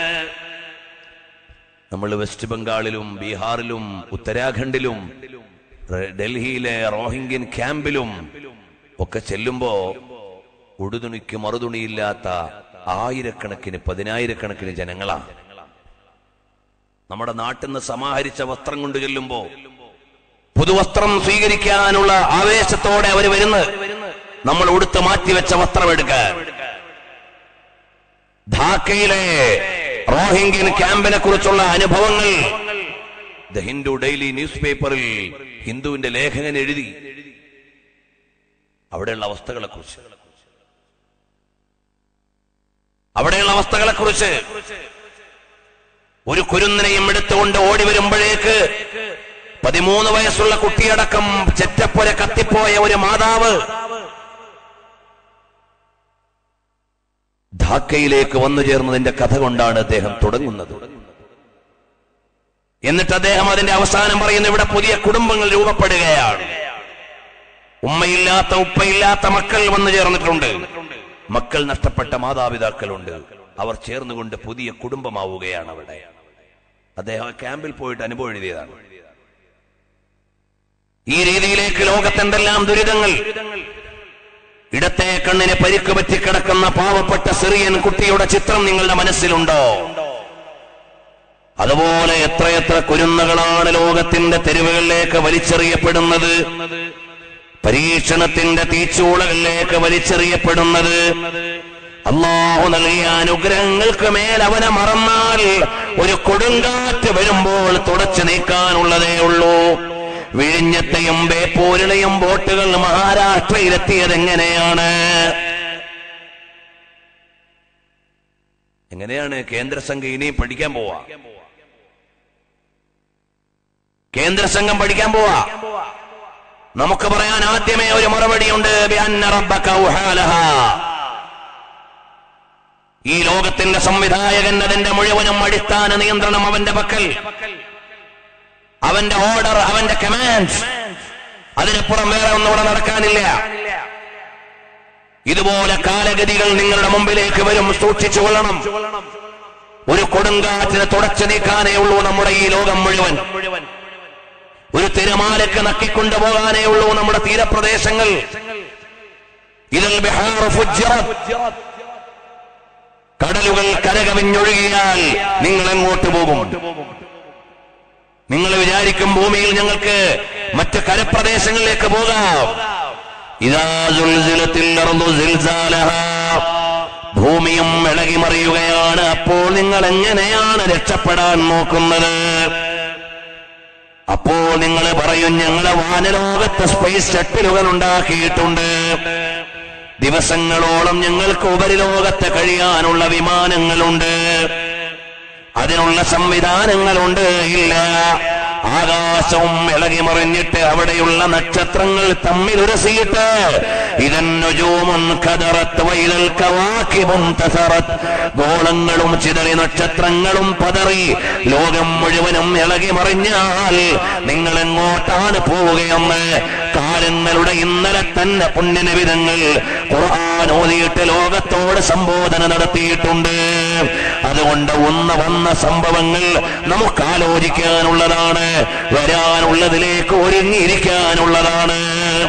Speaker 1: നമ്മൾ വെസ്റ്റ് ബംഗാളിലും ബീഹാറിലും ഉത്തരാഖണ്ഡിലും റെ- ഡൽഹിയിലെ റോഹിംഗ്യൻ ക്യാമ്പിലും ഒക്കെ ചെല്ലുമ്പോ ഉടുതുണിക്ക് മറുതുണിയില്ലാത്ത ആയിരക്കണക്കിന് പതിനായിരക്കണക്കിന് ജനങ്ങളാണ് നമ്മുടെ നാട്ടിൽ നിന്ന് സമാഹരിച്ച വസ്ത്രം കൊണ്ട് ചെല്ലുമ്പോ പുതുവസ്ത്രം സ്വീകരിക്കാനുള്ള ആവേശത്തോടെ അവർ വരുന്നത് നമ്മൾ ഉടുത്ത് മാറ്റിവെച്ച വസ്ത്രം എടുക്കാൻ ധാക്കയിലെ റോഹിംഗ്യൻ ക്യാമ്പിനെ കുറിച്ചുള്ള അനുഭവങ്ങൾ ദ ഹിന്ദു ഡെയിലി ന്യൂസ് പേപ്പറിൽ ഹിന്ദുവിന്റെ ലേഖകൻ എഴുതി അവിടെയുള്ള അവസ്ഥകളെ കുറിച്ച് അവിടെയുള്ള അവസ്ഥകളെ കുറിച്ച് ഒരു കുരുന്നിനെയും എടുത്തുകൊണ്ട് ഓടി വരുമ്പോഴേക്ക് പതിമൂന്ന് വയസ്സുള്ള കുട്ടിയടക്കം ചെറ്റപ്പൊര കത്തിപ്പോയ ഒരു മാതാവ് ധാക്കയിലേക്ക് വന്നു ചേർന്നതിന്റെ കഥ കൊണ്ടാണ് അദ്ദേഹം തുടങ്ങുന്നത് എന്നിട്ട് അദ്ദേഹം അതിന്റെ അവസാനം പറയുന്നു ഇവിടെ പുതിയ കുടുംബങ്ങൾ രൂപപ്പെടുകയാണ് ഉമ്മയില്ലാത്ത ഉപ്പയില്ലാത്ത മക്കൾ വന്നു ചേർന്നിട്ടുണ്ട് മക്കൾ നഷ്ടപ്പെട്ട മാതാപിതാക്കളുണ്ട് അവർ ചേർന്നുകൊണ്ട് പുതിയ കുടുംബമാവുകയാണ് അവിടെ അദ്ദേഹം ക്യാമ്പിൽ പോയിട്ട് അനുഭവം എഴുതിയതാണ് ഈ രീതിയിലേക്ക് ലോകത്തെന്തെല്ലാം ദുരിതങ്ങൾ ഇടത്തെ കണ്ണിന് പരിക്ക് പറ്റി കിടക്കുന്ന പാവപ്പെട്ട സിറിയൻ കുട്ടിയുടെ ചിത്രം നിങ്ങളുടെ മനസ്സിലുണ്ടോ അതുപോലെ എത്രയെത്ര കുരുന്നുകളാണ് ലോകത്തിന്റെ തെരുവുകളിലേക്ക് വലിച്ചെറിയപ്പെടുന്നത് പരീക്ഷണത്തിന്റെ തീച്ചൂളകളിലേക്ക് വലിച്ചെറിയപ്പെടുന്നത് അള്ളാഹു നൽകിയ അനുഗ്രഹങ്ങൾക്ക് മേൽ അവനെ മറന്നാൽ ഒരു കൊടുങ്കാറ്റ് വരുമ്പോൾ തുടച്ചു നീക്കാനുള്ളതേ ഉള്ളൂ വിഴിഞ്ഞത്തെയും ബേപ്പൂരിലെയും ബോട്ടുകൾ മഹാരാഷ്ട്രയിലെത്തിയത് എങ്ങനെയാണ് എങ്ങനെയാണ് കേന്ദ്ര സംഘം ഇനിയും പഠിക്കാൻ പോവാ കേന്ദ്ര സംഘം പഠിക്കാൻ പോവാ നമുക്ക് പറയാൻ ആദ്യമേ ഒരു മറുപടിയുണ്ട് ബിഅന്ന റബ്ബക ഔഹാലഹ. ഈ ലോകത്തിന്റെ സംവിധായകൻ അതിന്റെ മുഴുവനും അടിസ്ഥാന നിയന്ത്രണം അവന്റെ പക്കൽ അവന്റെ ഓർഡർ അവന്റെ കമാൻഡ് അതിനപ്പുറം വേറെ ഒന്നും ഇവിടെ നടക്കാനില്ല ഇതുപോലെ കാലഗതികൾ നിങ്ങളുടെ മുമ്പിലേക്ക് വരും സൂക്ഷിച്ചു കൊള്ളണം ഒരു കൊടുങ്കാറ്റിനെ തുടച്ചു നീക്കാനേ ഉള്ളൂ നമ്മുടെ ഈ ലോകം മുഴുവൻ ഒരു തിരമാലക്ക് നക്കിക്കൊണ്ടു പോകാനേ ഉള്ളൂ നമ്മുടെ തീരപ്രദേശങ്ങൾ ഇതിൽ ബിഹാർ ഫുജ്ജിറത്. കടലുകൾ കരകവിഞ്ഞൊഴുകിയാൽ നിങ്ങൾ എങ്ങോട്ട് പോകും നിങ്ങൾ വിചാരിക്കും ഭൂമിയിൽ ഞങ്ങൾക്ക് മറ്റ് കരപ്രദേശങ്ങളിലേക്ക് പോകാം ഇതാ സുൽസിലത്തിൽ അർദു സിൽസാലഹാ. ഭൂമിയും ഇളകി മറിയുകയാണ് അപ്പോൾ നിങ്ങൾ എങ്ങനെയാണ് രക്ഷപ്പെടാൻ നോക്കുന്നത് അപ്പോൾ നിങ്ങൾ പറയും ഞങ്ങളെ വാനലോകത്ത് സ്പേസ് ഷട്ടിലുകൾ ഉണ്ടാക്കിയിട്ടുണ്ട് ദിവസങ്ങളോളം ഞങ്ങൾക്ക് ഉപരിലോകത്ത് കഴിയാനുള്ള വിമാനങ്ങളുണ്ട് അതിനുള്ള സംവിധാനങ്ങളുണ്ട് ഇല്ല ആകാശവും ഇളകി മറിഞ്ഞിട്ട് അവിടെയുള്ള നക്ഷത്രങ്ങൾ തമ്മിൽ ഉരസിയിട്ട് ഇതന്നുജൂമുൻ കതറത്ത് വൈലൽ കവാക്കിബും തസറത്ത് ഗോളങ്ങളും ചിതറി നക്ഷത്രങ്ങളും പതറി ലോകം മുഴുവനും ഇളകി മറിഞ്ഞാൽ നിങ്ങൾ എങ്ങോട്ടാണ് പോവുകയെന്ന് കാലങ്ങളുടെ ഇന്നലെ തന്നെ പുണ്യനവിധങ്ങൾ ഖുർആൻ ഓതിയിട്ട് ലോകത്തോട് സംബോധന നടത്തിയിട്ടുണ്ട് അതുകൊണ്ട് ഒന്ന് വന്ന സംഭവങ്ങൾ നമുക്ക് ആലോചിക്കാനുള്ളതാണ് വരാനുള്ളതിലേക്ക് ഒരുങ്ങിയിരിക്കാനുള്ളതാണ്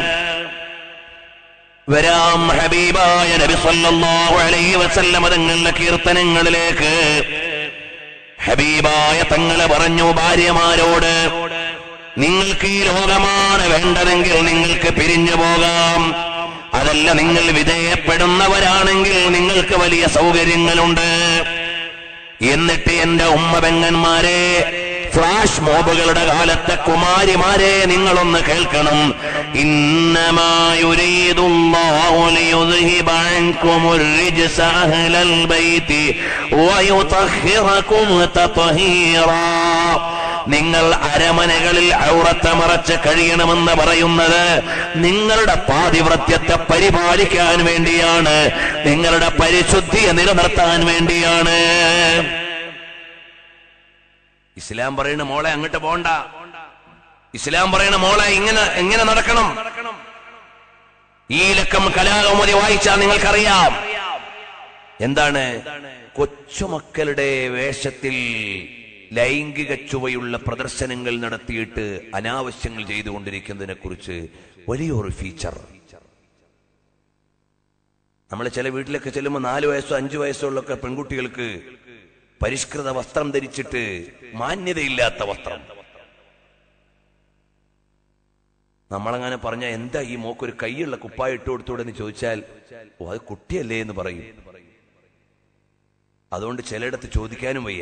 Speaker 1: വരാം ഹബീബായ നബി സല്ലല്ലാഹു അലൈഹി വസല്ലമ തങ്ങളുടെ കീർത്തനങ്ങളിലേക്ക് ഹബീബായ തങ്ങളെ പറഞ്ഞു ഭാര്യമാരോട് നിങ്ങൾക്ക് ഈ ലോകമാണ് വേണ്ടതെങ്കിൽ നിങ്ങൾക്ക് പിരിഞ്ഞു പോകാം അതല്ല നിങ്ങൾ വിധേയപ്പെടുന്നവരാണെങ്കിൽ നിങ്ങൾക്ക് വലിയ സൗകര്യങ്ങളുണ്ട് എന്നിട്ട് എന്റെ ഉമ്മ പെങ്ങന്മാരെ ഫ്ലാഷ് മോബുകളുടെ കാലത്തെ കുമാരിമാരെ നിങ്ങളൊന്ന് കേൾക്കണം നിങ്ങൾ അരമനകളിൽ ഔറത്തെ മറച്ച് കഴിയണമെന്ന് പറയുന്നത് നിങ്ങളുടെ പാതിവ്രത്യത്തെ പരിപാലിക്കാൻ വേണ്ടിയാണ് നിങ്ങളുടെ പരിശുദ്ധിയെ നിലനിർത്താൻ വേണ്ടിയാണ് ഇസ്ലാം പറയുന്ന മോളെ അങ്ങോട്ട് പോണ്ട ഇസ്ലാം പറയുന്ന മോളെ ഇങ്ങനെ എങ്ങനെ നടക്കണം ഈ ലക്കം കലാകൗമുദി വായിച്ചാൽ നിങ്ങൾക്കറിയാം എന്താണ് കൊച്ചുമക്കളുടെ വേഷത്തിൽ ലൈംഗിക ചുവയുള്ള പ്രദർശനങ്ങൾ നടത്തിയിട്ട് അനാവശ്യങ്ങൾ ചെയ്തുകൊണ്ടിരിക്കുന്നതിനെ കുറിച്ച് വലിയൊരു ഫീച്ചർ നമ്മൾ ചില വീട്ടിലൊക്കെ ചെല്ലുമ്പോൾ നാല് വയസ്സോ അഞ്ചു വയസ്സോ ഉള്ള പെൺകുട്ടികൾക്ക് പരിഷ്കൃത വസ്ത്രം ധരിച്ചിട്ട് മാന്യതയില്ലാത്ത വസ്ത്രം നമ്മളങ്ങനെ പറഞ്ഞ എന്താ ഈ മോക്കൊരു കൈയുള്ള കുപ്പായ ഇട്ട് കൊടുത്തൂടെ എന്ന് ചോദിച്ചാൽ ഓ അത് കുട്ടിയല്ലേ എന്ന് പറയും അതുകൊണ്ട് ചിലയിടത്ത് ചോദിക്കാനും വയ്യ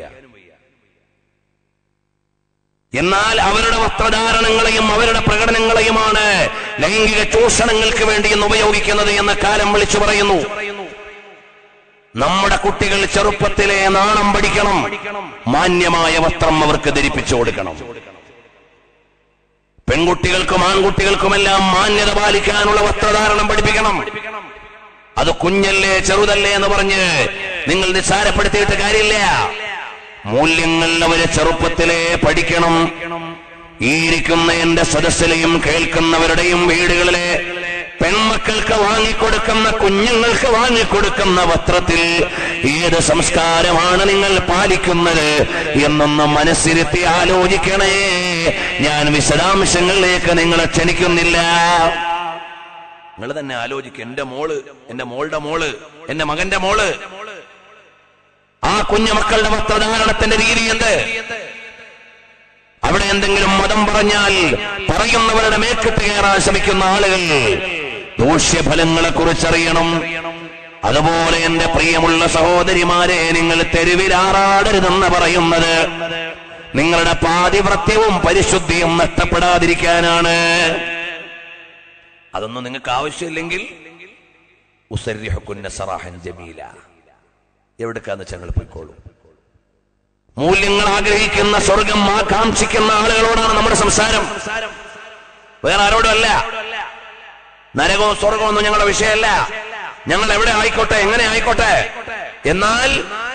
Speaker 1: എന്നാൽ അവരുടെ വസ്ത്രധാരണങ്ങളെയും അവരുടെ പ്രകടനങ്ങളെയുമാണ് ലൈംഗിക ചൂഷണങ്ങൾക്ക് വേണ്ടി ഇന്ന് ഉപയോഗിക്കുന്നത് എന്ന കാലം വിളിച്ചു പറയുന്നു നമ്മുടെ കുട്ടികൾ ചെറുപ്പത്തിലെ നാണം പഠിക്കണം മാന്യമായ വസ്ത്രം അവർക്ക് ധരിപ്പിച്ചു കൊടുക്കണം പെൺകുട്ടികൾക്കും ആൺകുട്ടികൾക്കുമെല്ലാം മാന്യത പാലിക്കാനുള്ള വസ്ത്രധാരണം പഠിപ്പിക്കണം അത് കുഞ്ഞല്ലേ ചെറുതല്ലേ എന്ന് പറഞ്ഞ് നിങ്ങൾ നിസ്സാരപ്പെടുത്തിയിട്ട് കാര്യമില്ല മൂല്യങ്ങൾ അവര് ചെറുപ്പത്തിലെ പഠിക്കണം ഈ ഇരിക്കുന്ന എന്റെ സദസ്സിലെയും കേൾക്കുന്നവരുടെയും വീടുകളിലെ പെൺമക്കൾക്ക് വാങ്ങിക്കൊടുക്കുന്ന കുഞ്ഞുങ്ങൾക്ക് വാങ്ങിക്കൊടുക്കുന്ന വസ്ത്രത്തിൽ ഏത് സംസ്കാരമാണ് നിങ്ങൾ പാലിക്കുന്നത് എന്നൊന്ന് മനസ്സിരുത്തി ആലോചിക്കണേ ഞാൻ വിശദാംശങ്ങളിലേക്ക് നിങ്ങളെ ക്ഷണിക്കുന്നില്ല നിങ്ങൾ തന്നെ ആലോചിക്കുക എന്റെ മോള് എന്റെ മോളുടെ മോള് എന്റെ മകന്റെ മോള് ആ കുഞ്ഞു മക്കളുടെ വസ്ത്രധാരണത്തിന്റെ രീതി എന്ത് അവിടെ എന്തെങ്കിലും മതം പറഞ്ഞാൽ പറയുന്നവരുടെ മേക്കിട്ട് കയറാൻ ശ്രമിക്കുന്ന ആളുകൾ ദൂഷ്യഫലങ്ങളെ കുറിച്ചറിയണം അതുപോലെ എന്റെ പ്രിയമുള്ള സഹോദരിമാരെ നിങ്ങൾ തെരുവിലാറാടരുതെന്ന് പറയുന്നത് നിങ്ങളുടെ പാതിവ്രത്യവും പരിശുദ്ധിയും നഷ്ടപ്പെടാതിരിക്കാനാണ് അതൊന്നും നിങ്ങൾക്ക് ആവശ്യമില്ലെങ്കിൽ ഉസരിഹക്കുന്ന സറാഹൻ ജമീല എവിടേക്കാന്ന് വെച്ചാൽ നിങ്ങൾ പോയിക്കോളൂ മൂല്യങ്ങൾ ആഗ്രഹിക്കുന്ന സ്വർഗം ആകാംക്ഷിക്കുന്ന ആളുകളോടാണ് നമ്മുടെ സംസാരം വേറെ ആരോടും അല്ല നരകവും സ്വർഗവും ഒന്നും ഞങ്ങളുടെ വിഷയമല്ല ഞങ്ങൾ എവിടെ ആയിക്കോട്ടെ എങ്ങനെ ആയിക്കോട്ടെ എന്നാൽ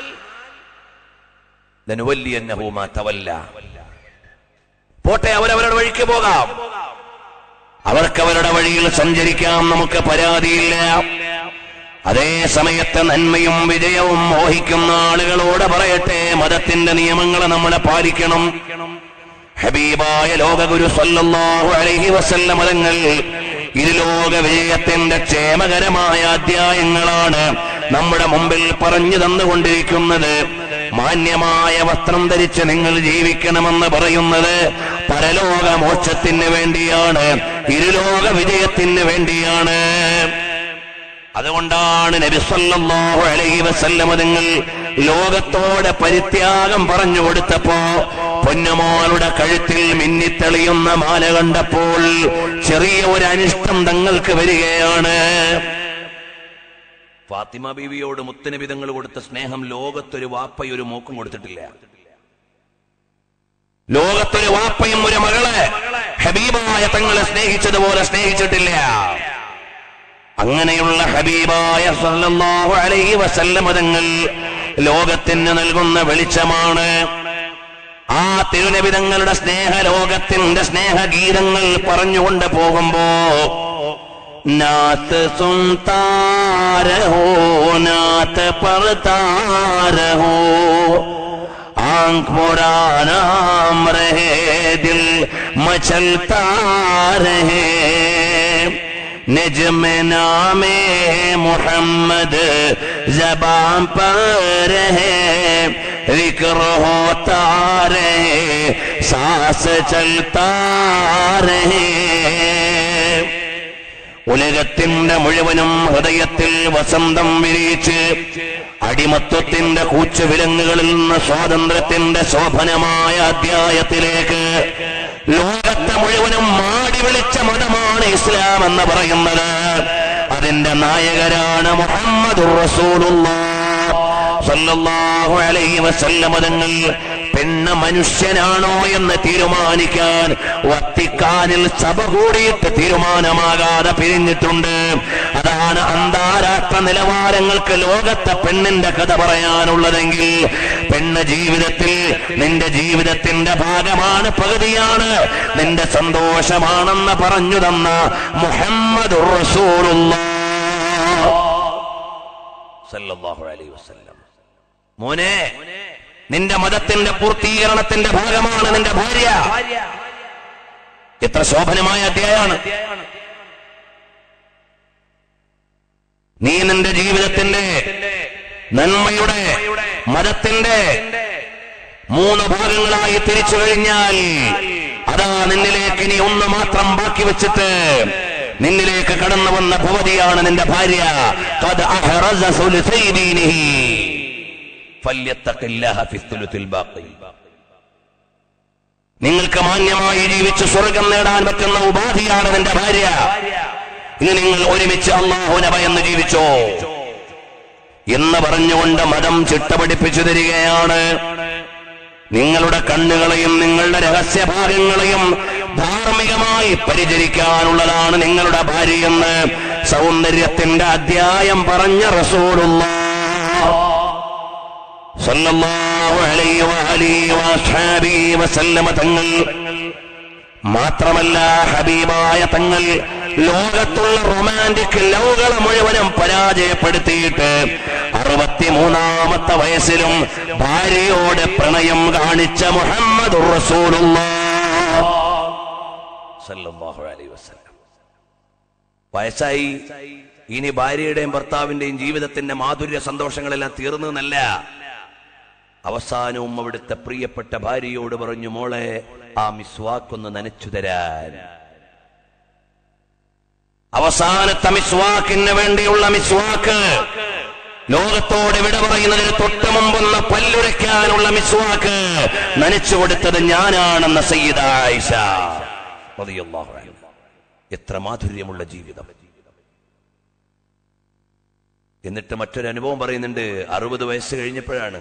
Speaker 1: ധനുവല്യന്നഹൂമാ തവല്ല പോട്ടെ അവരവരുടെ വഴിക്ക് പോകാം അവർക്ക് അവരുടെ വഴിയിൽ സഞ്ചരിക്കാം നമുക്ക് പരാതിയില്ല അതേ സമയത്ത് നന്മയും വിജയവും മോഹിക്കുന്ന ആളുകളോട് പറയട്ടെ മതത്തിന്റെ നിയമങ്ങൾ നമ്മളെ പാലിക്കണം ഹബീബായ ലോകഗുരു സല്ലല്ലാഹു അലൈഹി വസല്ലം മതങ്ങൾ ഇരുലോക വിജയത്തിന്റെ ക്ഷേമകരമായ അധ്യായങ്ങളാണ് നമ്മുടെ മുമ്പിൽ പറഞ്ഞു തന്നുകൊണ്ടിരിക്കുന്നത് മാന്യമായ വസ്ത്രം ധരിച്ച് നിങ്ങൾ ജീവിക്കണമെന്ന് പറയുന്നത് പരലോക മോക്ഷത്തിന് വേണ്ടിയാണ് ഇരുലോക വിജയത്തിന് വേണ്ടിയാണ് അതുകൊണ്ടാണ് നബി സല്ലല്ലാഹു അലൈഹി വസല്ലം നിങ്ങൾ ലോകത്തോടെ പരിത്യാഗം പറഞ്ഞു കൊടുത്തപ്പോ പൊന്നുമോളുടെ കഴുത്തിൽ മിന്നിത്തെളിയുന്ന മാല കണ്ടപ്പോൾ ചെറിയ ഒരു അനിഷ്ടം തങ്ങൾക്ക് വരികയാണ് ഫാത്തിമ ബീവിയോട് മുത്തനബി തങ്ങൾ കൊടുത്ത സ്നേഹം ലോകത്തൊരു വാപ്പയും ഒരു മോക്കും കൊടുത്തിട്ടില്ല ലോകത്തൊരു വാപ്പയും ഒരു മകളെ ഹബീബായ തങ്ങളെ സ്നേഹിച്ചതുപോലെ സ്നേഹിച്ചിട്ടില്ല അങ്ങനെയുള്ള ഹബീബായ സല്ലല്ലാഹു അലൈഹി വസല്ലമ തങ്ങൾ ലോകത്തിന് നൽകുന്ന വെളിച്ചമാണ് ആ തിരുനബിതങ്ങളുടെ സ്നേഹ ലോകത്തിന്റെ സ്നേഹഗീതങ്ങൾ പറഞ്ഞുകൊണ്ട് പോകുമ്പോ നാത്ത് സുന്താരഹോ നാത്ത് പറത്താരഹോ आंख मोरा नाम रहे दिल मचलता रहे निजम नामे मोहम्मद जबान पर रहे
Speaker 2: जिक्र होता रहे सांस चलता रहे ഉലകത്തിന്റെ മുഴുവനും ഹൃദയത്തിൽ വസന്തം വിരിയിച്ച് അടിമത്വത്തിന്റെ കൂച്ചുവിലങ്ങുകളിൽ നിന്ന് സ്വാതന്ത്ര്യത്തിന്റെ ശോഭനമായ അധ്യായത്തിലേക്ക് ലോകത്തെ മുഴുവനും മാടി വിളിച്ച മതമാണ് ഇസ്ലാം എന്ന് പറയുന്നത് അതിന്റെ നായകരാണ് മുഹമ്മദ് സല്ലല്ലാഹു അലൈഹി വസല്ലമ തങ്ങൾ പെണ്ണ് മനുഷ്യനാണോ എന്ന് തീരുമാനിക്കാൻ വത്തിക്കാനിൽ സഭ കൂടിയിട്ട് തീരുമാനമാകാതെ പിരിഞ്ഞിട്ടുണ്ട് അതാണ് അന്താരാഷ്ട്ര നിലവാരങ്ങൾക്ക് ലോകത്തെ പെണ്ണിന്റെ കഥ പറയാനുള്ളതെങ്കിൽ പെണ്ണ് ജീവിതത്തിൽ നിന്റെ ജീവിതത്തിന്റെ ഭാഗമാണ് പകുതിയാണ് നിന്റെ സന്തോഷമാണെന്ന് പറഞ്ഞു തന്ന മുഹമ്മദ് സല്ലല്ലാഹു അലൈഹി വസല്ലം മോനെ നിന്റെ മതത്തിന്റെ പൂർത്തീകരണത്തിന്റെ ഭാഗമാണ് നിന്റെ ഭാര്യ എത്ര ശോഭനമായ അധ്യായമാണ് നീ നിന്റെ ജീവിതത്തിന്റെ നന്മയുടെ മതത്തിന്റെ മൂന്ന് ഭാഗങ്ങളായി തിരിച്ചു കഴിഞ്ഞാൽ അതാ നിന്നിലേക്ക് ഇനി ഒന്ന് മാത്രം ബാക്കി വെച്ചിട്ട് നിന്നിലേക്ക് കടന്നു വന്ന ഭവതിയാണ് നിന്റെ ഭാര്യ ഖദ് അഹ്റസ സുലുസൈ ദീനിഹി ഫല്യത്തഖില്ലാഹ ഫിസ്തുലുത്തിൽ ബാഖി നിങ്ങൾക്ക് മാന്യമായി ജീവിച്ച് സ്വർഗം നേടാൻ പറ്റുന്ന ഉപാധിയാണ് നിന്റെ ഭാര്യ ഇനി നിങ്ങൾ ഒരുമിച്ച് അള്ളാഹുനെ ഭയന്ന് ജീവിച്ചോ എന്ന് പറഞ്ഞുകൊണ്ട് മതം ചിട്ടപിടിപ്പിച്ചു തരികയാണ് നിങ്ങളുടെ കണ്ണുകളെയും നിങ്ങളുടെ രഹസ്യഭാഗങ്ങളെയും ധാർമ്മികമായി പരിചരിക്കാനുള്ളതാണ് നിങ്ങളുടെ ഭാര്യയെന്ന് സൗന്ദര്യത്തിന്റെ അധ്യായം പറഞ്ഞ റസൂലുള്ള സല്ലല്ലാഹു അലൈഹി വഅലിഹി വഅസ്ഹാബിഹി വസല്ലമ തങ്ങൾ മാത്രമല്ല ഹബീബായ തങ്ങൾ ലോകത്തുള്ള റൊമാൻറ്റിക് ലവുകളെ മുഴുവനും പരാജയപ്പെടുത്തിയിട്ട് അറുപത്തിമൂന്നാമത്തെ വയസ്സിലും ഭാര്യയോട് പ്രണയം കാണിച്ച മുഹമ്മദ് വയസ്സായി ഇനി ഭാര്യയുടെയും ഭർത്താവിന്റെയും ജീവിതത്തിന്റെ മാധുര്യ സന്തോഷങ്ങളെല്ലാം തീർന്നു എന്നല്ല അവസാനവും അവിടുത്തെ പ്രിയപ്പെട്ട ഭാര്യയോട് പറഞ്ഞു മോളെ ആ മിസ്വാക്കൊന്ന് നനച്ചു തരാൻ അവസാനത്തെ മിസ്വാക്കിന് വേണ്ടിയുള്ള മിസ്വാക്ക് ലോകത്തോട് വിട പറയുന്നതിന് തൊട്ട് മുമ്പൊന്ന് പല്ലുരയ്ക്കാനുള്ള മിസ്വാക്ക് നനച്ചു കൊടുത്തത് ഞാനാണെന്ന സയ്യിദ ആയിഷ റളിയല്ലാഹു അൻഹ. എത്ര മാധുര്യമുള്ള ജീവിതം എന്നിട്ട് മറ്റൊരു അനുഭവം പറയുന്നുണ്ട് അറുപത് വയസ്സ് കഴിഞ്ഞപ്പോഴാണ്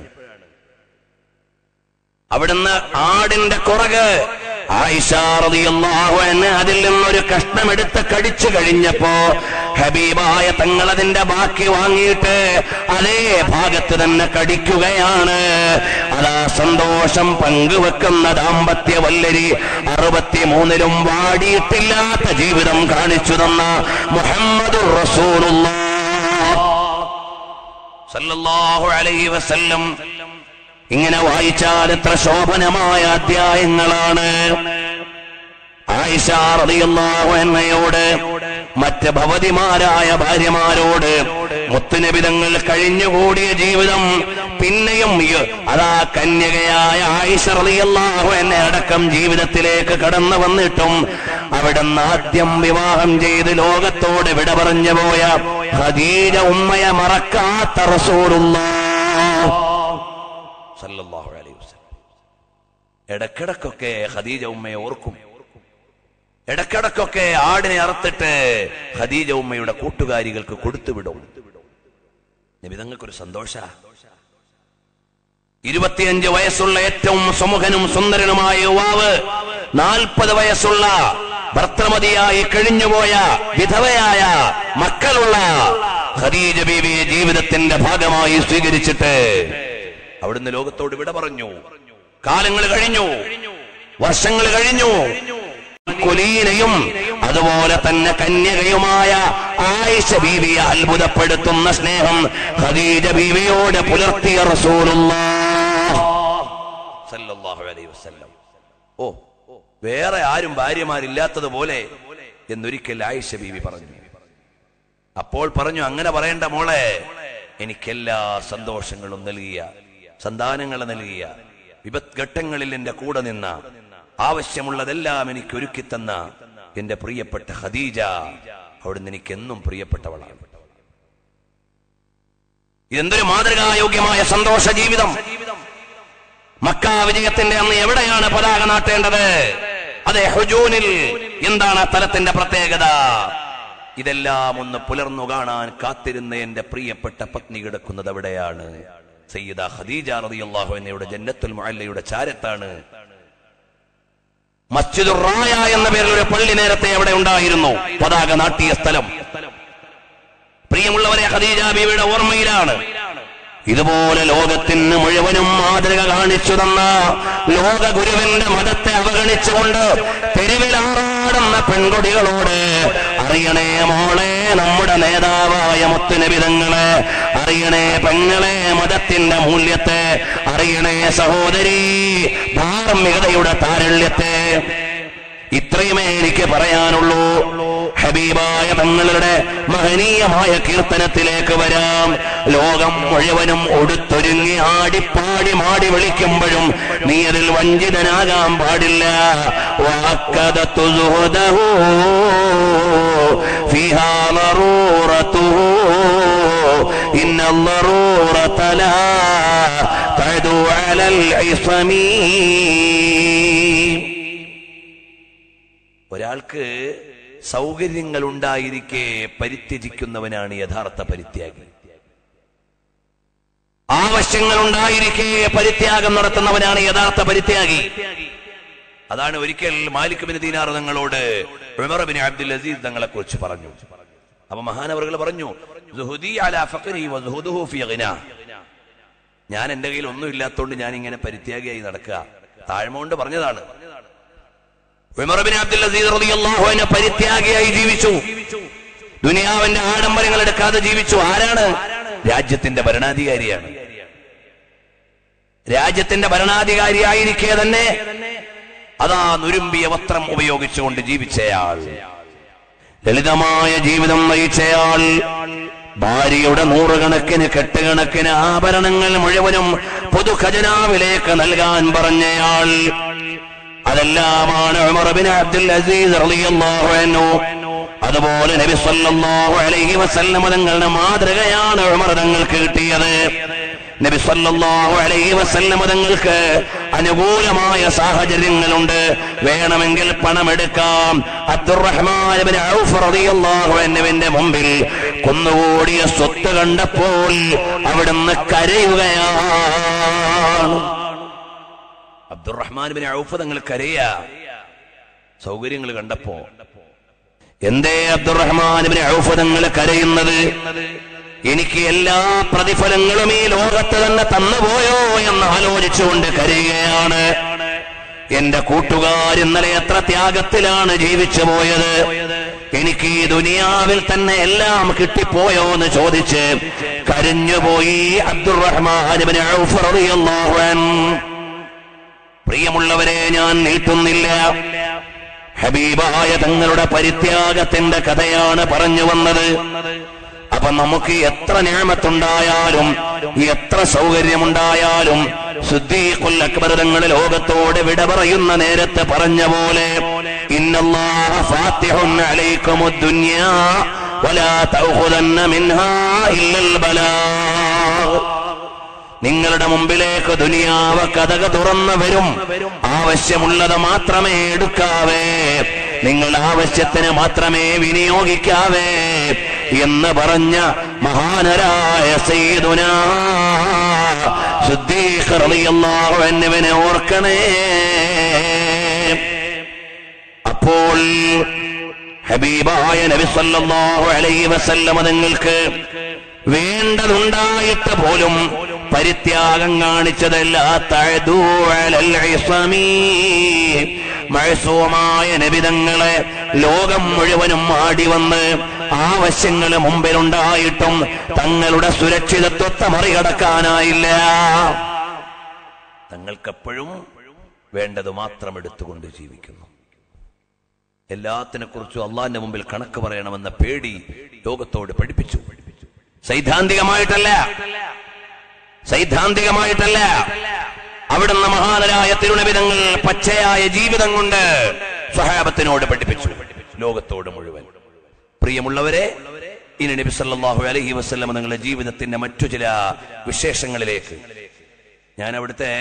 Speaker 2: അവിടുന്ന് ആടിന്റെ കുറക് ആയിഷാറിയല്ലാഹു അതിൽ നിന്നൊരു കഷ്ണമെടുത്ത് കടിച്ചു കഴിഞ്ഞപ്പോ ഹബീബായ തങ്ങൾ അതിന്റെ ബാക്കി വാങ്ങിയിട്ട് അതേ ഭാഗത്ത് തന്നെ കടിക്കുകയാണ് അതാ സന്തോഷം പങ്കുവെക്കുന്ന ദാമ്പത്യ വല്ലരി അറുപത്തിമൂന്നിലും വാടിയിട്ടില്ലാത്ത ജീവിതം കാണിച്ചു തന്ന മുഹമ്മദ് റസൂലുള്ള സല്ലല്ലാഹു അലൈഹി വസല്ലം ഇങ്ങനെ വായിച്ചാൽ എത്ര ശോഭനമായ അധ്യായങ്ങളാണ് ആയിഷ റളിയല്ലാഹു അൻഹയോട് മറ്റ് ഭവതിമാരായ ഭാര്യമാരോട് മുത്തുനബിതങ്ങൾ കഴിഞ്ഞുകൂടിയ ജീവിതം പിന്നെയും ഈ- അതാ കന്യകയായ ആയിഷ റളിയല്ലാഹു എന്നെ അടക്കം ജീവിതത്തിലേക്ക് കടന്നു വന്നിട്ടും അവിടുന്ന് ആദ്യം വിവാഹം ചെയ്ത് ലോകത്തോട് വിട പറഞ്ഞു പോയ ഖദീജ ഉമ്മയെ മറക്കാത്ത റസൂലുള്ളാഹ് സല്ലല്ലാഹു അലൈഹി വസല്ലം ഇടക്കിടക്കൊക്കെ ഖദീജ ഉമ്മയെ ഓർക്കും ഇടക്കിടക്കൊക്കെ ആടിനെ അറുത്തിട്ട് ഖദീജ ഉമ്മയുടെ കൂട്ടുകാരികൾക്ക് കൊടുത്തുവിടും നിബിതങ്ങൾക്കൊരു സന്തോഷ ഇരുപത്തിയഞ്ച് വയസ്സുള്ള ഏറ്റവും സുമുഖനും സുന്ദരനുമായ യുവാവ് നാൽപ്പത് വയസ്സുള്ള ഭർത്തമതിയായി കഴിഞ്ഞുപോയ വിധവയായ മക്കളുള്ള ഖദീജ ബീവിയെ ജീവിതത്തിന്റെ ഭാഗമായി സ്വീകരിച്ചിട്ട് അവിടുന്ന് ലോകത്തോട് വിട പറഞ്ഞു കാലങ്ങൾ കഴിഞ്ഞു വർഷങ്ങൾ കഴിഞ്ഞു കുലീനയും അതുപോലെ തന്നെ കന്യകയുമായ ആയിഷ ബീവിയെ അത്ഭുതപ്പെടുത്തുന്ന സ്നേഹം ഖദീജ ബീവിയോട് പുലർത്തിയ റസൂലുള്ളാഹ് അലൈഹി വസല്ലം ഓ വേറെ ആരും ഭാര്യമാരില്ലാത്തതുപോലെ എന്നൊരിക്കൽ ആയിഷ ബീവി പറഞ്ഞു അപ്പോൾ പറഞ്ഞു അങ്ങനെ പറയേണ്ട മോളെ എനിക്കെല്ലാ സന്തോഷങ്ങളും നൽകിയ സന്താനങ്ങളെ നൽകിയ വിപത്ത് ഘട്ടങ്ങളിൽ എന്റെ കൂടെ നിന്ന ആവശ്യമുള്ളതെല്ലാം എനിക്ക് ഒരുക്കി തന്ന എന്റെ പ്രിയപ്പെട്ട ഖദീജ അവിടുന്ന് എനിക്ക് എന്നും പ്രിയപ്പെട്ടവളാണ് ഇതെന്തൊരു മാതൃകായോഗ്യമായ സന്തോഷ ജീവിതം മക്ക വിജയത്തിന്റെ അന്ന് എവിടെയാണ് പതാക നാട്ടേണ്ടത് അതെ ഹുജൂനിൽ എന്താണ് ആ സ്ഥലത്തിന്റെ പ്രത്യേകത ഇതെല്ലാം ഒന്ന് പുലർന്നു കാണാൻ കാത്തിരുന്ന എന്റെ പ്രിയപ്പെട്ട പത്നി കിടക്കുന്നത് എവിടെയാണ് സയ്യിദ ഖദീജ റളിയല്ലാഹു അൻഹയുടെ ജന്നത്തുൽ മുഅല്ലയുടെ ചാരത്താണ് മസ്ജിദുർ റായ എന്ന പേരിൽ ഒരു പള്ളി നേരത്തെ അവിടെ ഉണ്ടായിരുന്നു പതാക നാട്ടിയ സ്ഥലം പ്രിയമുള്ളവരെ ഖദീജ ബീവിയുടെ ഓർമ്മയിലാണ് ഇതുപോലെ ലോകത്തിന് മുഴുവനും മാതൃക കാണിച്ചു തന്ന ലോക ഗുരുവിന്റെ മതത്തെ അവഗണിച്ചുകൊണ്ട് തെരുവിലാറാടുന്ന പെൺകുടികളോട് അറിയണേ മോളെ നമ്മുടെ നേതാവായ മുത്തുനബിതങ്ങളെ അറിയണേ പെങ്ങളെ മതത്തിന്റെ മൂല്യത്തെ അറിയണേ സഹോദരി ധാർമ്മികതയുടെ താരള്യത്തെ ഇത്രയുമേ എനിക്ക് പറയാനുള്ളൂ ഹബീബായ തങ്ങളുടെ മഹനീയമായ കീർത്തനത്തിലേക്ക് വരാം ലോകം മുഴുവനും ഒടുത്തൊരുങ്ങി ആടിപ്പാടി മാടി വിളിക്കുമ്പോഴും നീ അതിൽ വഞ്ചിതനാകാൻ പാടില്ല വാക്കതത്തു സുഹൃദഹു ഫിഹാ ളറൂറത്തുഹു ഇന്ന ളറൂറത ലാ തഅദു അലൽ ഇസ്മീ ഒരാൾക്ക് സൗകര്യങ്ങൾ ഉണ്ടായിരിക്കെ പരിത്യജിക്കുന്നവനാണ് യഥാർത്ഥ പരിത്യാഗി ആവശ്യങ്ങൾ ഉണ്ടായിരിക്കെ പരിത്യാഗം നടത്തുന്നവനാണ് യഥാർത്ഥ പരിത്യാഗി അതാണ് ഒരിക്കൽ മാലിക് ബിൻ ദീനാർ തങ്ങളോട് ഉമർ ബിൻ അബ്ദുൽ അസീസ് തങ്ങളെ കുറിച്ച് പറഞ്ഞു അപ്പൊ മഹാനവറുകൾ പറഞ്ഞു "സുഹുദി അലാ ഫഖ്രി വ സുഹുദുഹു ഫീ ഗിനാ." ഞാൻ എന്റെ കയ്യിൽ ഒന്നും ഇല്ലാത്തതുകൊണ്ട് ഞാൻ ഇങ്ങനെ പരിത്യാഗിയായി നടക്കുക താഴ്മ കൊണ്ട് പറഞ്ഞതാണ് ഉമർ ബിൻ അബ്ദുൽ അസീസ് റളിയല്ലാഹു അൻഹു പരിത്യാഗിയായി ജീവിച്ചു ദുനിയാവിന്റെ ആഡംബരങ്ങൾ എടുക്കാതെ ജീവിച്ചു ആരാണ് രാജ്യത്തിന്റെ ഭരണാധികാരിയാണ് രാജ്യത്തിന്റെ ഭരണാധികാരിയായിരിക്കെ തന്നെ അതാ നുരുമ്പിയ വസ്ത്രം ഉപയോഗിച്ചുകൊണ്ട് ജീവിച്ചയാൾ ലളിതമായ ജീവിതം നയിച്ചയാൾ ഭാര്യയുടെ നൂറുകണക്കിന് കെട്ടുകണക്കിന് ആഭരണങ്ങൾ മുഴുവനും പൊതു ഖജനാവിലേക്ക് നൽകാൻ പറഞ്ഞയാൾ അതെല്ലാമാണ് ഉമർ ബിൻ അബ്ദുൽ അസീസ് റളിയല്ലാഹു അൻഹു അതുപോലെ നബി സല്ലല്ലാഹു അലൈഹി വസല്ലം തങ്ങളുടെ മാതൃകയാണ് ഉമർ തങ്ങൾക്ക് കിട്ടിയത് നബി സല്ലല്ലാഹു അലൈഹി വസല്ലം തങ്ങൾക്ക് അനുകൂലമായ സാഹചര്യങ്ങളുണ്ട് വേണമെങ്കിൽ പണമെടുക്കാം അബ്ദുറഹ്മാൻ ഇബ്നു ഔഫ് റളിയല്ലാഹു അൻഹുവിന്റെ മുമ്പിൽ കുന്നുകൂടിയ സ്വത്ത് കണ്ടപ്പോൾ അവിടുന്ന് കരയുകയാണ് അബ്ദുറഹ്മാൻ ബിൻ ഔഫ് തങ്ങൾ കരയാ സൗകര്യങ്ങൾ കണ്ടപ്പോ എന്തേ അബ്ദുറഹ്മാൻ ബിൻ ഔഫ് തങ്ങൾ കരയുന്നത് എനിക്ക് എല്ലാ പ്രതിഫലങ്ങളും ഈ ലോകത്ത് തന്നെ തന്നുപോയോ എന്ന് ആലോചിച്ചുകൊണ്ട് കരയുകയാണ് എന്റെ കൂട്ടുകാർ ഇന്നലെ എത്ര ത്യാഗത്തിലാണ് ജീവിച്ചു പോയത് എനിക്ക് ഈ ദുനിയാവിൽ തന്നെ എല്ലാം കിട്ടിപ്പോയോ എന്ന് ചോദിച്ച് കരഞ്ഞുപോയി അബ്ദുറഹ്മാൻ ബിൻ ഔഫ് റളിയല്ലാഹു അൻഹു പ്രിയമുള്ളവരെ ഞാൻ നീട്ടുന്നില്ല ഹബീബായ തങ്ങളുടെ പരിത്യാഗത്തിന്റെ കഥയാണ് പറഞ്ഞു വന്നത് അപ്പൊ നമുക്ക് എത്ര ഞാമത്തുണ്ടായാലും എത്ര സൗകര്യമുണ്ടായാലും സുദ്ദീഖുൽ അക്ബർ തങ്ങൾ ലോകത്തോട് വിട പറയുന്ന നേരത്ത് പറഞ്ഞ പോലെ ഇന്നല്ലാഹ ഫാത്തിഹുൻ അലൈക്കുമുദ് ദുനിയാ വലാ തഅഖുദന്ന മിൻഹാ ഇല്ലൽ ബലാഗ് നിങ്ങളുടെ മുമ്പിലേക്ക് ദുനിയാവ് കഥക തുറന്നു വരും ആവശ്യമുള്ളത് മാത്രമേ എടുക്കാവേ നിങ്ങളുടെ ആവശ്യത്തിന് മാത്രമേ വിനിയോഗിക്കാവേ എന്ന് പറഞ്ഞ മഹാനരായ സയ്യിദുന സിദ്ദീഖ് റളിയല്ലാഹു അൻഹുവിനെ ഓർക്കണേ അപ്പോൾ ഹബീബായ നബി സല്ലല്ലാഹു അലൈഹി വസല്ലമ നിങ്ങൾക്ക് വേണ്ടതുണ്ടായിട്ട് പോലും പരിത്യാഗം കാണിച്ചതല്ല തഅദൂ അലൽ ഇസ്മീ. മഴസൂമായ നബിതങ്ങളെ ലോകം മുഴുവനും ആടി വന്ന് ആവശ്യങ്ങൾ മുമ്പിലുണ്ടായിട്ടും തങ്ങളുടെ സുരക്ഷിതത്വത്തെ മറികടക്കാനായില്ല തങ്ങൾക്കെപ്പോഴും വേണ്ടത് മാത്രം എടുത്തുകൊണ്ട് ജീവിക്കുന്നു എല്ലാത്തിനെ കുറിച്ചും അള്ളാന്റെ മുമ്പിൽ കണക്ക് പറയണമെന്ന പേടി ലോകത്തോട് പഠിപ്പിച്ചു സൈദ്ധാന്തികമായിട്ടല്ല സൈദ്ധാന്തികമായിട്ടല്ല അവിടുന്ന് മഹാനരായ തിരുണവിധങ്ങൾ പച്ചയായ ജീവിതം കൊണ്ട് സ്വഹാബത്തിനോട് പഠിപ്പിച്ചു ലോകത്തോട് മുഴുവൻ പ്രിയമുള്ളവരെ ഇനി നബി സല്ലല്ലാഹു അലൈഹി വസല്ലം നിങ്ങളുടെ ജീവിതത്തിന്റെ മറ്റു ചില വിശേഷങ്ങളിലേക്ക് ഞാൻ അവിടുത്തെ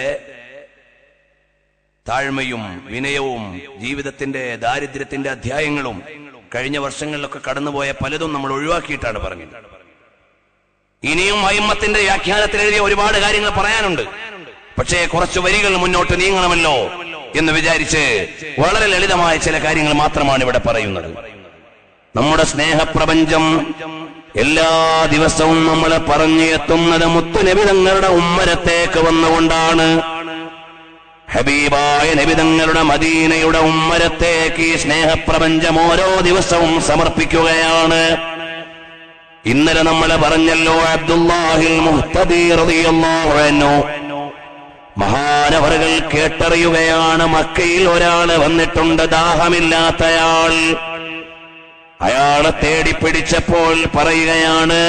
Speaker 2: താഴ്മയും വിനയവും ജീവിതത്തിന്റെ ദാരിദ്ര്യത്തിന്റെ അധ്യായങ്ങളും കഴിഞ്ഞ വർഷങ്ങളിലൊക്കെ കടന്നുപോയ പലതും നമ്മൾ ഒഴിവാക്കിയിട്ടാണ് പറഞ്ഞത് ഇനിയും അയിമത്തിന്റെ വ്യാഖ്യാനത്തിൽ എഴുതിയ ഒരുപാട് കാര്യങ്ങൾ പറയാനുണ്ട് പക്ഷേ കുറച്ച് വരികൾ മുന്നോട്ട് നീങ്ങണമല്ലോ എന്ന് വിചാരിച്ച് വളരെ ലളിതമായ ചില കാര്യങ്ങൾ മാത്രമാണ് ഇവിടെ പറയുന്നത് നമ്മുടെ സ്നേഹപ്രപഞ്ചം എല്ലാ ദിവസവും നമ്മളെ പറഞ്ഞു എത്തുന്നത് മുത്തുനബിതങ്ങളുടെ ഉമ്മരത്തേക്ക് വന്നുകൊണ്ടാണ് ഹബീബായ നബിതങ്ങളുടെ മദീനയുടെ ഉമ്മരത്തേക്ക് ഈ സ്നേഹപ്രപഞ്ചം ഓരോ ദിവസവും സമർപ്പിക്കുകയാണ് ഇന്നലെ നമ്മൾ പറഞ്ഞല്ലോ അബ്ദുല്ലാഹിൽ മുഹ്തദി റളിയല്ലാഹു അൻഹു മഹാനവറുകൾ കേട്ടറിയുകയാണ് മക്കയിൽ ഒരാള് വന്നിട്ടുണ്ട് ദാഹമില്ലാത്തയാൾ അയാളെ തേടി പിടിച്ചപ്പോൾ പറയുകയാണ്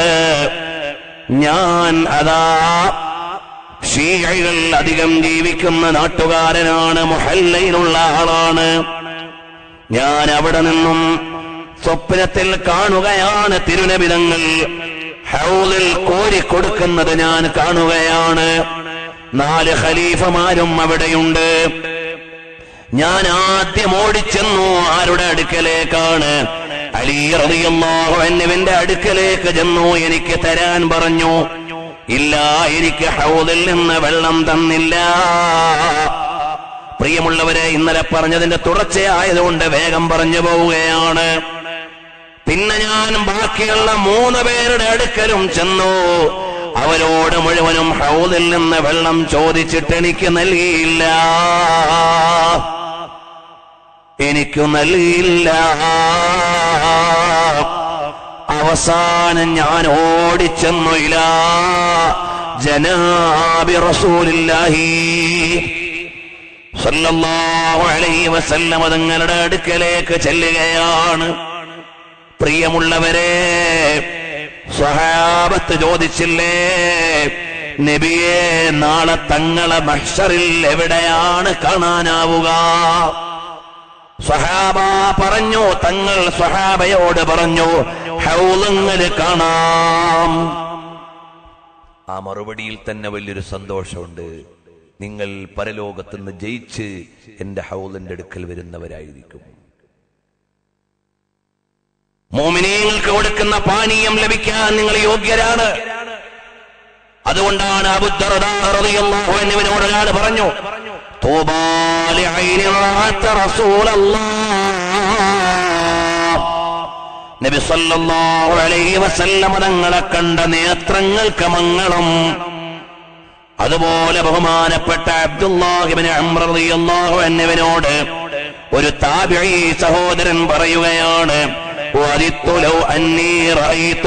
Speaker 2: ഞാൻ അതാ ഷീകൾ അധികം ജീവിക്കുന്ന നാട്ടുകാരനാണ് മുഹല്ലയിലുള്ള ആളാണ് ഞാൻ അവിടെ നിന്നും സ്വപ്നത്തിൽ കാണുകയാണ് തിരുനബിതങ്ങൾ ഹൗലിൽ കോരിക്കൊടുക്കുന്നത് ഞാൻ കാണുകയാണ് നാല് ഖലീഫമാരും അവിടെയുണ്ട് ഞാൻ ആദ്യം ഓടിച്ചെന്നു ആരുടെ അടുക്കലേക്കാണ് അലി റളിയല്ലാഹു അൻഹുവിന്റെ അടുക്കലേക്ക് ചെന്നു എനിക്ക് തരാൻ പറഞ്ഞു ഇല്ല എനിക്ക് ഹൗദിൽ നിന്ന് വെള്ളം തന്നില്ല പ്രിയമുള്ളവരെ ഇന്നലെ പറഞ്ഞതിന്റെ തുടർച്ചയായതുകൊണ്ട് വേഗം പറഞ്ഞു പോവുകയാണ് പിന്നെ ഞാൻ ബാക്കിയുള്ള മൂന്ന് പേരുടെ അടുക്കലും ചെന്നു അവരോട് മുഴുവനും ഹൗദിൽ നിന്ന് വെള്ളം ചോദിച്ചിട്ട് എനിക്ക് നൽകിയില്ല എനിക്ക് നൽകിയില്ല അവസാനം ഞാൻ ഓടിച്ചെന്നു ഇല ജനാബി റസൂലില്ലാഹി സല്ലല്ലാഹു അലൈഹി വസല്ലമ തങ്ങളുടെ അടുക്കലേക്ക് ചെല്ലുകയാണ് പ്രിയമുള്ളവരെ സ്വഹാബത്ത് ചോദിച്ചില്ലേ നബിയെ നാളെ തങ്ങളെ മഹ്ഷറിൽ എവിടെയാണ് കാണാനാവുക സ്വഹാബ പറഞ്ഞു തങ്ങൾ സ്വഹാബയോട് പറഞ്ഞു ഹൗലങ്ങൾ കാണാം ആ മറുപടിയിൽ തന്നെ വലിയൊരു സന്തോഷമുണ്ട് നിങ്ങൾ പരലോകത്തുനിന്ന് ജയിച്ച് എന്റെ ഹൗലിന്റെ അടുക്കൽ വരുന്നവരായിരിക്കും മോമിനീങ്ങൾക്ക് കൊടുക്കുന്ന പാനീയം ലഭിക്കാൻ നിങ്ങൾ യോഗ്യരാണ് അതുകൊണ്ടാണ് അബുദ്ധറിയാഹുവിനോട് ഒരാൾ പറഞ്ഞു "തൂബാലി ഐനി റാഅത്ത റസൂലല്ലാഹ്." നബി സല്ലല്ലാഹു അലൈഹി വസല്ലമ തങ്ങളെ കണ്ട നേത്രങ്ങൾക്ക് മംഗളം അതുപോലെ ബഹുമാനപ്പെട്ട അബ്ദുല്ലാഹിബിന് അംർ റളിയല്ലാഹു അൻഹുവിനോട് ഒരു താബിഈ സഹോദരൻ പറയുകയാണ് വദിത്തു ലൗ അന്നീ റഅയ്തു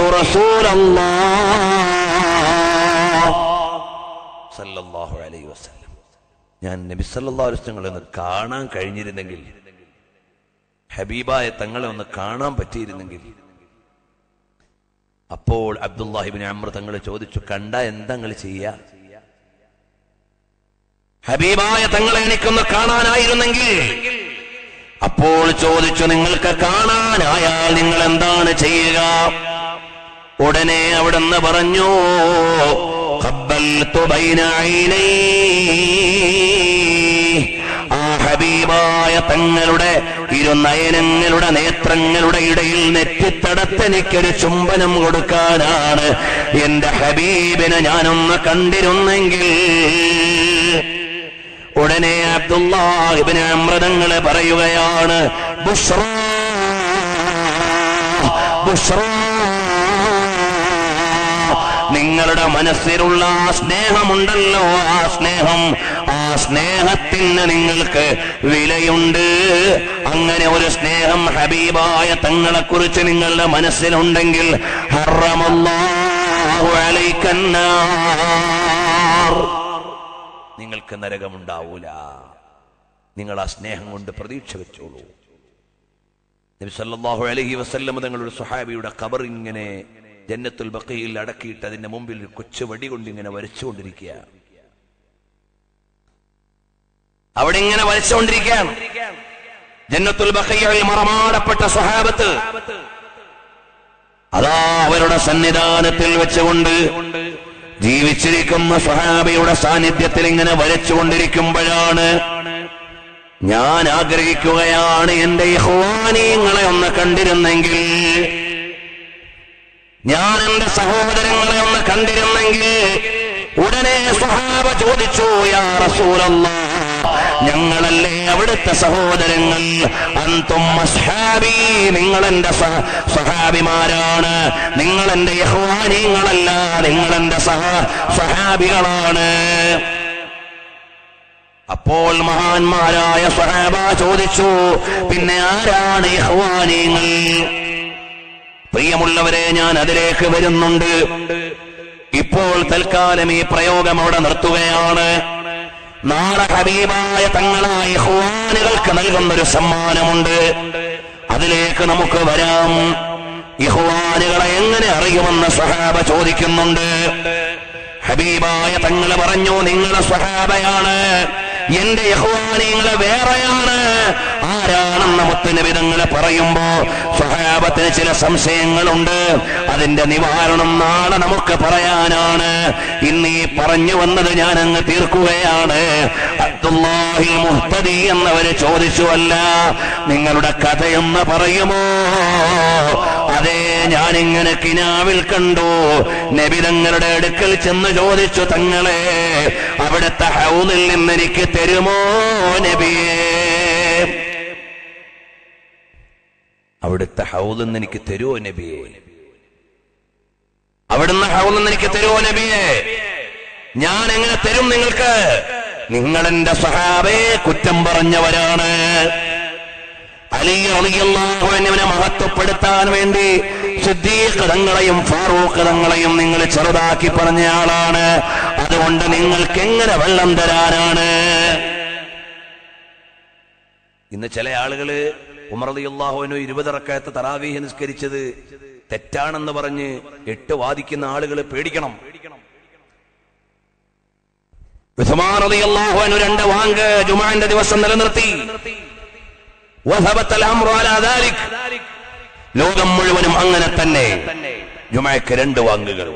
Speaker 2: റസൂലല്ലാഹ് സല്ലല്ലാഹു അലൈഹി വസല്ലം ഞാൻ നബി സല്ലല്ലാഹു അലൈഹി വസല്ലം ഒന്ന് കാണാൻ കഴിഞ്ഞിരുന്നെങ്കിൽ ഹബീബായ തങ്ങളെ ഒന്ന് കാണാൻ പറ്റിയിരുന്നെങ്കിൽ അപ്പോൾ അബ്ദുല്ലാഹിബിൻ അമ്ര തങ്ങൾ ചോദിച്ചു കണ്ട എന്താ നിങ്ങൾ ചെയ്യാ ഹബീബായ തങ്ങളെ എനിക്കൊന്ന് കാണാനായിരുന്നെങ്കിൽ അപ്പോൾ ചോദിച്ചു നിങ്ങൾക്ക് കാണാനായാൽ നിങ്ങൾ എന്താണ് ചെയ്യുക ഉടനെ അവിടുന്ന് പറഞ്ഞു "ഖബ്ബൽതു ബൈന ഐനൈ." ആ ഹബീബായ തങ്ങളുടെ ഇരുനയനങ്ങളുടെ നേത്രങ്ങളുടെ ഇടയിൽ നെറ്റിത്തടത്ത് എനിക്കൊരു ചുംബനം കൊടുക്കാനാണ് എന്റെ ഹബീബിനെ ഞാനൊന്ന് കണ്ടിരുന്നെങ്കിൽ ഉടനെ അബ്ദുല്ലാഹിബിന് അമൃതങ്ങള് പറയുകയാണ് ബുഷ്റ ബുഷ്റ നിങ്ങളുടെ മനസ്സിലുള്ള ആ സ്നേഹമുണ്ടല്ലോ ആ സ്നേഹം ആ സ്നേഹത്തിന് നിങ്ങൾക്ക് വിലയുണ്ട് അങ്ങനെ ഒരു സ്നേഹം ഹബീബായ തങ്ങളെ കുറിച്ച് നിങ്ങളുടെ മനസ്സിലുണ്ടെങ്കിൽ ഹറമല്ലാഹു അലൈക്കന്നാർ നിങ്ങൾക്ക് നരകമുണ്ടാവൂല നിങ്ങൾ ആ സ്നേഹം കൊണ്ട് പ്രതീക്ഷ വെച്ചോളൂ നബി സല്ലല്ലാഹു അലൈഹി വസല്ലം തങ്ങളുടെ സുഹാബിയുടെ ഖബർ ഇങ്ങനെ ജന്നത്തുൽ ബക്കയിൽ അടക്കിയിട്ട് അതിന്റെ മുമ്പിൽ ഒരു കൊച്ചു വടി കൊണ്ട് ഇങ്ങനെ വരച്ചുകൊണ്ടിരിക്കുക അവിടെ ഇങ്ങനെ വരച്ചുകൊണ്ടിരിക്കുകയാണ് ജന്നത്തുൽ ബഖയ്യയിൽ മറമാടപ്പെട്ട സ്വഹാബത്ത് അതാ അവരുടെ സന്നിധാനത്തിൽ വെച്ചുകൊണ്ട് ജീവിച്ചിരിക്കുന്ന സ്വഹാബിയുടെ സാന്നിധ്യത്തിൽ ഇങ്ങനെ വരച്ചുകൊണ്ടിരിക്കുമ്പോഴാണ് ഞാൻ ആഗ്രഹിക്കുകയാണ് എന്റെ യഹ്വാനീങ്ങളെ ഒന്ന് കണ്ടിരുന്നെങ്കിൽ ഞാൻ എന്റെ സഹോദരങ്ങളെ ഒന്ന് കണ്ടിരുന്നെങ്കിൽ ഉടനെ സ്വഹാബ ചോദിച്ചു യാ റസൂലല്ലാ ഞങ്ങളല്ലേ അവിടുത്തെ സഹോദരങ്ങൾ അന്തും അസ്ഹാബി നിങ്ങൾ എന്റെ സഹ സഹാബിമാരാണ് നിങ്ങൾ എന്റെ യഹ്വാനീങ്ങളല്ല നിങ്ങൾ എന്റെ സഹ സഹാബികളാണ് അപ്പോൾ മഹാന്മാരായ സഹാബ ചോദിച്ചു പിന്നെ ആരാണ് യഹ്വാനീങ്ങൾ പ്രിയമുള്ളവരെ ഞാൻ അതിലേക്ക് വരുന്നുണ്ട് ഇപ്പോൾ തൽക്കാലം ഈ പ്രയോഗം അവിടെ നിർത്തുകയാണ് നാളെ ഹബീബായ തങ്ങളായ യഹ്വാനുകൾക്ക് നൽകുന്നൊരു സമ്മാനമുണ്ട് അതിലേക്ക് നമുക്ക് വരാം യഹ്വാനുകളെ എങ്ങനെ അറിയുമെന്ന് സഹാബ ചോദിക്കുന്നുണ്ട് ഹബീബായ തങ്ങൾ പറഞ്ഞു നിങ്ങളെ സ്വഹാബയാണ് എന്റെ യഹ്വാനിങ്ങളെ വേറെയാണ് ആരാണെന്ന് മുത്തുനിബിതങ്ങളെ പറയുമ്പോ സ്വഹാബത്തിന് ചില സംശയങ്ങളുണ്ട് അതിന്റെ നിവാരണം നാളെ നമുക്ക് പറയാനാണ് ഇന്ന് ഈ പറഞ്ഞു വന്നത് ഞാൻ അങ്ങ് തീർക്കുകയാണ് അബ്ദുല്ലാഹി മുഹ്തദി എന്നവര് ചോദിച്ചു അല്ല നിങ്ങളുടെ കഥയൊന്ന് പറയുമോ അതെ ഞാനിങ്ങനെ കിനാവിൽ കണ്ടു നബിതങ്ങളുടെ അടുക്കൽ ചെന്ന് ചോദിച്ചു തങ്ങളെ അവിടുത്തെ ഹൗദിൽ നിന്ന് എനിക്ക് തരുമോ നബിയേ അവിടുത്തെ ഹൗദിൽ നിന്ന് എനിക്ക് തരുമോ നബിയെ അവിടുന്ന് ഹൗദിൽ നിന്ന് എനിക്ക് തരുമോ നബിയെ ഞാൻ എങ്ങനെ തരും നിങ്ങൾക്ക് നിങ്ങൾ എന്റെ സഹാബയെ കുറ്റം പറഞ്ഞവരാണ് അലി അലിയല്ലാഹുവിനെ മഹത്വപ്പെടുത്താൻ വേണ്ടി സിദ്ദീഖ് തങ്ങളെയും ഫാറൂഖ് തങ്ങളെയും നിങ്ങൾ ചെറുതാക്കി പറഞ്ഞ ആളാണ് അതുകൊണ്ട് നിങ്ങൾക്ക് എങ്ങനെ വെള്ളം തരാനാണ് ഇന്ന് ചില ആളുകള് ഉമർ അലിയല്ലാഹുവിനു ഇരുപതിറക്കയത്ത് തറാവീഹ് നിസ്കരിച്ചത് തെറ്റാണെന്ന് പറഞ്ഞ് എട്ട് വാദിക്കുന്ന ആളുകൾ പേടിക്കണം ഉസ്മാൻ റളിയല്ലാഹു രണ്ട് വാങ്ക് ജുമാന്റെ ദിവസം നിലനിർത്തി وثبت الامر على ذلك ലോകം മുഴുവനും അങ്ങനെ തന്നെ ജുമയ്ക്ക് രണ്ട് വാങ്കുകൾ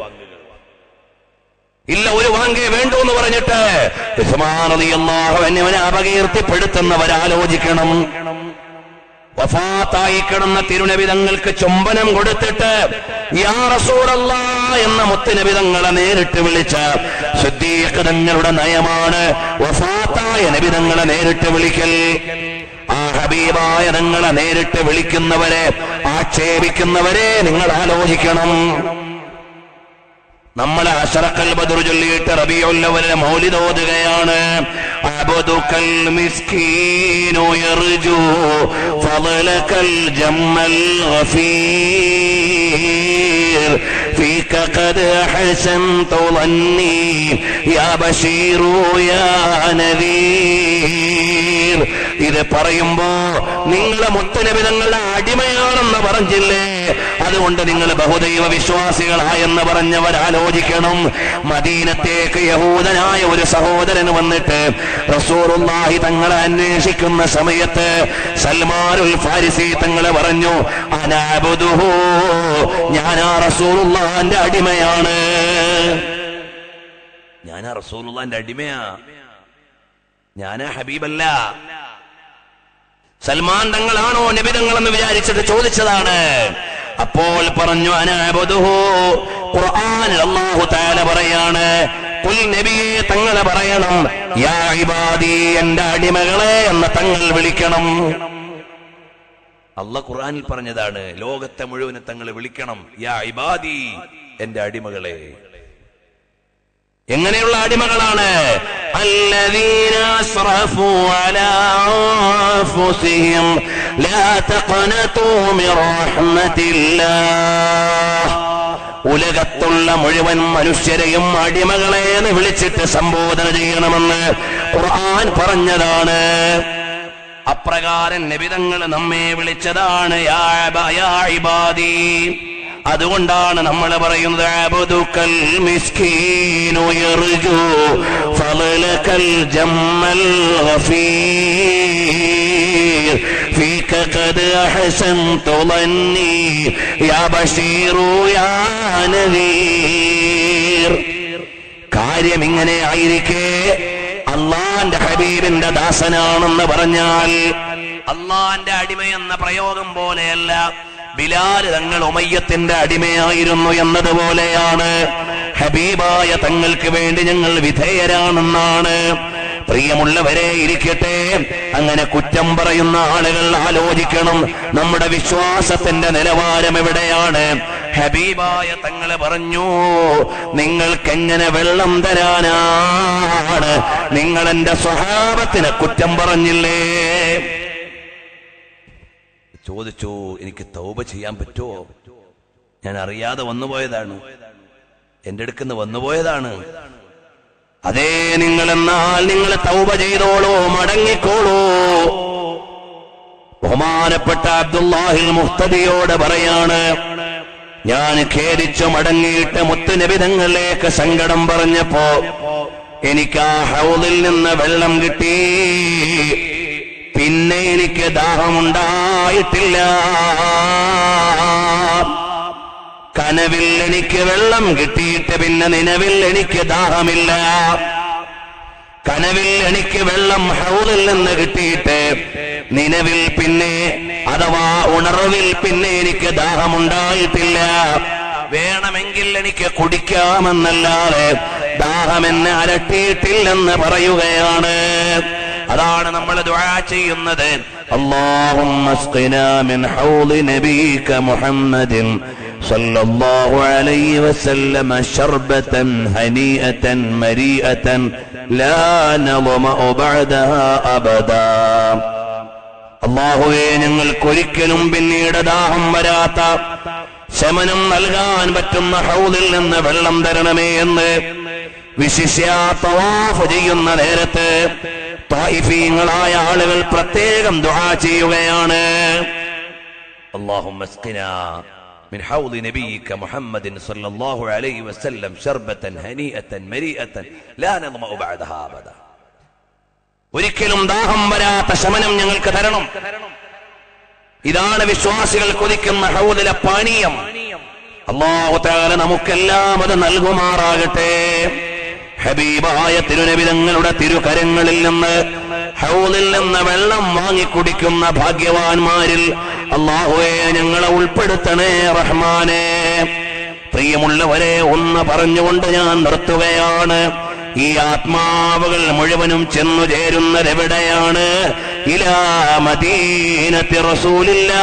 Speaker 2: ഇല്ല ഒരു വാങ്കേ വേണ്ടു എന്ന് പറഞ്ഞിട്ട് ഉസ്മാൻ റളിയല്ലാഹു അൻഹുവിനെ അപകീർത്തിപ്പെടുത്തുന്നവർ ആലോചിക്കണം വഫാത്തായി കിടന്ന തിരുനബിതങ്ങൾക്ക് ചുംബനം കൊടുത്തിട്ട് യാ റസൂലല്ലാ എന്ന മുത്തുനബിതങ്ങളെ നേരിട്ട് വിളിച്ച സിദ്ദീഖ് തങ്ങളുടെ നയമാണ് വഫാത്തായ നബിതങ്ങളെ നേരിട്ട് വിളിക്കൽ ആ ഹബീബായ തങ്ങളെ നേരിട്ട് വിളിക്കുന്നവരെ ആക്ഷേപിക്കുന്നവരെ നിങ്ങൾ ആലോചിക്കണം നമ്മൾ അഷറക്കൽ ബദർ ചൊല്ലിയിട്ട് റബിയുള്ളവരെ മൗലിദോതുകയാണ് അബദുക്കൽ മിസ്കീനു യർജു ഫളലകൽ ജമ്മൽ ഗഫീർ فيك قد حسنت ظني يا بشير يا نذير ഇത് പറയുമ്പോ നിങ്ങളെ മുത്തലബിതങ്ങളുടെ അടിമയാണെന്ന് പറഞ്ഞില്ലേ അതുകൊണ്ട് നിങ്ങൾ ബഹുദൈവ വിശ്വാസികളായെന്ന് പറഞ്ഞവർ ആലോചിക്കണം മദീനത്തേക്ക് യഹൂദനായ ഒരു സഹോദരൻ വന്നിട്ട് റസൂറുല്ലാഹി തങ്ങളെ അന്വേഷിക്കുന്ന സമയത്ത് സൽമാനുൽ ഫാരിസി തങ്ങളെ പറഞ്ഞു അനാബുദുഹു ഞാനാ റസൂറുല്ലാന്റെ അടിമയാണ് ഞാനാ റസൂലുള്ളാന്റെ അടിമയാ ഞാനാ ഹബീബല്ല സൽമാൻ തങ്ങളാണോ നബിതങ്ങളെന്ന് വിചാരിച്ചിട്ട് ചോദിച്ചതാണ് അപ്പോൾ പറഞ്ഞു അനാബുദുഹു ഖുർആനിൽ അല്ലാഹു തആല പറയാണ് കുൽ നബിയെ തങ്ങളെ പറയണം യാ ഇബാദി എന്റെ അടിമകളെ എന്ന് തങ്ങൾ വിളിക്കണം അല്ല ഖുർആനിൽ പറഞ്ഞതാണ് ലോകത്തെ മുഴുവനും തങ്ങൾ വിളിക്കണം യാ ഇബാദി എന്റെ അടിമകളെ എങ്ങനെയുള്ള അടിമകളാണ് الذين أسرفوا على أنفسهم لا تقنطوا من رحمة الله ഉലകത്തുള്ള മുഴുവൻ മനുഷ്യരെയും അടിമകളെ എന്ന് വിളിച്ചിട്ട് സംബോധന ചെയ്യണമെന്ന് ഖുർആൻ പറഞ്ഞതാണ് അപ്രകാരം നബിതങ്ങൾ നമ്മെ വിളിച്ചതാണ് യാ ഇബ- യാ ഇബാദി അതുകൊണ്ടാണ് നമ്മൾ പറയുന്നത് അബ്ദുക്കൽ മിസ്കീനു യർജു ഫളലകൽ ജമ്മൽ ഗഫീർ فيك قد أحسنت ظني يا بشير يا نذير കാര്യം ഇങ്ങനെ ആയിരിക്കെ അള്ളാന്റെ ഹബീബിന്റെ ദാസനാണെന്ന് പറഞ്ഞാൽ അള്ളാന്റെ അടിമ എന്ന പ്രയോഗം പോലെയല്ല ബിലാൽ തങ്ങൾ ഉമയ്യത്തിന്റെ അടിമയായിരുന്നു എന്നതുപോലെയാണ് ഹബീബായ തങ്ങൾക്ക് വേണ്ടി ഞങ്ങൾ വിധേയരാണെന്നാണ് പ്രിയമുള്ളവരെ ഇരിക്കട്ടെ അങ്ങനെ കുറ്റം പറയുന്ന ആളുകൾ ആലോചിക്കണം നമ്മുടെ വിശ്വാസത്തിന്റെ നിലവാരം എവിടെയാണ് ഹബീബായ തങ്ങളെ പറഞ്ഞു നിങ്ങൾക്കെങ്ങനെ വെള്ളം തരാനാണ് നിങ്ങൾ എന്റെ സ്വഭാവത്തിന് കുറ്റം പറഞ്ഞില്ലേ ചോദിച്ചു എനിക്ക് തൗബ ചെയ്യാൻ പറ്റുമോ ഞാൻ അറിയാതെ വന്നുപോയതാണ് എന്റെ അടുക്കുന്ന് വന്നുപോയതാണ് അതേ നിങ്ങൾ എന്നാൽ നിങ്ങൾ തൗബ ചെയ്തോളൂ മടങ്ങിക്കോളൂ ബഹുമാനപ്പെട്ട അബ്ദുല്ലാഹിൽ മുഹ്തദിയോട് പറയാണ് ഞാൻ ഖേദിച്ചു മടങ്ങിയിട്ട് മുത്തുനബിതങ്ങളിലേക്ക് സങ്കടം പറഞ്ഞപ്പോ എനിക്ക് ആ ഹൗദിൽ നിന്ന് വെള്ളം കിട്ടി പിന്നെ എനിക്ക് ദാഹമുണ്ടായിട്ടില്ല കനവിൽ എനിക്ക് വെള്ളം കിട്ടിയിട്ട് പിന്നെ നിലവിൽ എനിക്ക് ദാഹമില്ല കനവിൽ എനിക്ക് വെള്ളം ഹൗദിൽ നിന്ന് കിട്ടിയിട്ട് നിലവിൽ പിന്നെ അഥവാ ഉണർവിൽ പിന്നെ എനിക്ക് ദാഹമുണ്ടായിട്ടില്ല വേണമെങ്കിൽ എനിക്ക് കുടിക്കാമെന്നല്ലാതെ ദാഹം എന്നെ അലട്ടിയിട്ടില്ലെന്ന് പറയുകയാണ് അതാണ് നമ്മൾ ദുആ ചെയ്യുന്നത് اللهم اسقنا من حوض نبيك محمد صلى الله عليه وسلم شربة هنيئة مريئة لا نظمأ بعدها أبدا അള്ളാഹുവെ ഞങ്ങൾക്കൊരിക്കലും പിന്നീട് ദാഹം വരാത്ത ശമനം നൽകാൻ പറ്റുന്ന ഹൗദിൽ നിന്ന് വെള്ളം തരണമേ എന്ന് വിശിഷ്യ തവാഫ് ചെയ്യുന്ന നേരത്ത് തായിഫീങ്ങളായ ആളുകൾ പ്രത്യേകം ദുആ ചെയ്യുകയാണ് اللهم اسقنا من حوض نبيك محمد صلى الله عليه وسلم شربة هنيئة مريئة لا نظمأ بعدها أبدا ഒരിക്കലും ദാഹം വരാത്ത ശമനം ഞങ്ങൾക്ക് തരണം ഇതാണ് വിശ്വാസികൾ കൊതിക്കുന്ന ഹൗദിലെ പാനീയം അള്ളാഹുത്താല നമുക്കെല്ലാം അത് നൽകുമാറാകട്ടെ ഹബീബായ തിരുനബിതങ്ങളുടെ തിരുകരങ്ങളിൽ നിന്ന് ഹൗദിൽ നിന്ന് വെള്ളം വാങ്ങിക്കുടിക്കുന്ന ഭാഗ്യവാന്മാരിൽ അള്ളാഹുവെ ഞങ്ങളെ ഉൾപ്പെടുത്തണേ റഹ്മാനെ പ്രിയമുള്ളവരെ ഒന്ന് പറഞ്ഞുകൊണ്ട് ഞാൻ നിർത്തുകയാണ് ഈ ആത്മാവുകൾ മുഴുവനും ചെന്നു ചേരുന്നത് എവിടെയാണ് ഇലാ മദീനത്തി റസൂലില്ലാ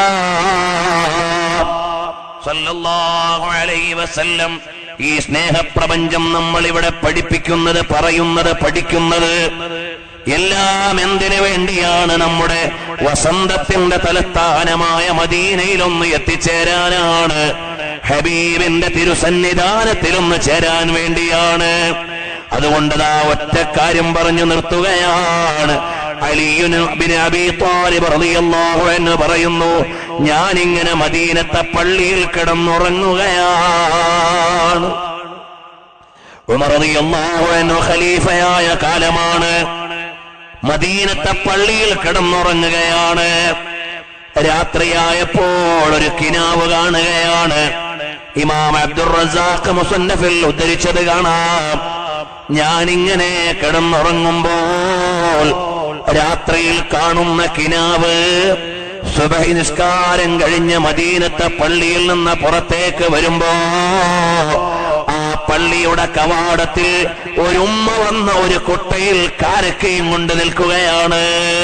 Speaker 2: സല്ലല്ലാഹു അലൈഹി വസല്ലം ഈ സ്നേഹപ്രപഞ്ചം നമ്മൾ ഇവിടെ പഠിപ്പിക്കുന്നത് പറയുന്നത് പഠിക്കുന്നത് എല്ലാം എന്തിനു വേണ്ടിയാണ് നമ്മുടെ വസന്തത്തിന്റെ തലസ്ഥാനമായ മദീനയിലൊന്ന് എത്തിച്ചേരാനാണ് ഹബീബിന്റെ തിരുസന്നിധാനത്തിലൊന്ന് ചേരാൻ വേണ്ടിയാണ് അതുകൊണ്ടതാ ഒറ്റ കാര്യം പറഞ്ഞു നിർത്തുകയാണ് അലിയുന് ബിൻ അബി താലിബ് റളിയല്ലാഹു അൻഹു പറയുന്നു ഞാൻ ഇങ്ങനെ മദീനത്തെ പള്ളിയിൽ കിടന്നുറങ്ങുകയാണ് ഉമർ റളിയല്ലാഹു അൻഹു ഖലീഫയായ കാലമാണ് മദീനത്തെ പള്ളിയിൽ കിടന്നുറങ്ങുകയാണ് രാത്രിയായപ്പോൾ ഒരു കിനാവ് കാണുകയാണ് ഇമാം അബ്ദുർ റസാഖ് മുസന്നഫിൽ ഉദ്ധരിച്ചത് കാണാം ഞാനിങ്ങനെ കിടന്നുറങ്ങുമ്പോൾ രാത്രിയിൽ കാണുന്ന കിനാവ് സുബഹി നിസ്കാരം കഴിഞ്ഞ മദീനത്തെ പള്ളിയിൽ നിന്ന് പുറത്തേക്ക് വരുമ്പോ ആ പള്ളിയുടെ കവാടത്തിൽ ഒരു ഉമ്മ വന്ന ഒരു കുട്ടയിൽ കാരക്കയും കൊണ്ട് നിൽക്കുകയാണ്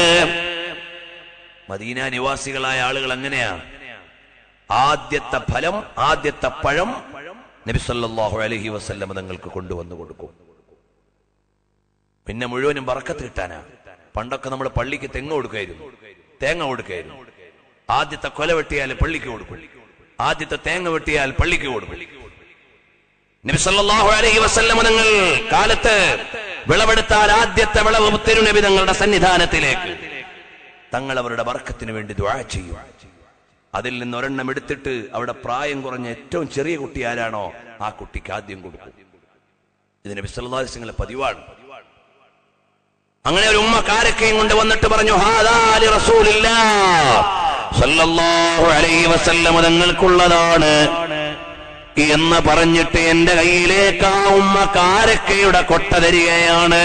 Speaker 2: മദീന നിവാസികളായ ആളുകൾ അങ്ങനെയാണ് ആദ്യത്തെ ഫലം ആദ്യത്തെ പഴം നബി സല്ലല്ലാഹു അലൈഹി വസല്ലം നിങ്ങൾക്ക് കൊണ്ടുവന്നു കൊടുക്കും പിന്നെ മുഴുവനും പറക്കത്ത് കിട്ടാനാ പണ്ടൊക്കെ നമ്മൾ പള്ളിക്ക് തെങ്ങ് കൊടുക്കായിരുന്നു തേങ്ങ കൊടുക്കായിരുന്നു ആദ്യത്തെ കൊല വെട്ടിയാൽ പള്ളിക്ക് കൊടുക്കും ആദ്യത്തെ തേങ്ങ വെട്ടിയാൽ പള്ളിക്ക് കൊടുക്കും നബി സല്ലല്ലാഹു അലൈഹി വസല്ലം നിങ്ങൾ കാലത്ത് വിളവെടുത്താൽ ആദ്യത്തെ വിളവ് തിരുനബി തങ്ങളുടെ സന്നിധാനത്തിലേക്ക് തങ്ങൾ അവരുടെ വർക്കത്തിന് വേണ്ടി ദുആ ചെയ്യും അതിൽ നിന്ന് ഒരെണ്ണം എടുത്തിട്ട് അവിടെ പ്രായം കുറഞ്ഞ ഏറ്റവും ചെറിയ കുട്ടി ആരാണോ ആ കുട്ടിക്ക് ആദ്യം കൊടുക്കും ഇതിന് വിസലദാസ്യങ്ങളെ പതിവാണ് അങ്ങനെ ഒരു ഉമ്മ കാരക്കയും കൊണ്ട് വന്നിട്ട് പറഞ്ഞു "ഹാദാ ലി റസൂലില്ലാ സല്ലല്ലാഹു അലൈഹി വസല്ലം തങ്ങൾക്കുള്ളതാണ് എന്ന് പറഞ്ഞിട്ട് എന്റെ കയ്യിലേക്ക് ആ ഉമ്മ കാരക്കയുടെ കൊട്ട തരികയാണ്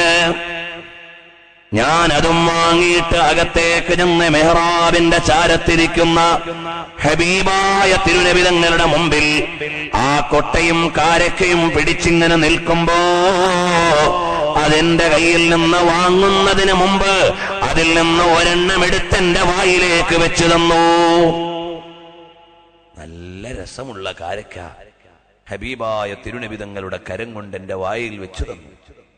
Speaker 2: ഞാൻ അതും വാങ്ങിയിട്ട് അകത്തേക്ക് ചെന്ന് മെഹ്റാബിന്റെ ചാരത്തിരിക്കുന്ന ഹബീബായ തിരുനബിതങ്ങളുടെ മുമ്പിൽ ആ കൊട്ടയും കാരക്കയും പിടിച്ചിങ്ങനെ നിൽക്കുമ്പോ അതെന്റെ കയ്യിൽ നിന്ന് വാങ്ങുന്നതിന് മുമ്പ് അതിൽ നിന്ന് ഒരെണ്ണം എടുത്തെന്റെ വായിലേക്ക് വെച്ചു തന്നു നല്ല രസമുള്ള കാരക്ക ഹബീബായ തിരുനബിതങ്ങളുടെ കരം കൊണ്ട് എന്റെ വായിൽ വെച്ചു തന്നു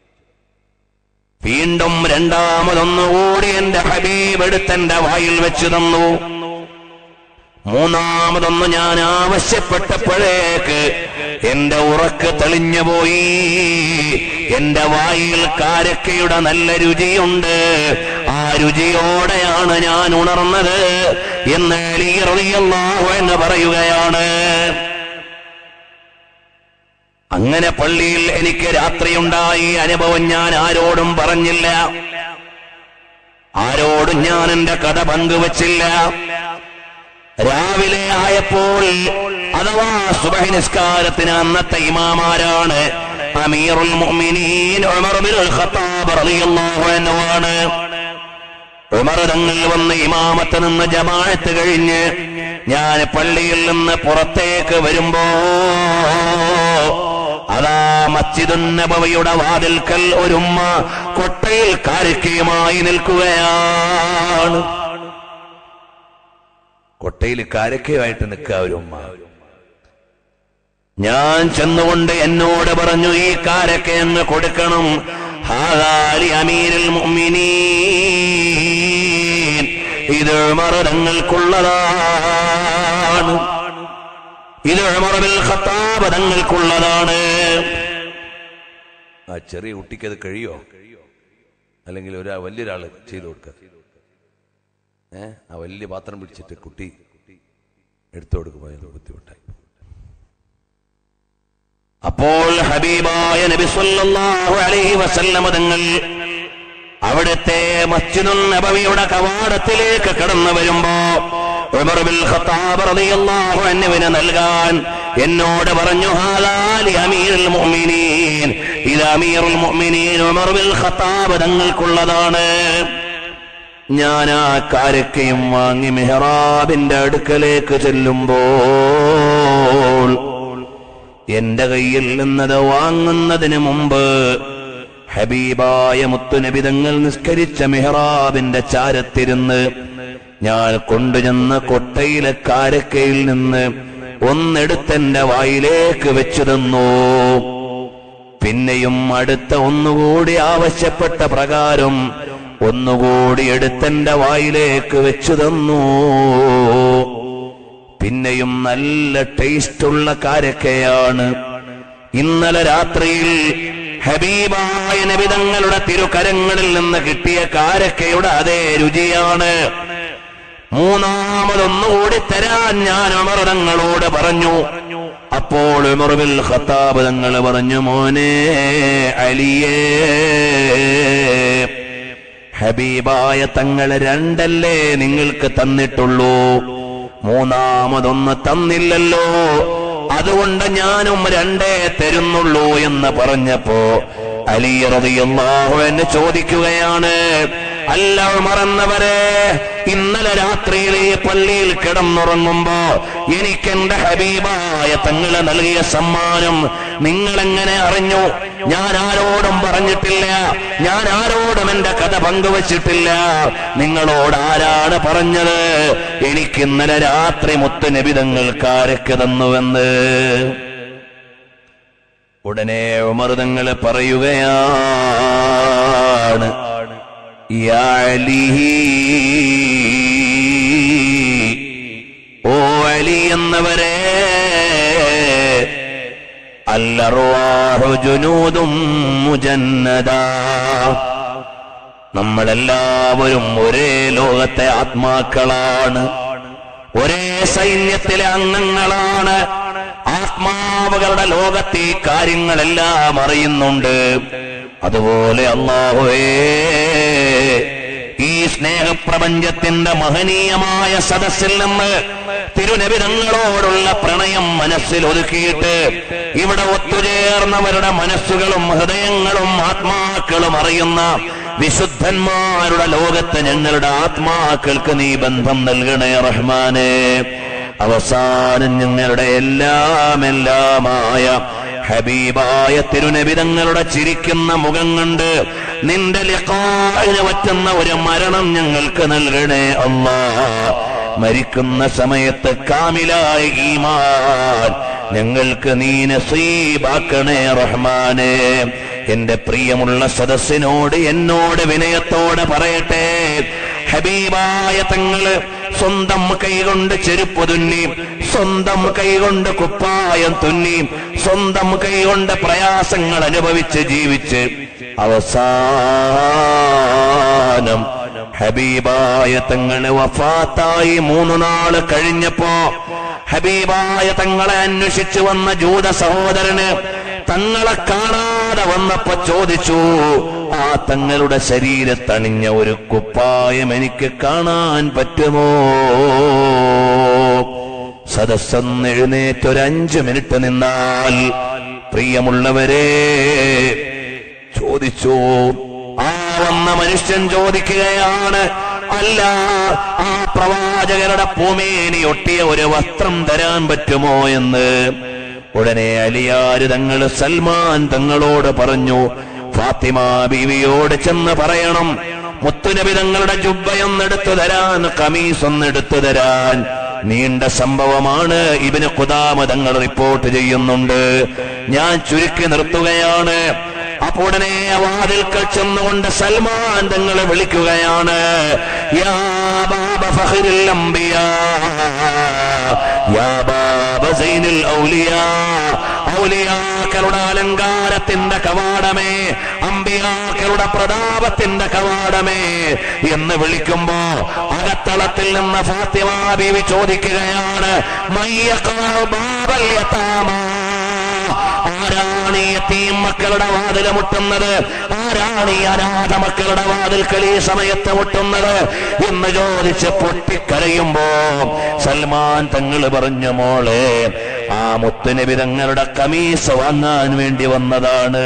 Speaker 2: വീണ്ടും രണ്ടാമതൊന്നുകൂടി എന്റെ ഹബീബ് എടുത്തെന്റെ വായിൽ വെച്ചു തന്നു മൂന്നാമതൊന്ന് ഞാൻ ആവശ്യപ്പെട്ടപ്പോഴേക്ക് എന്റെ ഉറക്ക് തെളിഞ്ഞു പോയി എന്റെ വായിൽ കാരക്കയുടെ നല്ല രുചിയുണ്ട് ആ രുചിയോടെയാണ് ഞാൻ ഉണർന്നത് എന്ന് അലി റളിയല്ലാഹു എന്ന് പറയുകയാണ് അങ്ങനെ പള്ളിയിൽ എനിക്ക് രാത്രിയുണ്ടായി അനുഭവം ഞാൻ ആരോടും പറഞ്ഞില്ല ആരോടും ഞാൻ എന്റെ കഥ പങ്കുവച്ചില്ല രാവിലെ ആയപ്പോൾ അഥവാ സുബഹി നിസ്കാരത്തിന് അന്നത്തെ ഇമാമാരാണ് അമീറുൽ മുഅ്മിനീൻ ഉമർ ബിനുൽ ഖത്താബ് റളിയല്ലാഹു അൻഹു ആണ് ഉമർ തങ്ങൾ വന്ന് ഇമാമത്ത് നിന്ന് ജമാഅത്ത് കഴിഞ്ഞ് ഞാൻ പള്ളിയിൽ നിന്ന് പുറത്തേക്ക് വരുമ്പോ അതാ മസ്ജിദുൻ നബവിയുടെ വാതിൽക്കൽ ഒരു ഉമ്മ കൊട്ടയിൽ കാരക്കയുമായി നിൽക്കുകയാണ് കൊട്ടയിൽ കാരക്കയുമായിട്ട് നിൽക്കുക ഒരു ഉമ്മ ഞാൻ ചെന്നുകൊണ്ട് എന്നോട് പറഞ്ഞു ഈ കാരക്ക അങ്ങ് കൊടുക്കണം ഹാദാലി അമീരുൽ മുഅ്മിനീൻ ഇത് മറുതങ്ങൾക്കുള്ളതാണ് ഇത് ഉമറുൽ ഖത്താബ് തങ്ങൾക്കുള്ളതാണ് ആ ചെറിയ കുട്ടിക്ക് അത് കഴിയോ അല്ലെങ്കിൽ ഒരാ വലിയൊരാള് ചെയ്തു കൊടുക്ക ഏ ആ വലിയ പാത്രം പിടിച്ചിട്ട് കുട്ടി എടുത്തു കൊടുക്കുമ്പോൾ അത് ബുദ്ധിമുട്ടായി അപ്പോൾ ഹബീബായ നബി സല്ലല്ലാഹു അലൈഹി വസല്ലമ തങ്ങൾ അവിടുത്തെ മസ്ജിദുൽ നബവിയുടെ കവാടത്തിലേക്ക് കടന്നു വരുമ്പോ ഉമർ ബിൻ ഖത്താബ് റളിയല്ലാഹു അൻഹുവിന് നൽകാൻ എന്നോട് പറഞ്ഞു ഹാലാലി അമീറുൽ മുഅ്മിനീൻ ഇത് അമീറുൽ മുഅ്മിനീൻ ഉമർ ബിൻ ഖത്താബ് തങ്ങൾക്കുള്ളതാണ് ഞാൻ ആ കാരക്കയും വാങ്ങി മെഹ്റാബിന്റെ അടുക്കലേക്ക് ചെല്ലുമ്പോൾ എന്റെ കയ്യിൽ നിന്നത് വാങ്ങുന്നതിന് മുമ്പ് ഹബീബായ മുത്തുനബിതങ്ങൾ നിസ്കരിച്ച മെഹ്റാബിന്റെ ചാരത്തിരുന്ന് ഞാൻ കൊണ്ടുചെന്ന കൊട്ടയിലെ കാരക്കയിൽ നിന്ന് ഒന്നെടുത്തെന്റെ വായിലേക്ക് വെച്ചു തന്നു പിന്നെയും അടുത്ത ഒന്നുകൂടി ആവശ്യപ്പെട്ട പ്രകാരം ഒന്നുകൂടി എടുത്തെന്റെ വായിലേക്ക് വെച്ചു തന്നു പിന്നെയും നല്ല ടേസ്റ്റുള്ള കാരക്കയാണ് ഇന്നലെ രാത്രിയിൽ ഹബീബായ നബിതങ്ങളുടെ തിരുകരങ്ങളിൽ നിന്ന് കിട്ടിയ കാരക്കയുടെ അതേ രുചിയാണ് മൂന്നാമതൊന്നുകൂടി തരാൻ ഞാൻ അമൃതങ്ങളോട് പറഞ്ഞു അപ്പോൾ ഉമറുബിൽ ഖത്താബ് തങ്ങൾ പറഞ്ഞു മോനെ അലിയേ ഹബീബായ തങ്ങൾ രണ്ടല്ലേ നിങ്ങൾക്ക് തന്നിട്ടുള്ളൂ മൂന്നാമതൊന്ന് തന്നില്ലല്ലോ അതുകൊണ്ട് ഞാനും രണ്ടേ തരുന്നുള്ളൂ എന്ന് പറഞ്ഞപ്പോ അലി റളിയല്ലാഹു എന്നെ ചോദിക്കുകയാണ് അല്ല മറന്നവരെ ഇന്നലെ രാത്രിയിൽ ഈ പള്ളിയിൽ കിടന്നുറങ്ങുമ്പോ എനിക്ക് എന്റെ ഹബീബായ തങ്ങളെ നൽകിയ സമ്മാനം നിങ്ങൾ എങ്ങനെ അറിഞ്ഞു ഞാൻ ആരോടും പറഞ്ഞിട്ടില്ല ഞാൻ ആരോടും എന്റെ കഥ പങ്കുവച്ചിട്ടില്ല നിങ്ങളോട് ആരാണ് പറഞ്ഞത് എനിക്ക് ഇന്നലെ രാത്രി മുത്ത് നബിതങ്ങൾക്കാരൊക്കെ തന്നുവെന്ന് ഉടനെ ഉമർതങ്ങൾ പറയുകയാണ് യാ അലി ഓ അലി എന്നവരെ അല്ലറുവാഹു ജുനൂദും മുജന്നദ നമ്മളെല്ലാവരും ഒരേ ലോകത്തെ ആത്മാക്കളാണ് ഒരേ സൈന്യത്തിലെ അംഗങ്ങളാണ് ആത്മാവുകളുടെ ലോകത്തെ ഈ കാര്യങ്ങളെല്ലാം അറിയുന്നുണ്ട് അതുപോലെ അള്ളാഹുവേ ഈ സ്നേഹപ്രപഞ്ചത്തിന്റെ മഹനീയമായ സദസ്സിൽ നിന്ന് തിരുനബിതങ്ങളോടുള്ള പ്രണയം മനസ്സിൽ ഒതുക്കിയിട്ട് ഇവിടെ ഒത്തുചേർന്നവരുടെ മനസ്സുകളും ഹൃദയങ്ങളും ആത്മാക്കളും അറിയുന്ന വിശുദ്ധന്മാരുടെ ലോകത്ത് ഞങ്ങളുടെ ആത്മാക്കൾക്ക് നീ ബന്ധം നൽകണേ റഹ്മാനെ അവസാനം ഞങ്ങളുടെ എല്ലാം എല്ലാമായ ഹബീബായ തിരുനബിതങ്ങളുടെ ചിരിക്കുന്ന മുഖം കണ്ട് നിന്റെ ലിഖാഇന് പറ്റുന്ന ഒരു മരണം ഞങ്ങൾക്ക് നൽകണേ അല്ലാ മരിക്കുന്ന സമയത്ത് കാമിലായ ഈമാൻ ഞങ്ങൾക്ക് നീ നസീബാക്കണേ റഹ്മാനെ എന്റെ പ്രിയമുള്ള സദസ്സിനോട് എന്നോട് വിനയത്തോടെ പറയട്ടെ ഹബീബായ തങ്ങള് സ്വന്തം കൈകൊണ്ട് ചെരുപ്പ് തുന്നി സ്വന്തം കൈകൊണ്ട് കുപ്പായം തുന്നി സ്വന്തം കൈകൊണ്ട് പ്രയാസങ്ങൾ അനുഭവിച്ച് ജീവിച്ച് അവസാനം ഹബീബായ തങ്ങള് വഫാത്തായി മൂന്നു നാള് കഴിഞ്ഞപ്പോ ഹബീബായ തങ്ങളെ അന്വേഷിച്ചു വന്ന ജൂത സഹോദരന് തങ്ങളെ കാണാതെ വന്നപ്പോ ചോദിച്ചു ആ തങ്ങളുടെ ശരീരത്തണിഞ്ഞ ഒരു കുപ്പായം എനിക്ക് കാണാൻ പറ്റുമോ സദസ്സന്ന് എഴുന്നേറ്റ് ഒരു അഞ്ച് മിനിറ്റ് നിന്നാൽ പ്രിയമുള്ളവരെ ചോദിച്ചു ആ വന്ന മനുഷ്യൻ ചോദിക്കുകയാണ് അല്ല ആ പ്രവാചകരുടെ പൂമേനി ഒട്ടിയ ഒരു വസ്ത്രം തരാൻ പറ്റുമോ എന്ന് ഉടനെ അലിയാര് തങ്ങൾ സൽമാൻ തങ്ങളോട് പറഞ്ഞു ഫാത്തിമ ബീവിയോട് ചെന്ന് പറയണം മുത്തുനബി തങ്ങളുടെ ജുബ്ബയൊന്നെടുത്തു തരാൻ കമീസ് ഒന്നെടുത്തു തരാൻ നീണ്ട സംഭവമാണ് ഇബിന് കുദാമ തങ്ങൾ റിപ്പോർട്ട് ചെയ്യുന്നുണ്ട് ഞാൻ ചുരുക്കി നിർത്തുകയാണ് അപ്പോൾ ഉടനെ വാതിൽക്കൽ ചെന്നുകൊണ്ട് സൽമാൻ തങ്ങളെ വിളിക്കുകയാണ് യാ ബാബ ഫഖ്റുൽ അംബിയാ യാ ബാബ സൈനുൽ ഔലിയാ ഔലിയാക്കളുടെ അലങ്കാരത്തിന്റെ കവാടമേ അമ്പിയാക്കളുടെ പ്രതാപത്തിന്റെ കവാടമേ എന്ന് വിളിക്കുമ്പോ അകത്തളത്തിൽ നിന്ന് ഫാത്തിമ ബീവി ചോദിക്കുകയാണ് മയ്യക്കാ ബാബൽ യതാമാ ആരാണ് ഈ യത്തീം മക്കളുടെ വാതിൽ മുട്ടുന്നത് ആരാണ് ഈ അനാഥ മക്കളുടെ വാതിൽക്കൽ ഈ സമയത്ത് മുട്ടുന്നത് എന്ന് ചോദിച്ച് പൊട്ടിക്കരയുമ്പോ സൽമാൻ തങ്ങൾ പറഞ്ഞു മോളെ ആ മുത്തുനബി തങ്ങളുടെ കമീസ് വാങ്ങാൻ വേണ്ടി വന്നതാണ്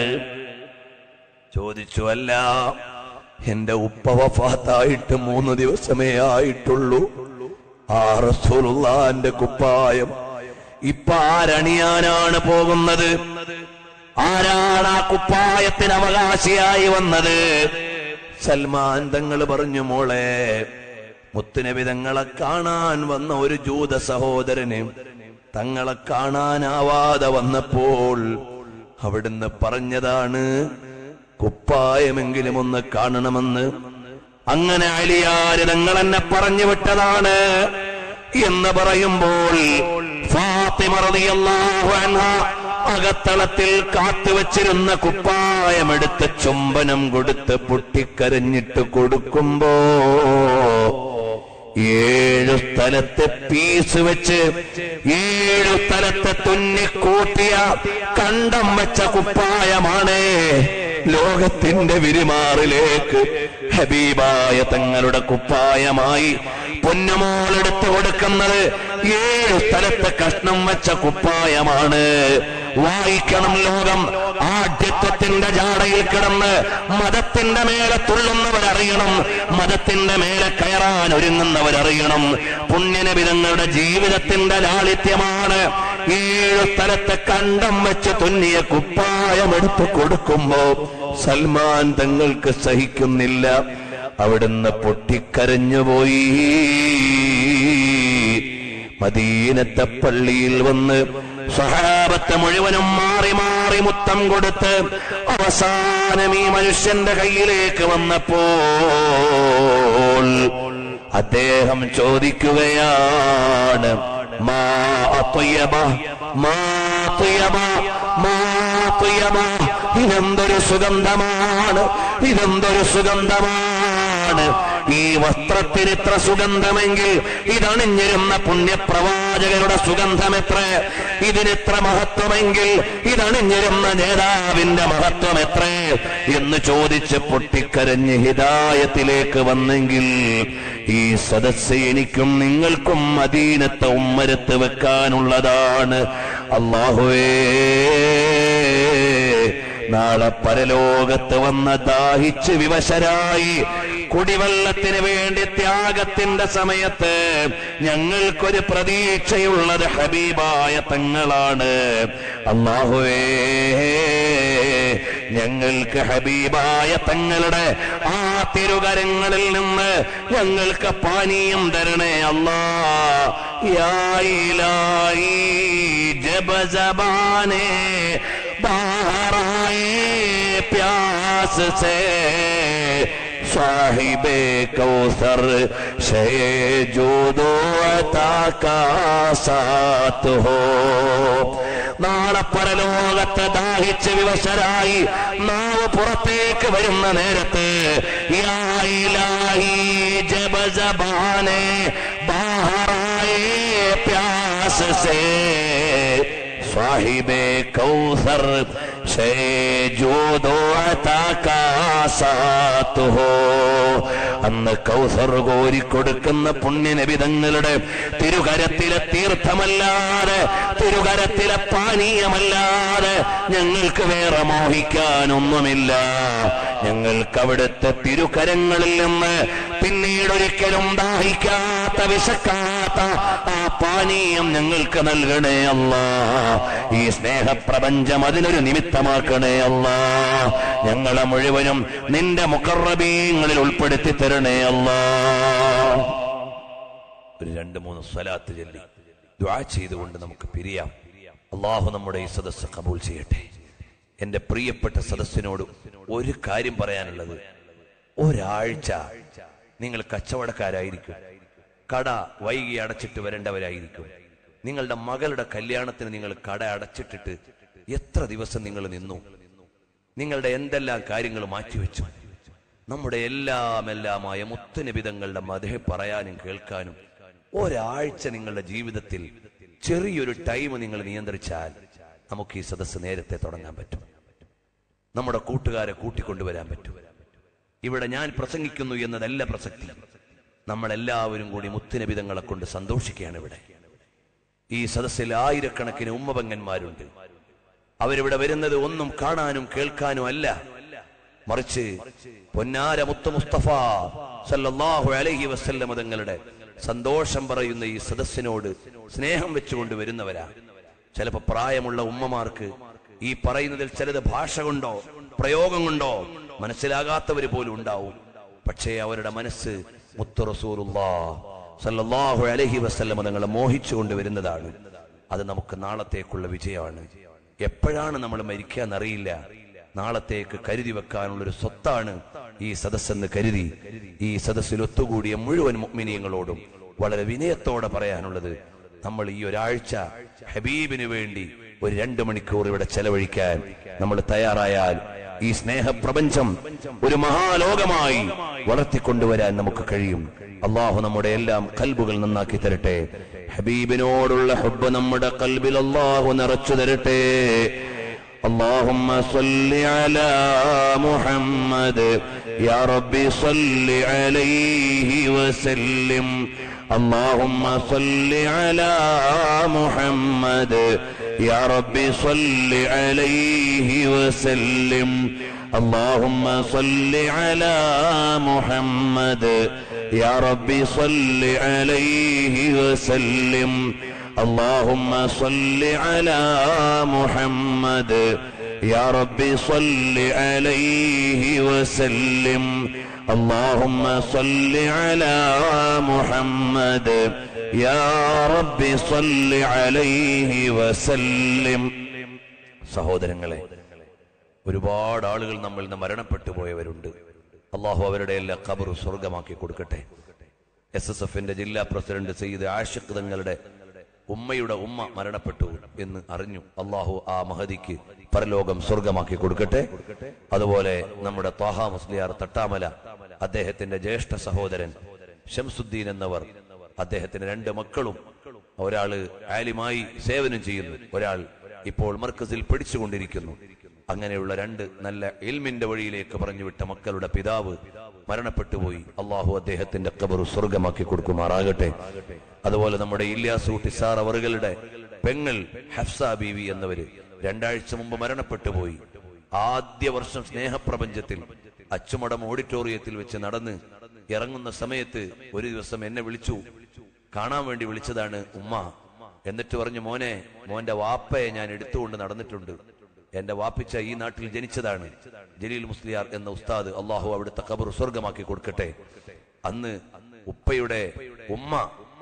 Speaker 2: ചോദിച്ചു അല്ല എന്റെ ഉപ്പ വഫാത്തായിട്ട് മൂന്ന് ദിവസമേ ആയിട്ടുള്ളൂ ആ റസൂലുള്ളാന്റെ കുപ്പായം ഇപ്പൊ ആരണിയാനാണ് പോകുന്നത് ആരാണ് ആ കുപ്പായത്തിന് അവകാശിയായി വന്നത് സൽമാൻ തങ്ങൾ പറഞ്ഞു മോളെ മുത്തുനബി തങ്ങളെ കാണാൻ വന്ന ഒരു ജൂത സഹോദരന് തങ്ങളെ കാണാനാവാതെ വന്നപ്പോൾ അവിടുന്ന് പറഞ്ഞതാണ് കുപ്പായമെങ്കിലും ഒന്ന് കാണണമെന്ന് അങ്ങനെ അലിയാര് തങ്ങൾ എന്നെ പറഞ്ഞു വിട്ടതാണ് എന്ന് പറയുമ്പോൾ ഫാത്തിമ റളിയല്ലാഹു അൻഹ അകത്തളത്തിൽ കാത്തുവച്ചിരുന്ന കുപ്പായമെടുത്ത് ചുംബനം കൊടുത്ത് പൊട്ടിക്കരഞ്ഞിട്ട് കൊടുക്കുമ്പോ ഏഴു സ്ഥലത്തെ പീസ് വെച്ച് ഏഴു സ്ഥലത്തെ തുന്നിക്കൂട്ടിയ കണ്ടം വെച്ച കുപ്പായമാണ് ലോകത്തിന്റെ വിരിമാറിലേക്ക് ഹബീബായ തങ്ങളുടെ കുപ്പായമായി പൊന്നുമോളെടുത്ത് കൊടുക്കുന്നത് ഏഴ് സ്ഥലത്ത് കഷ്ണം വെച്ച കുപ്പായമാണ് വായിക്കണം ലോകം ആഢ്യത്വത്തിന്റെ ജാടയിൽ കിടന്ന് മതത്തിന്റെ മേലെ തുള്ളുന്നവരറിയണം മതത്തിന്റെ മേലെ കയറാൻ ഒരുങ്ങുന്നവരറിയണം പുണ്യനബിതങ്ങളുടെ ജീവിതത്തിന്റെ ലാളിത്യമാണ് ഏഴ് സ്ഥലത്ത് കണ്ടം വെച്ച് തുന്നിയ കുപ്പായമെടുത്ത് കൊടുക്കുമ്പോ സൽമാൻ തങ്ങൾക്ക് സഹിക്കുന്നില്ല അവിടുന്ന് പൊട്ടിക്കരഞ്ഞുപോയി മദീനത്തെ പള്ളിയിൽ വന്ന് സഹാബത്തെ മുഴുവനും മാറി മാറി മുത്തം കൊടുത്ത് അവസാനം ഈ മനുഷ്യന്റെ കയ്യിലേക്ക് വന്നപ്പോൾ അദ്ദേഹം ചോദിക്കുകയാണ് മാ അത്വയബ, മാ അത്വയബ, മാ അത്വയബ. ഇതെന്തൊരു സുഗന്ധമാണ് ഇതെന്തൊരു സുഗന്ധമാണ്
Speaker 1: ഈ വസ്ത്രത്തിന് ഇത്ര സുഗന്ധമെങ്കിൽ ഇതണിഞ്ഞിരുന്ന പുണ്യപ്രവാചകരുടെ സുഗന്ധം എത്ര ഇതിനിത്ര മഹത്വമെങ്കിൽ ഇതണിഞ്ഞിരുന്ന നേതാവിന്റെ മഹത്വം എത്ര എന്ന് ചോദിച്ച് പൊട്ടിക്കരഞ്ഞ് ഹിതായത്തിലേക്ക് വന്നെങ്കിൽ ഈ സദസ്സ് എനിക്കും നിങ്ങൾക്കും മദീനത്തെ ഉമ്മരത്ത് വെക്കാനുള്ളതാണ് അള്ളാഹുവേ നാളെ പരലോകത്ത് വന്ന് ദാഹിച്ച് വിവശരായി കുടിവെള്ളത്തിന് വേണ്ടി ത്യാഗത്തിന്റെ സമയത്ത് ഞങ്ങൾക്കൊരു പ്രതീക്ഷയുള്ളത് ഹബീബായ തങ്ങളാണ് അള്ളാഹുവേ ഞങ്ങൾക്ക് ഹബീബായ തങ്ങളുടെ ആ തിരുകരങ്ങളിൽ നിന്ന് ഞങ്ങൾക്ക് പാനീയം തരണേ അല്ലാ യാ ഇലാഹി ജബ ജബാനേ बाहर आए प्यास से साहिब कौसर शे जो दो अता का साथ हो നാളെ പരലോകത്ത് ദാഹിച്ച് വിവശരായി നാവ് പുറത്തേക്ക് വരുന്ന നേരത്ത് യാ ഇലാഹി ജബ ജബാനെ ബാഹറായേ പ്യാസ് സേ साहिब कौसर से जो दो अता का साथ हो അന്ന് കൗസർ കോരിക്കൊടുക്കുന്ന പുണ്യനബിതങ്ങളുടെ തിരുകരത്തിലെ തീർത്ഥമല്ലാതെ തിരുകരത്തിലെ പാനീയമല്ലാതെ ഞങ്ങൾക്ക് വേറെ മോഹിക്കാനൊന്നുമില്ല ഞങ്ങൾക്ക് അവിടുത്തെ തിരുകരങ്ങളിൽ നിന്ന് പിന്നീട് ഒരിക്കലും ദാഹിക്കാത്ത വിശക്കാത്ത ആ പാനീയം ഞങ്ങൾക്ക് നൽകണേ അല്ല ഈ സ്നേഹപ്രപഞ്ചം അതിനൊരു നിമിത്തമാക്കണേ അല്ല ഞങ്ങളെ മുഴുവനും നിന്റെ മുഖറബീങ്ങളിൽ ഉൾപ്പെടുത്തി തരണേ അല്ല ഒരു രണ്ട് മൂന്ന് സ്വലാത്ത് ചൊല്ലി ദ്വാ ചെയ്തുകൊണ്ട് നമുക്ക് പിരിയാം അള്ളാഹു നമ്മുടെ ഈ സദസ്സ് കബൂൽ ചെയ്യട്ടെ എന്റെ പ്രിയപ്പെട്ട സദസ്സിനോട് ഒരു കാര്യം പറയാനുള്ളത് ഒരാഴ്ച നിങ്ങൾ കച്ചവടക്കാരായിരിക്കും കട വൈകി അടച്ചിട്ട് വരേണ്ടവരായിരിക്കും നിങ്ങളുടെ മകളുടെ കല്യാണത്തിന് നിങ്ങൾ കട അടച്ചിട്ടിട്ട് എത്ര ദിവസം നിങ്ങൾ നിന്നു നിങ്ങളുടെ എന്തെല്ലാം കാര്യങ്ങൾ മാറ്റിവെച്ചു നമ്മുടെ എല്ലാം എല്ലാമായ മുത്തുനിബിതങ്ങളുടെ മതേ പറയാനും കേൾക്കാനും ഒരാഴ്ച നിങ്ങളുടെ ജീവിതത്തിൽ ചെറിയൊരു ടൈം നിങ്ങൾ നിയന്ത്രിച്ചാൽ നമുക്ക് ഈ സദസ്സ് നേരത്തെ തുടങ്ങാൻ പറ്റും നമ്മുടെ കൂട്ടുകാരെ കൂട്ടിക്കൊണ്ടുവരാൻ പറ്റും ഇവിടെ ഞാൻ പ്രസംഗിക്കുന്നു എന്നതല്ല പ്രസക്തി നമ്മളെല്ലാവരും കൂടി മുത്തുനിബിതങ്ങളെ കൊണ്ട് സന്തോഷിക്കുകയാണ് ഇവിടെ ഈ സദസ്സിൽ ആയിരക്കണക്കിന് ഉമ്മപങ്ങന്മാരുണ്ട് അവരിവിടെ വരുന്നത് ഒന്നും കാണാനും കേൾക്കാനും അല്ല മറിച്ച് പൊന്നാര മുത്ത മുസ്തഫ സല്ലല്ലാഹു അലൈഹി വസല്ലമ തങ്ങളുടെ സന്തോഷം പറയുന്ന ഈ സദസ്സിനോട് സ്നേഹം വെച്ചുകൊണ്ട് വരുന്നവരാ ചിലപ്പോ പ്രായമുള്ള ഉമ്മമാർക്ക് ഈ പറയുന്നതിൽ ചിലത് ഭാഷ കൊണ്ടോ പ്രയോഗം കൊണ്ടോ മനസ്സിലാകാത്തവര് പോലും ഉണ്ടാവും പക്ഷേ അവരുടെ മനസ്സ് മുത്തു റസൂറുല്ലാ സല്ലല്ലാഹു അലൈഹി വസല്ലമ തങ്ങളെ മോഹിച്ചുകൊണ്ട് വരുന്നതാണ് അത് നമുക്ക് നാളത്തേക്കുള്ള വിജയമാണ് എപ്പോഴാണ് നമ്മൾ മരിക്കാന്നറിയില്ല നാളത്തേക്ക് കരുതി വെക്കാനുള്ള ഒരു സ്വത്താണ് ഈ സദസ്സെന്ന് കരുതി ഈ സദസ്സിൽ ഒത്തുകൂടിയ മുഴുവൻ മുഅ്മിനീങ്ങളോടും വളരെ വിനയത്തോടെ പറയാനുള്ളത് നമ്മൾ ഈ ഒരാഴ്ച ഹബീബിന് വേണ്ടി ഒരു രണ്ട് മണിക്കൂർ ഇവിടെ ചെലവഴിക്കാൻ നമ്മൾ തയ്യാറായാൽ ഈ സ്നേഹപ്രപഞ്ചം ഒരു മഹാലോകമായി വളർത്തിക്കൊണ്ടുവരാൻ നമുക്ക് കഴിയും അള്ളാഹു നമ്മുടെ എല്ലാം കൽബുകൾ നന്നാക്കി തരട്ടെ ഹബീബിനോടുള്ള ഹബ്ബ് നമ്മുടെ കൽബിൽ അള്ളാഹു നിറച്ചു തരട്ടെ اللهم صل على محمد يا رب صل عليه وسلم اللهم صل على محمد يا رب صل عليه وسلم اللهم صل على محمد يا رب صل عليه وسلم اللهم صل على محمد يا رب صل عليه وسلم اللهم صل على محمد يا رب صل عليه وسلم സഹോദരങ്ങളെ ഒരുപാട് ആളുകൾ നമ്മളിൽ നിന്ന് മരണപ്പെട്ടു പോയവരുണ്ട് അള്ളാഹു അവരുടെ എല്ലാ കബർ സ്വർഗമാക്കി കൊടുക്കട്ടെ എസ് എസ് എഫിന്റെ ജില്ലാ പ്രസിഡന്റ് സയ്യിദ് ആഷിഖ് തങ്ങളുടെ ഉമ്മയുടെ ഉമ്മ മരണപ്പെട്ടു എന്ന് അറിഞ്ഞു അള്ളാഹു ആ മഹദിക്ക് പരലോകം സ്വർഗമാക്കി കൊടുക്കട്ടെ അതുപോലെ നമ്മുടെ ത്വാഹ മുസ്ലിയാർ തട്ടാമല
Speaker 2: അദ്ദേഹത്തിന്റെ ജ്യേഷ്ഠ സഹോദരൻ ഷംസുദ്ദീൻ എന്നവർ അദ്ദേഹത്തിന് രണ്ട് മക്കളും ഒരാള് ആലിമായി സേവനം ചെയ്യുന്നു ഒരാൾ ഇപ്പോൾ മർക്കസിൽ പഠിച്ചുകൊണ്ടിരിക്കുന്നു അങ്ങനെയുള്ള രണ്ട് നല്ല ഇൽമിന്റെ വഴിയിലേക്ക് പറഞ്ഞുവിട്ട മക്കളുടെ പിതാവ് മരണപ്പെട്ടുപോയി അള്ളാഹു അദ്ദേഹത്തിന്റെ കബർ സ്വർഗമാക്കി കൊടുക്കുമാറാകട്ടെ അതുപോലെ നമ്മുടെ ഇല്യാസു ടിസാർ അവറുകളുടെ പെങ്ങൾ ഹഫ്സ ബീവി എന്നവര് രണ്ടാഴ്ച മുമ്പ് മരണപ്പെട്ടുപോയി ആദ്യ വർഷം സ്നേഹപ്രപഞ്ചത്തിൽ അച്ചുമടം ഓഡിറ്റോറിയത്തിൽ വെച്ച് നടന്ന് ഇറങ്ങുന്ന സമയത്ത് ഒരു ദിവസം എന്നെ വിളിച്ചു കാണാൻ വേണ്ടി വിളിച്ചതാണ് ഉമ്മ എന്നിട്ട് പറഞ്ഞു മോനെ മോന്റെ വാപ്പയെ ഞാൻ എടുത്തുകൊണ്ട് നടന്നിട്ടുണ്ട് എന്റെ വാപ്പിച്ച ഈ നാട്ടിൽ ജനിച്ചതാണ് ജലീൽ മുസ്ലിയാർ എന്ന ഉസ്താദ് അള്ളാഹു അവിടുത്തെ കബർ സ്വർഗമാക്കി കൊടുക്കട്ടെ അന്ന് ഉപ്പയുടെ ഉമ്മ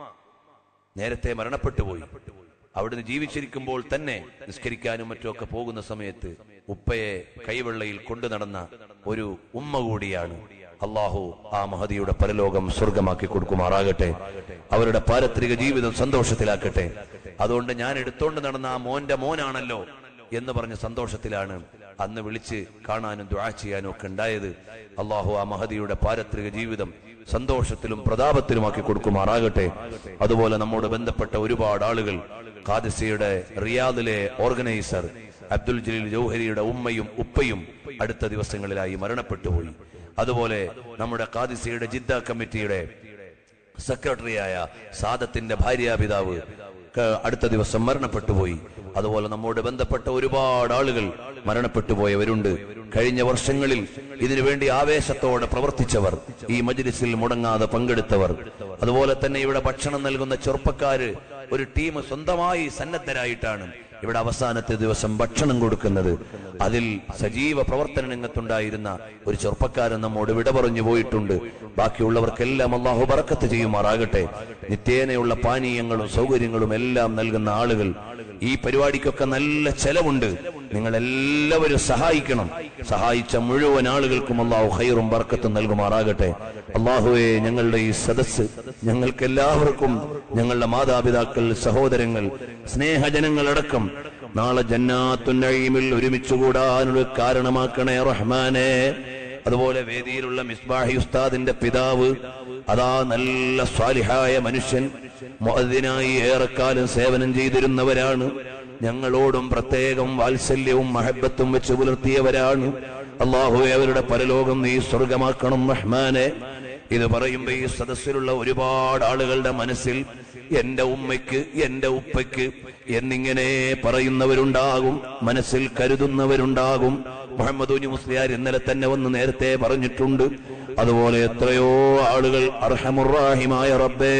Speaker 2: നേരത്തെ മരണപ്പെട്ടു പോയി അവിടുന്ന് ജീവിച്ചിരിക്കുമ്പോൾ തന്നെ നിസ്കരിക്കാനും മറ്റുമൊക്കെ പോകുന്ന സമയത്ത് ഉപ്പയെ കൈവെള്ളയിൽ കൊണ്ടു നടന്ന ഒരു ഉമ്മ കൂടിയാണ് അള്ളാഹു ആ മഹതിയുടെ പരലോകം സ്വർഗമാക്കി കൊടുക്കുമാറാകട്ടെ അവരുടെ പാരത്രിക ജീവിതം സന്തോഷത്തിലാക്കട്ടെ അതുകൊണ്ട് ഞാൻ എടുത്തോണ്ട് നടന്ന ആ മോന്റെ മോനാണല്ലോ എന്ന് പറഞ്ഞ സന്തോഷത്തിലാണ് അന്ന് വിളിച്ച് കാണാനും ദ്വാ ചെയ്യാനും ഒക്കെ ഉണ്ടായത് അള്ളാഹു ആ മഹതിയുടെ പാരത്രിക ജീവിതം സന്തോഷത്തിലും പ്രതാപത്തിലുമാക്കി കൊടുക്കുമാറാകട്ടെ അതുപോലെ നമ്മോട് ബന്ധപ്പെട്ട ഒരുപാട് ആളുകൾ ഖാദിസയുടെ റിയാദിലെ ഓർഗനൈസർ അബ്ദുൽ ജലീൽ ജൗഹരിയുടെ ഉമ്മയും ഉപ്പയും അടുത്ത ദിവസങ്ങളിലായി മരണപ്പെട്ടുപോയി അതുപോലെ നമ്മുടെ ഖാദിസയുടെ ജിദ്ദ കമ്മിറ്റിയുടെ സെക്രട്ടറിയായ സാദത്തിന്റെ ഭാര്യാപിതാവ് ക- അടുത്ത ദിവസം മരണപ്പെട്ടുപോയി അതുപോലെ നമ്മോട് ബന്ധപ്പെട്ട ഒരുപാട് ആളുകൾ മരണപ്പെട്ടു പോയവരുണ്ട് കഴിഞ്ഞ വർഷങ്ങളിൽ ഇതിനുവേണ്ടി ആവേശത്തോടെ പ്രവർത്തിച്ചവർ ഈ മജ്ലിസിൽ മുടങ്ങാതെ പങ്കെടുത്തവർ അതുപോലെ തന്നെ ഇവിടെ ഭക്ഷണം നൽകുന്ന ചെറുപ്പക്കാര് ഒരു ടീം സ്വന്തമായി സന്നദ്ധരായിട്ടാണ് ഇവിടെ അവസാനത്തെ ദിവസം ഭക്ഷണം കൊടുക്കുന്നത് അതിൽ സജീവ പ്രവർത്തന രംഗത്തുണ്ടായിരുന്ന ഒരു ചെറുപ്പക്കാരൻ നമ്മോട് വിട പറഞ്ഞു പോയിട്ടുണ്ട് ബാക്കിയുള്ളവർക്കെല്ലാം അള്ളാഹു ബറക്കത്ത് ചെയ്യുമാറാകട്ടെ നിത്യേനയുള്ള പാനീയങ്ങളും സൗകര്യങ്ങളും എല്ലാം നൽകുന്ന ആളുകൾ ഈ പരിപാടിക്കൊക്കെ നല്ല ചെലവുണ്ട് നിങ്ങൾ എല്ലാവരും സഹായിക്കണം സഹായിച്ച മുഴുവൻ ആളുകൾക്കും അള്ളാഹു ഹൈറും ബർക്കത്തും നൽകുമാറാകട്ടെ അള്ളാഹുവെ ഞങ്ങളുടെ ഈ സദസ്സ് ഞങ്ങൾക്ക് എല്ലാവർക്കും ഞങ്ങളുടെ മാതാപിതാക്കൾ സഹോദരങ്ങൾ സ്നേഹജനങ്ങളടക്കം നാളെ ജന്നാത്തുന്നഴീമിൽ ഒരുമിച്ച് കൂടാനുള്ള കാരണമാക്കണേ റഹ്മാനെ അതുപോലെ വേദിയിലുള്ള മിസ്ബാഹി ഉസ്താദിന്റെ പിതാവ് അതാ നല്ല സ്വാലിഹായ മനുഷ്യൻ മുഅദ്ദിനായി ഏറെക്കാലം സേവനം ചെയ്തിരുന്നവരാണ് ഞങ്ങളോടും പ്രത്യേകം വാത്സല്യവും മഹബത്തും വെച്ച് പുലർത്തിയവരാണ് അള്ളാഹുവെ അവരുടെ പരലോകം നീ സ്വർഗമാക്കണം റഹ്മാനെ ഇത് പറയുമ്പോ ഈ സദസ്സിലുള്ള ഒരുപാട് ആളുകളുടെ മനസ്സിൽ എന്റെ ഉമ്മയ്ക്ക് എന്റെ ഉപ്പയ്ക്ക് എന്നിങ്ങനെ പറയുന്നവരുണ്ടാകും മനസ്സിൽ കരുതുന്നവരുണ്ടാകും മുഹമ്മദ് ഉനി മുസ്ലിയാർ ഇന്നലെ തന്നെ വന്ന് നേരത്തെ പറഞ്ഞിട്ടുണ്ട് അതുപോലെ എത്രയോ ആളുകൾ അർഹമുറാഹിമായ റബ്ബേ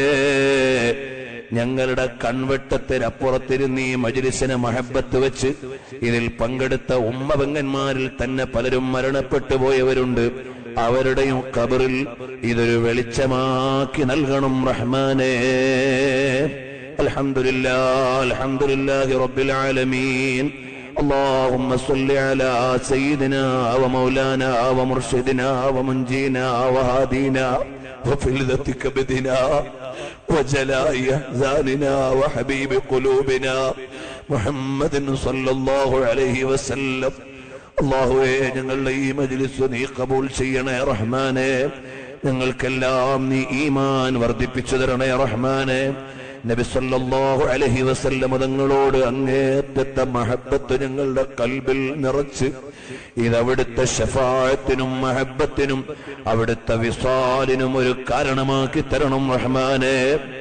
Speaker 2: ഞങ്ങളുടെ കൺവെട്ടത്തിനപ്പുറത്തിരുന്ന് ഈ മജിലിസിനെ മഹബത്ത് വെച്ച് ഇതിൽ പങ്കെടുത്ത ഉമ്മ പെങ്ങന്മാരിൽ തന്നെ പലരും മരണപ്പെട്ടു പോയവരുണ്ട് അവരുടെയും കബറിൽ ഇതൊരു വെളിച്ചമാക്കി നൽകണം റഹ്മാനേ അൽഹംദുലില്ലാ അൽഹംദുലില്ലാഹി റബ്ബിൽ ആലമീൻ اللهم صل على سيدنا ومولانا ومرشدنا ومنجينا وهادينا وفلذة كبدنا وجلاء أحزاننا وحبيب قلوبنا محمد صلى الله عليه وسلم അള്ളാഹുവേ ഞങ്ങളുടെ ഈ മജ്ലിസ് നീ കബൂൽ ചെയ്യണേ റഹ്മാനെ ഞങ്ങൾക്കെല്ലാം നീ ഈമാൻ വർദ്ധിപ്പിച്ചു തരണേ റഹ്മാനെ നബി സല്ലല്ലാഹു അലൈഹി വസല്ലം തങ്ങളോട് അങ്ങേറ്റത്തെ മഹബത്ത് ഞങ്ങളുടെ കൽബിൽ നിറച്ച് ഇതവിടുത്തെ ഷഫായത്തിനും മഹബത്തിനും അവിടുത്തെ വിസാലിനും ഒരു കാരണമാക്കി തരണം റഹ്മാനെ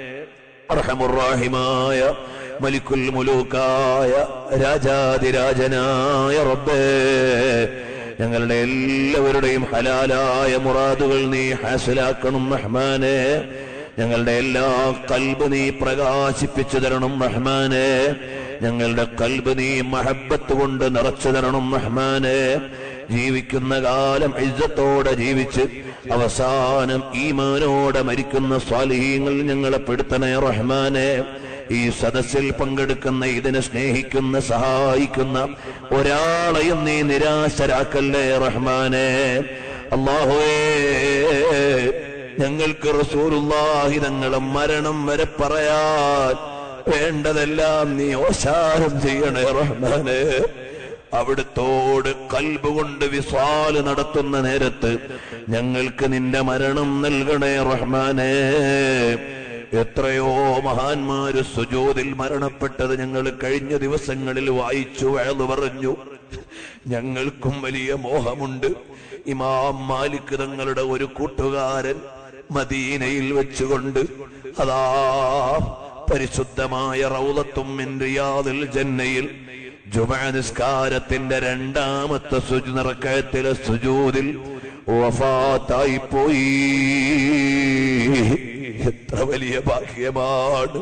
Speaker 2: അർഹമുറാഹിമായ മലിക്കുൽ മുലൂക്കായ രാജാതിരാജനായ റബ്ബേ ഞങ്ങളുടെ എല്ലാവരുടെയും ഹലാലായ മുറാദുകൾ നീ ഹാസിലാക്കണം റഹ്മാനെ ഞങ്ങളുടെ എല്ലാ കൽബ് നീ പ്രകാശിപ്പിച്ചു തരണം റഹ്മാനെ ഞങ്ങളുടെ കൽബ് നീ മഹബത്ത് കൊണ്ട് നിറച്ചു തരണം റഹ്മാനെ ജീവിക്കുന്ന കാലം ഇജ്ജത്തോടെ ജീവിച്ച് അവസാനം ഈമാനോടെ മരിക്കുന്ന സ്വാലിഹീങ്ങൾ ഞങ്ങളെ പെടുത്തണേ റഹ്മാനെ ഈ സദസ്സിൽ പങ്കെടുക്കുന്ന ഇതിനെ സ്നേഹിക്കുന്ന സഹായിക്കുന്ന ഒരാളെയും നീ നിരാശരാക്കല്ലേ റഹ്മാനെ അള്ളാഹുവേ ഞങ്ങൾക്ക് റസൂലുള്ളാഹി തങ്ങളെ മരണം വരെ പറയാൻ വേണ്ടതെല്ലാം നീ ഓശാരം ചെയ്യണേ റഹ്മാനെ
Speaker 1: അവിടുത്തോട് കൽബ് കൊണ്ട് വിസാല് നടത്തുന്ന നേരത്ത് ഞങ്ങൾക്ക് നിന്റെ മരണം നൽകണേ റഹ്മാനേ എത്രയോ മഹാന്മാര് സുജോതിൽ മരണപ്പെട്ടത് ഞങ്ങൾ കഴിഞ്ഞ ദിവസങ്ങളിൽ വായിച്ചു വയലു പറഞ്ഞു ഞങ്ങൾക്കും വലിയ മോഹമുണ്ട് ഇമാം മാലിക് തങ്ങളുടെ ഒരു കൂട്ടുകാരൻ മദീനയിൽ വെച്ചുകൊണ്ട് അതാ പരിശുദ്ധമായ റൗലത്തും മിൻ റിയാദിൽ ജന്നയിൽ ജുമാ നിസ്കാരത്തിന്റെ രണ്ടാമത്തെ സുജു നിറക്കത്തിലെ സുജൂതിൽ വഫാത്തായി പോയി എത്ര വലിയ ഭാഗ്യമാണ്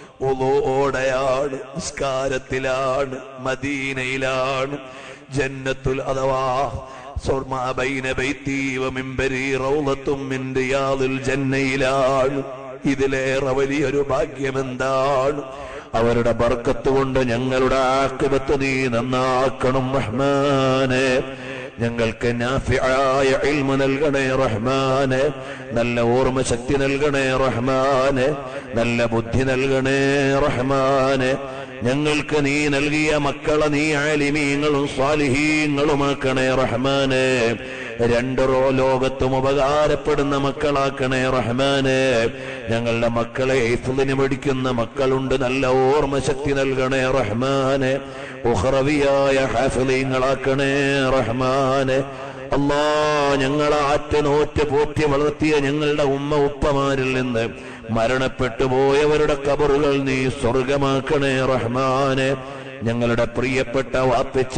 Speaker 1: ഉളോടെയാണ് നിസ്കാരത്തിലാണ് മദീനയിലാണ് ജന്നത്തുൽ അഥവാ സ്വർമാ ബൈന ബൈത്തി വ മിമ്പരി റൗളത്തും മിൻ റിയാദിൽ ജന്നയിലാണ് ഇതിലേറെ വലിയൊരു ഭാഗ്യമെന്താണ് അവരുടെ ബർക്കത്ത് കൊണ്ട് ഞങ്ങളുടെ ആക്കിബത്ത് നീ നന്നാക്കണം റഹ്മാനെ ഞങ്ങൾക്ക് നാഫിയായ ഇൽമ നൽകണേ റഹ്മാനെ നല്ല ഓർമ്മ ശക്തി നൽകണേ റഹ്മാനെ നല്ല ബുദ്ധി നൽകണേ റഹ്മാനെ ഞങ്ങൾക്ക് നീ നൽകിയ മക്കളെ നീ ആലിമീങ്ങളും സ്വാലിഹീങ്ങളുമാക്കണേ റഹ്മാനെ രണ്ട് റോ ലോകത്തും ഉപകാരപ്പെടുന്ന മക്കളാക്കണേ റഹ്മാനെ ഞങ്ങളുടെ മക്കളെ ഇഫ്ലിന് പഠിക്കുന്ന മക്കളുണ്ട് നല്ല ഓർമ്മ ശക്തി നൽകണേ റഹ്മാനെ ഉഹ്റവിയായ ഹാഫിലീങ്ങളാക്കണേ റഹ്മാനെ അല്ലാ ഞങ്ങളെ ആറ്റനോറ്റ് പോറ്റി വളർത്തിയ ഞങ്ങളുടെ ഉമ്മ ഉപ്പമാരിൽ നിന്ന് മരണപ്പെട്ടു പോയവരുടെ കബറുകൾ നീ സ്വർഗമാക്കണേ റഹ്മാനെ ഞങ്ങളുടെ പ്രിയപ്പെട്ട വാപ്പിച്ച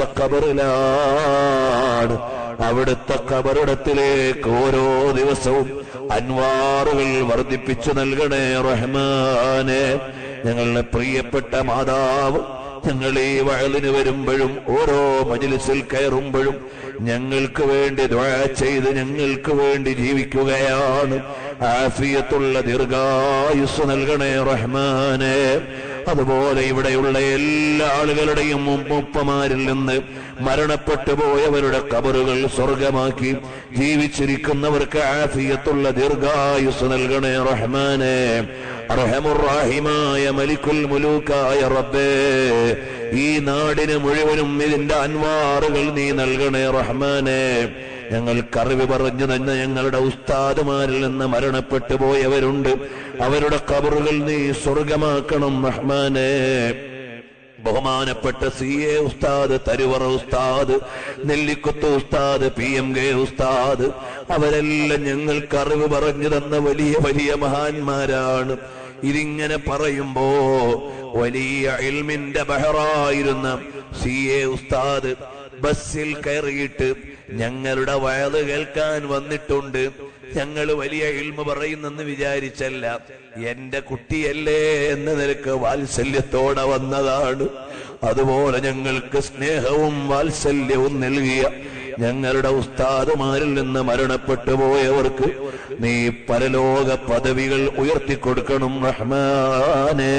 Speaker 1: കബറിലാണ് അവിടുത്തെ കബറിടത്തിലേക്ക് ഓരോ ദിവസവും അൻവാറുകൾ വർദ്ധിപ്പിച്ചു നൽകണേ റഹ്മാനെ ഞങ്ങളുടെ പ്രിയപ്പെട്ട മാതാവ് ഞങ്ങൾ ഈ വയലിന് വരുമ്പോഴും ഓരോ മജിലിസിൽ കയറുമ്പോഴും ഞങ്ങൾക്ക് വേണ്ടി ദ്വാ ചെയ്ത് ഞങ്ങൾക്ക് വേണ്ടി ജീവിക്കുകയാണ് ആഫിയത്തുള്ള ദീർഘായുസ് നൽകണേ റഹ്മാനെ അതുപോലെ ഇവിടെയുള്ള എല്ലാ ആളുകളുടെയും ഉപ്പമാരിൽ നിന്ന് മരണപ്പെട്ടു പോയവരുടെ കബറുകൾ സ്വർഗമാക്കി ജീവിച്ചിരിക്കുന്നവർക്ക് ആഫിയത്തുള്ള ദീർഘായുസ് നൽകണേ റഹ്മാനെ അർഹമുറാഹിമായ മലിക്കുൽ മുലൂക്കായ റബ്ബേ ഈ നാടിന് മുഴുവനും ഇതിന്റെ അൻവാറുകൾ നീ നൽകണേ റഹ്മാനെ ഞങ്ങൾക്കറിവ് പറഞ്ഞു തന്നെ ഞങ്ങളുടെ ഉസ്താദുമാരിൽ നിന്ന് മരണപ്പെട്ടു പോയവരുണ്ട് അവരുടെ കബറുകൾ നീ സ്വർഗമാക്കണം റഹ്മാനെ ബഹുമാനപ്പെട്ട സി എ ഉസ്താദ് തരുവറ ഉസ്താദ് നെല്ലിക്കുത്ത് ഉസ്താദ് പി എം കെ ഉസ്താദ് അവരെല്ലാം ഞങ്ങൾക്ക് അറിവ് പറഞ്ഞു തന്ന വലിയ വലിയ മഹാന്മാരാണ് ഇതിങ്ങനെ പറയുമ്പോ വലിയ ഇൽമിന്റെ ബഹറായിരുന്ന സി എ ഉസ്താദ് ബസ്സിൽ കയറിയിട്ട് ഞങ്ങളുടെ വയത് കേൾക്കാൻ വന്നിട്ടുണ്ട് ഞങ്ങൾ വലിയ ഇൽമ പറയുന്നെന്ന് വിചാരിച്ചല്ല എന്റെ കുട്ടിയല്ലേ എന്ന നിലക്ക് വാത്സല്യത്തോടെ വന്നതാണ് അതുപോലെ ഞങ്ങൾക്ക് സ്നേഹവും വാത്സല്യവും നൽകിയ ഞങ്ങളുടെ ഉസ്താദുമാരിൽ നിന്ന് മരണപ്പെട്ടു പോയവർക്ക് നീ പരലോക പദവികൾ ഉയർത്തിക്കൊടുക്കണം റഹ്മാനേ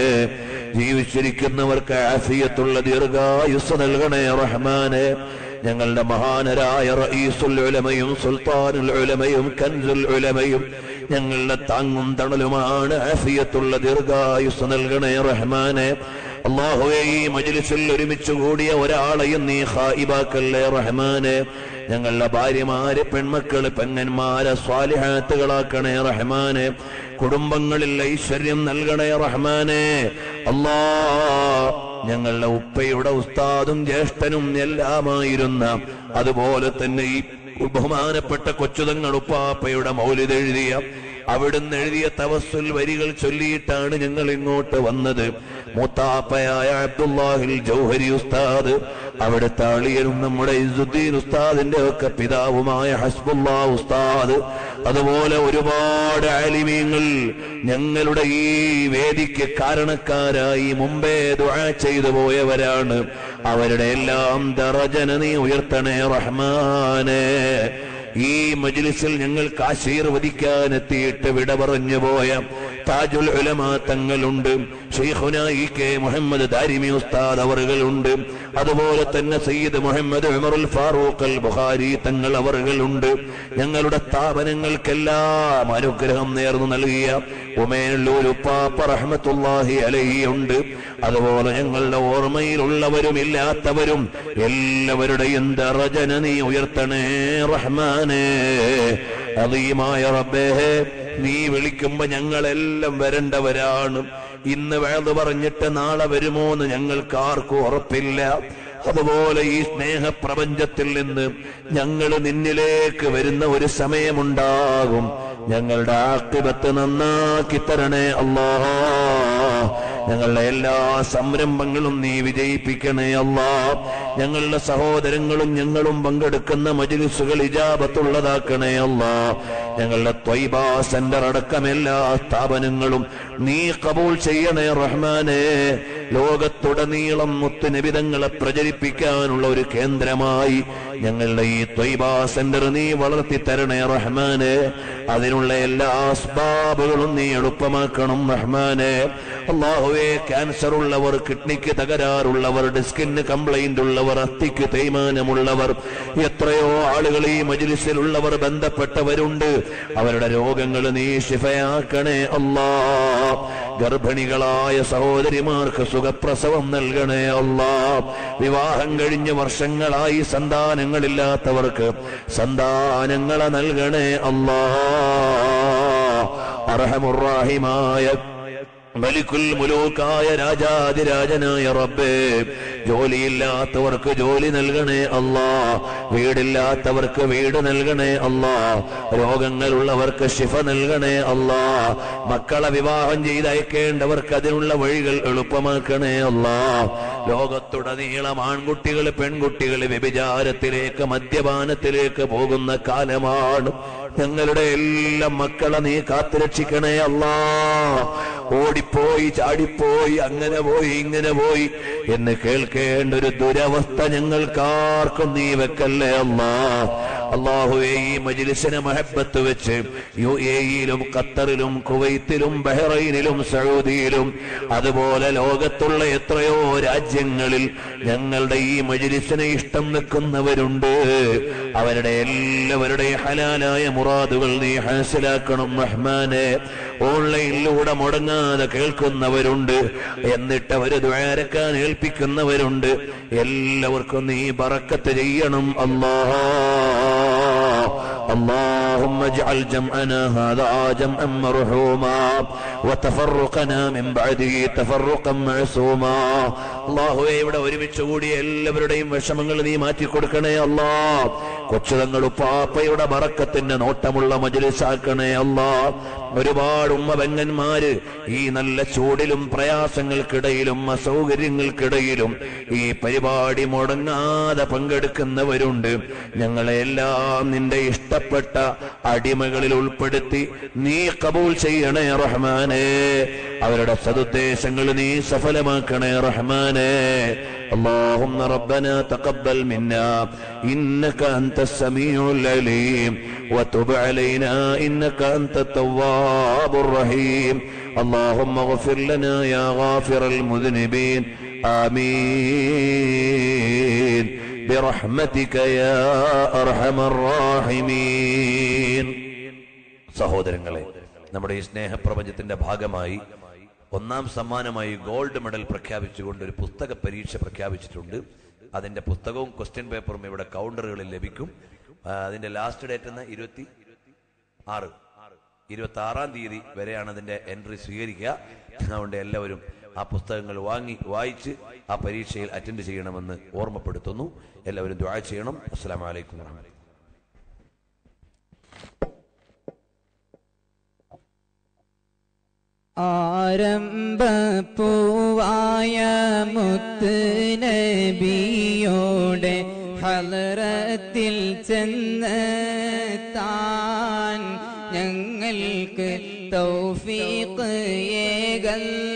Speaker 1: ജീവിച്ചിരിക്കുന്നവർക്ക് ആഫിയത്തുള്ള ദീർഘായുസ് നൽകണേ റഹ്മാനെ ഞങ്ങളുടെ മഹാനരായ റഈസുൽ ഉലമയും സുൽത്താനുൽ ഉലമയും കൻസുൽ ഉലമയും ഞങ്ങളുടെ താങ്ങും തണലുമാണ് ആഫിയത്തുള്ള ദീർഘായുസ് നൽകണേ റഹ്മാനെ അള്ളാഹുവെ ഈ മജ്ലിസിൽ ഒരുമിച്ച് കൂടിയ ഒരാളെയും നീ ഹായിബാക്കല്ലേ റഹ്മാനെ ഞങ്ങളുടെ ഭാര്യമാര് പെൺമക്കള് പെങ്ങന്മാരെ സ്വാലിഹാത്തുകളാക്കണേ റഹ്മാനെ കുടുംബങ്ങളിൽ ഐശ്വര്യം നൽകണേ റഹ്മാനെ അല്ലാ ഞങ്ങളുടെ ഉപ്പയുടെ ഉസ്താദും ജ്യേഷ്ഠനും എല്ലാമായിരുന്ന അതുപോലെ തന്നെ ഈ ബഹുമാനപ്പെട്ട കൊച്ചുതങ്ങൾ ഉപ്പാപ്പയുടെ മൗലിതെഴുതിയ അവിടുന്ന് എഴുതിയ തവസ്സുൽ വരികൾ ചൊല്ലിയിട്ടാണ് ഞങ്ങൾ ഇങ്ങോട്ട് വന്നത് മൂത്താപ്പയായ അബ്ദുല്ലാഹിൽ ജൗഹരി ഉസ്താദ് അവിടുത്തെ അളിയനും നമ്മുടെ ഇസുദ്ദീൻ ഉസ്താദിന്റെ ഒക്കെ പിതാവുമായ ഹസ്ബുല്ലാ ഉസ്താദ് അതുപോലെ ഒരുപാട് ആലിമീങ്ങൾ ഞങ്ങളുടെ ഈ വേദിക്ക് കാരണക്കാരായി മുമ്പേ ദുആ ചെയ്തു പോയവരാണ് അവരുടെ എല്ലാം ദറജന നീ ഉയർത്തണേ റഹ്മാനേ ഈ മജ്ലിസിൽ ഞങ്ങൾക്ക് ആശീർവദിക്കാൻ എത്തിയിട്ട് വിട പറഞ്ഞു പോയ താജുൽ ഉലമ തങ്ങളുണ്ട് ഷെയ്ഖുന ഇ കെ മുഹമ്മദ് ദാരിമി ഉസ്താദ് അവറുകളുണ്ട് അതുപോലെ തന്നെ സയ്യിദ് മുഹമ്മദ് ഉമറുൽ ഫാറൂഖ് അൽ ബുഖാരി തങ്ങൾ അവറുകളുണ്ട് ഞങ്ങളുടെ സ്ഥാപനങ്ങൾക്കെല്ലാം അനുഗ്രഹം നേർന്നു നൽകിയ ഉമേനല്ലൂർ ഉപ്പാപ്പ റഹ്മത്തുല്ലാഹി അലഹി ഉണ്ട് അതുപോലെ ഞങ്ങളുടെ ഓർമ്മയിലുള്ളവരും ഇല്ലാത്തവരും എല്ലാവരുടെയും ദറജന നീ ഉയർത്തണേ റഹ്മാനേ അതീമായ റബ്ബേ നീ വിളിക്കുമ്പോ ഞങ്ങളെല്ലാം വരേണ്ടവരാണ് ഇന്ന് വേദ പറഞ്ഞിട്ട് നാളെ വരുമോ എന്ന് ഞങ്ങൾക്ക് ആർക്കും ഉറപ്പില്ല അതുപോലെ ഈ സ്നേഹപ്രപഞ്ചത്തിൽ നിന്ന് ഞങ്ങൾ നിന്നിലേക്ക് വരുന്ന ഒരു സമയമുണ്ടാകും ഞങ്ങളുടെ ആക്കിബത്ത് നന്നാക്കി തരണേ അല്ലാ ഞങ്ങളുടെ എല്ലാ സംരംഭങ്ങളും നീ വിജയിപ്പിക്കണേ അല്ലാ ഞങ്ങളുടെ സഹോദരങ്ങളും ഞങ്ങളും പങ്കെടുക്കുന്ന മജിലിസുകൾ ഇജാബത്തുള്ളതാക്കണേ അല്ലാ ഞങ്ങളുടെ ത്വൈബ സെന്റർ അടക്കം എല്ലാ സ്ഥാപനങ്ങളും നീ കബൂൾ ചെയ്യണേ റഹ്മാനെ ലോകത്തുടനീളം മുത്തുനിബിതങ്ങളെ പ്രചരിപ്പിക്കാനുള്ള ഒരു കേന്ദ്രമായി ഞങ്ങളുടെ ഈ ത്വൈബ സെന്റർ നീ വളർത്തി തരണേ റഹ്മാനെ അതിനുള്ള എല്ലാ അസ്ബാബുകളും നീ എളുപ്പമാക്കണം റഹ്മാനെ അള്ളാഹുവെ ക്യാൻസർ ഉള്ളവർ കിഡ്നിക്ക് തകരാറുള്ളവർ ഡിസ്കിന് കംപ്ലൈന്റ് ഉള്ളവർ അസ്ഥിക്ക് തേയ്മാനമുള്ളവർ എത്രയോ ആളുകൾ ഈ മജിലിസിലുള്ളവർ ബന്ധപ്പെട്ടവരുണ്ട് അവരുടെ രോഗങ്ങൾ നീ ശിഫയാക്കണേ അല്ലാ ഗർഭിണികളായ സഹോദരിമാർക്ക് സുഖപ്രസവം നൽകണേ അല്ലാ വിവാഹം കഴിഞ്ഞ് വർഷങ്ങളായി സന്താനങ്ങളില്ലാത്തവർക്ക് സന്താനങ്ങളെ നൽകണേ അല്ലാ അർഹമുറാഹിമായ മലിക്കുൽ മുലൂക്കായ രാജാതിരാജനായ റബ്ബേ ജോലിയില്ലാത്തവർക്ക് ജോലി നൽകണേ അല്ലാ വീടില്ലാത്തവർക്ക് വീട് നൽകണേ അല്ലാ രോഗങ്ങളുള്ളവർക്ക് ശിഫ നൽകണേ അല്ലാ മക്കളെ വിവാഹം ചെയ്തയക്കേണ്ടവർക്ക് അതിനുള്ള വഴികൾ എളുപ്പമാക്കണേ അല്ലാ ലോകത്തുടനീളം ആൺകുട്ടികൾ പെൺകുട്ടികൾ വ്യഭിചാരത്തിലേക്ക് മദ്യപാനത്തിലേക്ക് പോകുന്ന കാലമാണ് ഞങ്ങളുടെ എല്ലാം മക്കളെ നീ കാത്തുരക്ഷിക്കണേ അല്ലാ ഓടിപ്പോയി ചാടിപ്പോയി അങ്ങനെ പോയി ഇങ്ങനെ പോയി എന്ന് കേൾക്കേണ്ട ഒരു ദുരവസ്ഥ ഞങ്ങൾക്കാർക്കും നീ വെക്കല്ലേ അല്ലാ അള്ളാഹുവെ ഈ മജിലിസിനെ മഹബത്ത് വെച്ച് യു എയിലും ഖത്തറിലും കുവൈത്തിലും ബഹ്റൈനിലും സൗദിയിലും അതുപോലെ ലോകത്തുള്ള എത്രയോ രാജ്യങ്ങളിൽ ഞങ്ങളുടെ ഈ മജിലിസിനെ ഇഷ്ടം നിൽക്കുന്നവരുണ്ട് അവരുടെ എല്ലാവരുടെ ഹലാലായ മുറാദുകൾ നീ ഹാസിലാക്കണം റഹ്മാനെ ഓൺലൈനിലൂടെ മുടങ്ങാതെ കേൾക്കുന്നവരുണ്ട് എന്നിട്ട് അവര് ദ്വാരക്കാൻ ഏൽപ്പിക്കുന്നവരുണ്ട് എല്ലാവർക്കും നീ ബറക്കത്ത് ചെയ്യണം അല്ലാ اللهم اجعل جمعنا هذا جمعا مرحوما وتفرقنا من بعده تفرقا معصوما അള്ളാഹുവെ ഇവിടെ ഒരുമിച്ച് കൂടിയ എല്ലാവരുടെയും വിഷമങ്ങൾ നീ മാറ്റി കൊടുക്കണേ അല്ലാ കൊച്ചുതങ്ങൾ ഉപ്പാപ്പയുടെ ബറക്കത്തിന്റെ നോട്ടമുള്ള മജലിസാക്കണേ അല്ലാ ഒരുപാട് ഉമ്മ പെങ്ങന്മാര് ഈ നല്ല ചൂടിലും പ്രയാസങ്ങൾക്കിടയിലും അസൗകര്യങ്ങൾക്കിടയിലും ഈ പരിപാടി മുടങ്ങാതെ പങ്കെടുക്കുന്നവരുണ്ട് ഞങ്ങളെല്ലാം നിന്റെ ഇഷ്ടപ്പെട്ട അടിമകളിൽ ഉൾപ്പെടുത്തി നീ കബൂൽ ചെയ്യണേ റഹ്മാനെ അവരുടെ സതുദ്ദേശങ്ങൾ നീ സഫലമാക്കണേ റഹ്മാനെ اللهم ربنا تقبل منا إنك أنت السميع العليم وتب علينا إنك أنت التواب الرحيم اللهم اغفر لنا يا غافر المذنبين آمين برحمتك يا أرحم الراحمين
Speaker 2: സഹോദരങ്ങളെ നമ്മുടെ ഈ സ്നേഹപ്രപഞ്ചത്തിന്റെ ഭാഗമായി ഒന്നാം സമ്മാനമായി ഗോൾഡ് മെഡൽ പ്രഖ്യാപിച്ചുകൊണ്ട് ഒരു പുസ്തക പരീക്ഷ പ്രഖ്യാപിച്ചിട്ടുണ്ട് അതിന്റെ പുസ്തകവും ക്വസ്റ്റ്യൻ പേപ്പറും ഇവിടെ കൗണ്ടറുകളിൽ ലഭിക്കും ആ, അതിന്റെ ലാസ്റ്റ് ഡേറ്റ് എന്ന ഇരുപത്തി ആറ് ഇരുപത്തി ആറാം തീയതി വരെയാണ് അതിന്റെ എൻട്രി സ്വീകരിക്കുക അതുകൊണ്ട് എല്ലാവരും ആ പുസ്തകങ്ങൾ വാങ്ങി വായിച്ച് ആ പരീക്ഷയിൽ അറ്റൻഡ് ചെയ്യണമെന്ന് ഓർമ്മപ്പെടുത്തുന്നു എല്ലാവരും ദ്വാ ചെയ്യണം അസ്സാം വലൈക്കും വാഹമത്തുള്ള
Speaker 3: ആരംഭപ്പൂവായ മുത്ത് നബിയോടെ ഹലറത്തിൽ ചെന്ന് താൻ ഞങ്ങൾക്ക് തൗഫീഖ് ഏകല്ല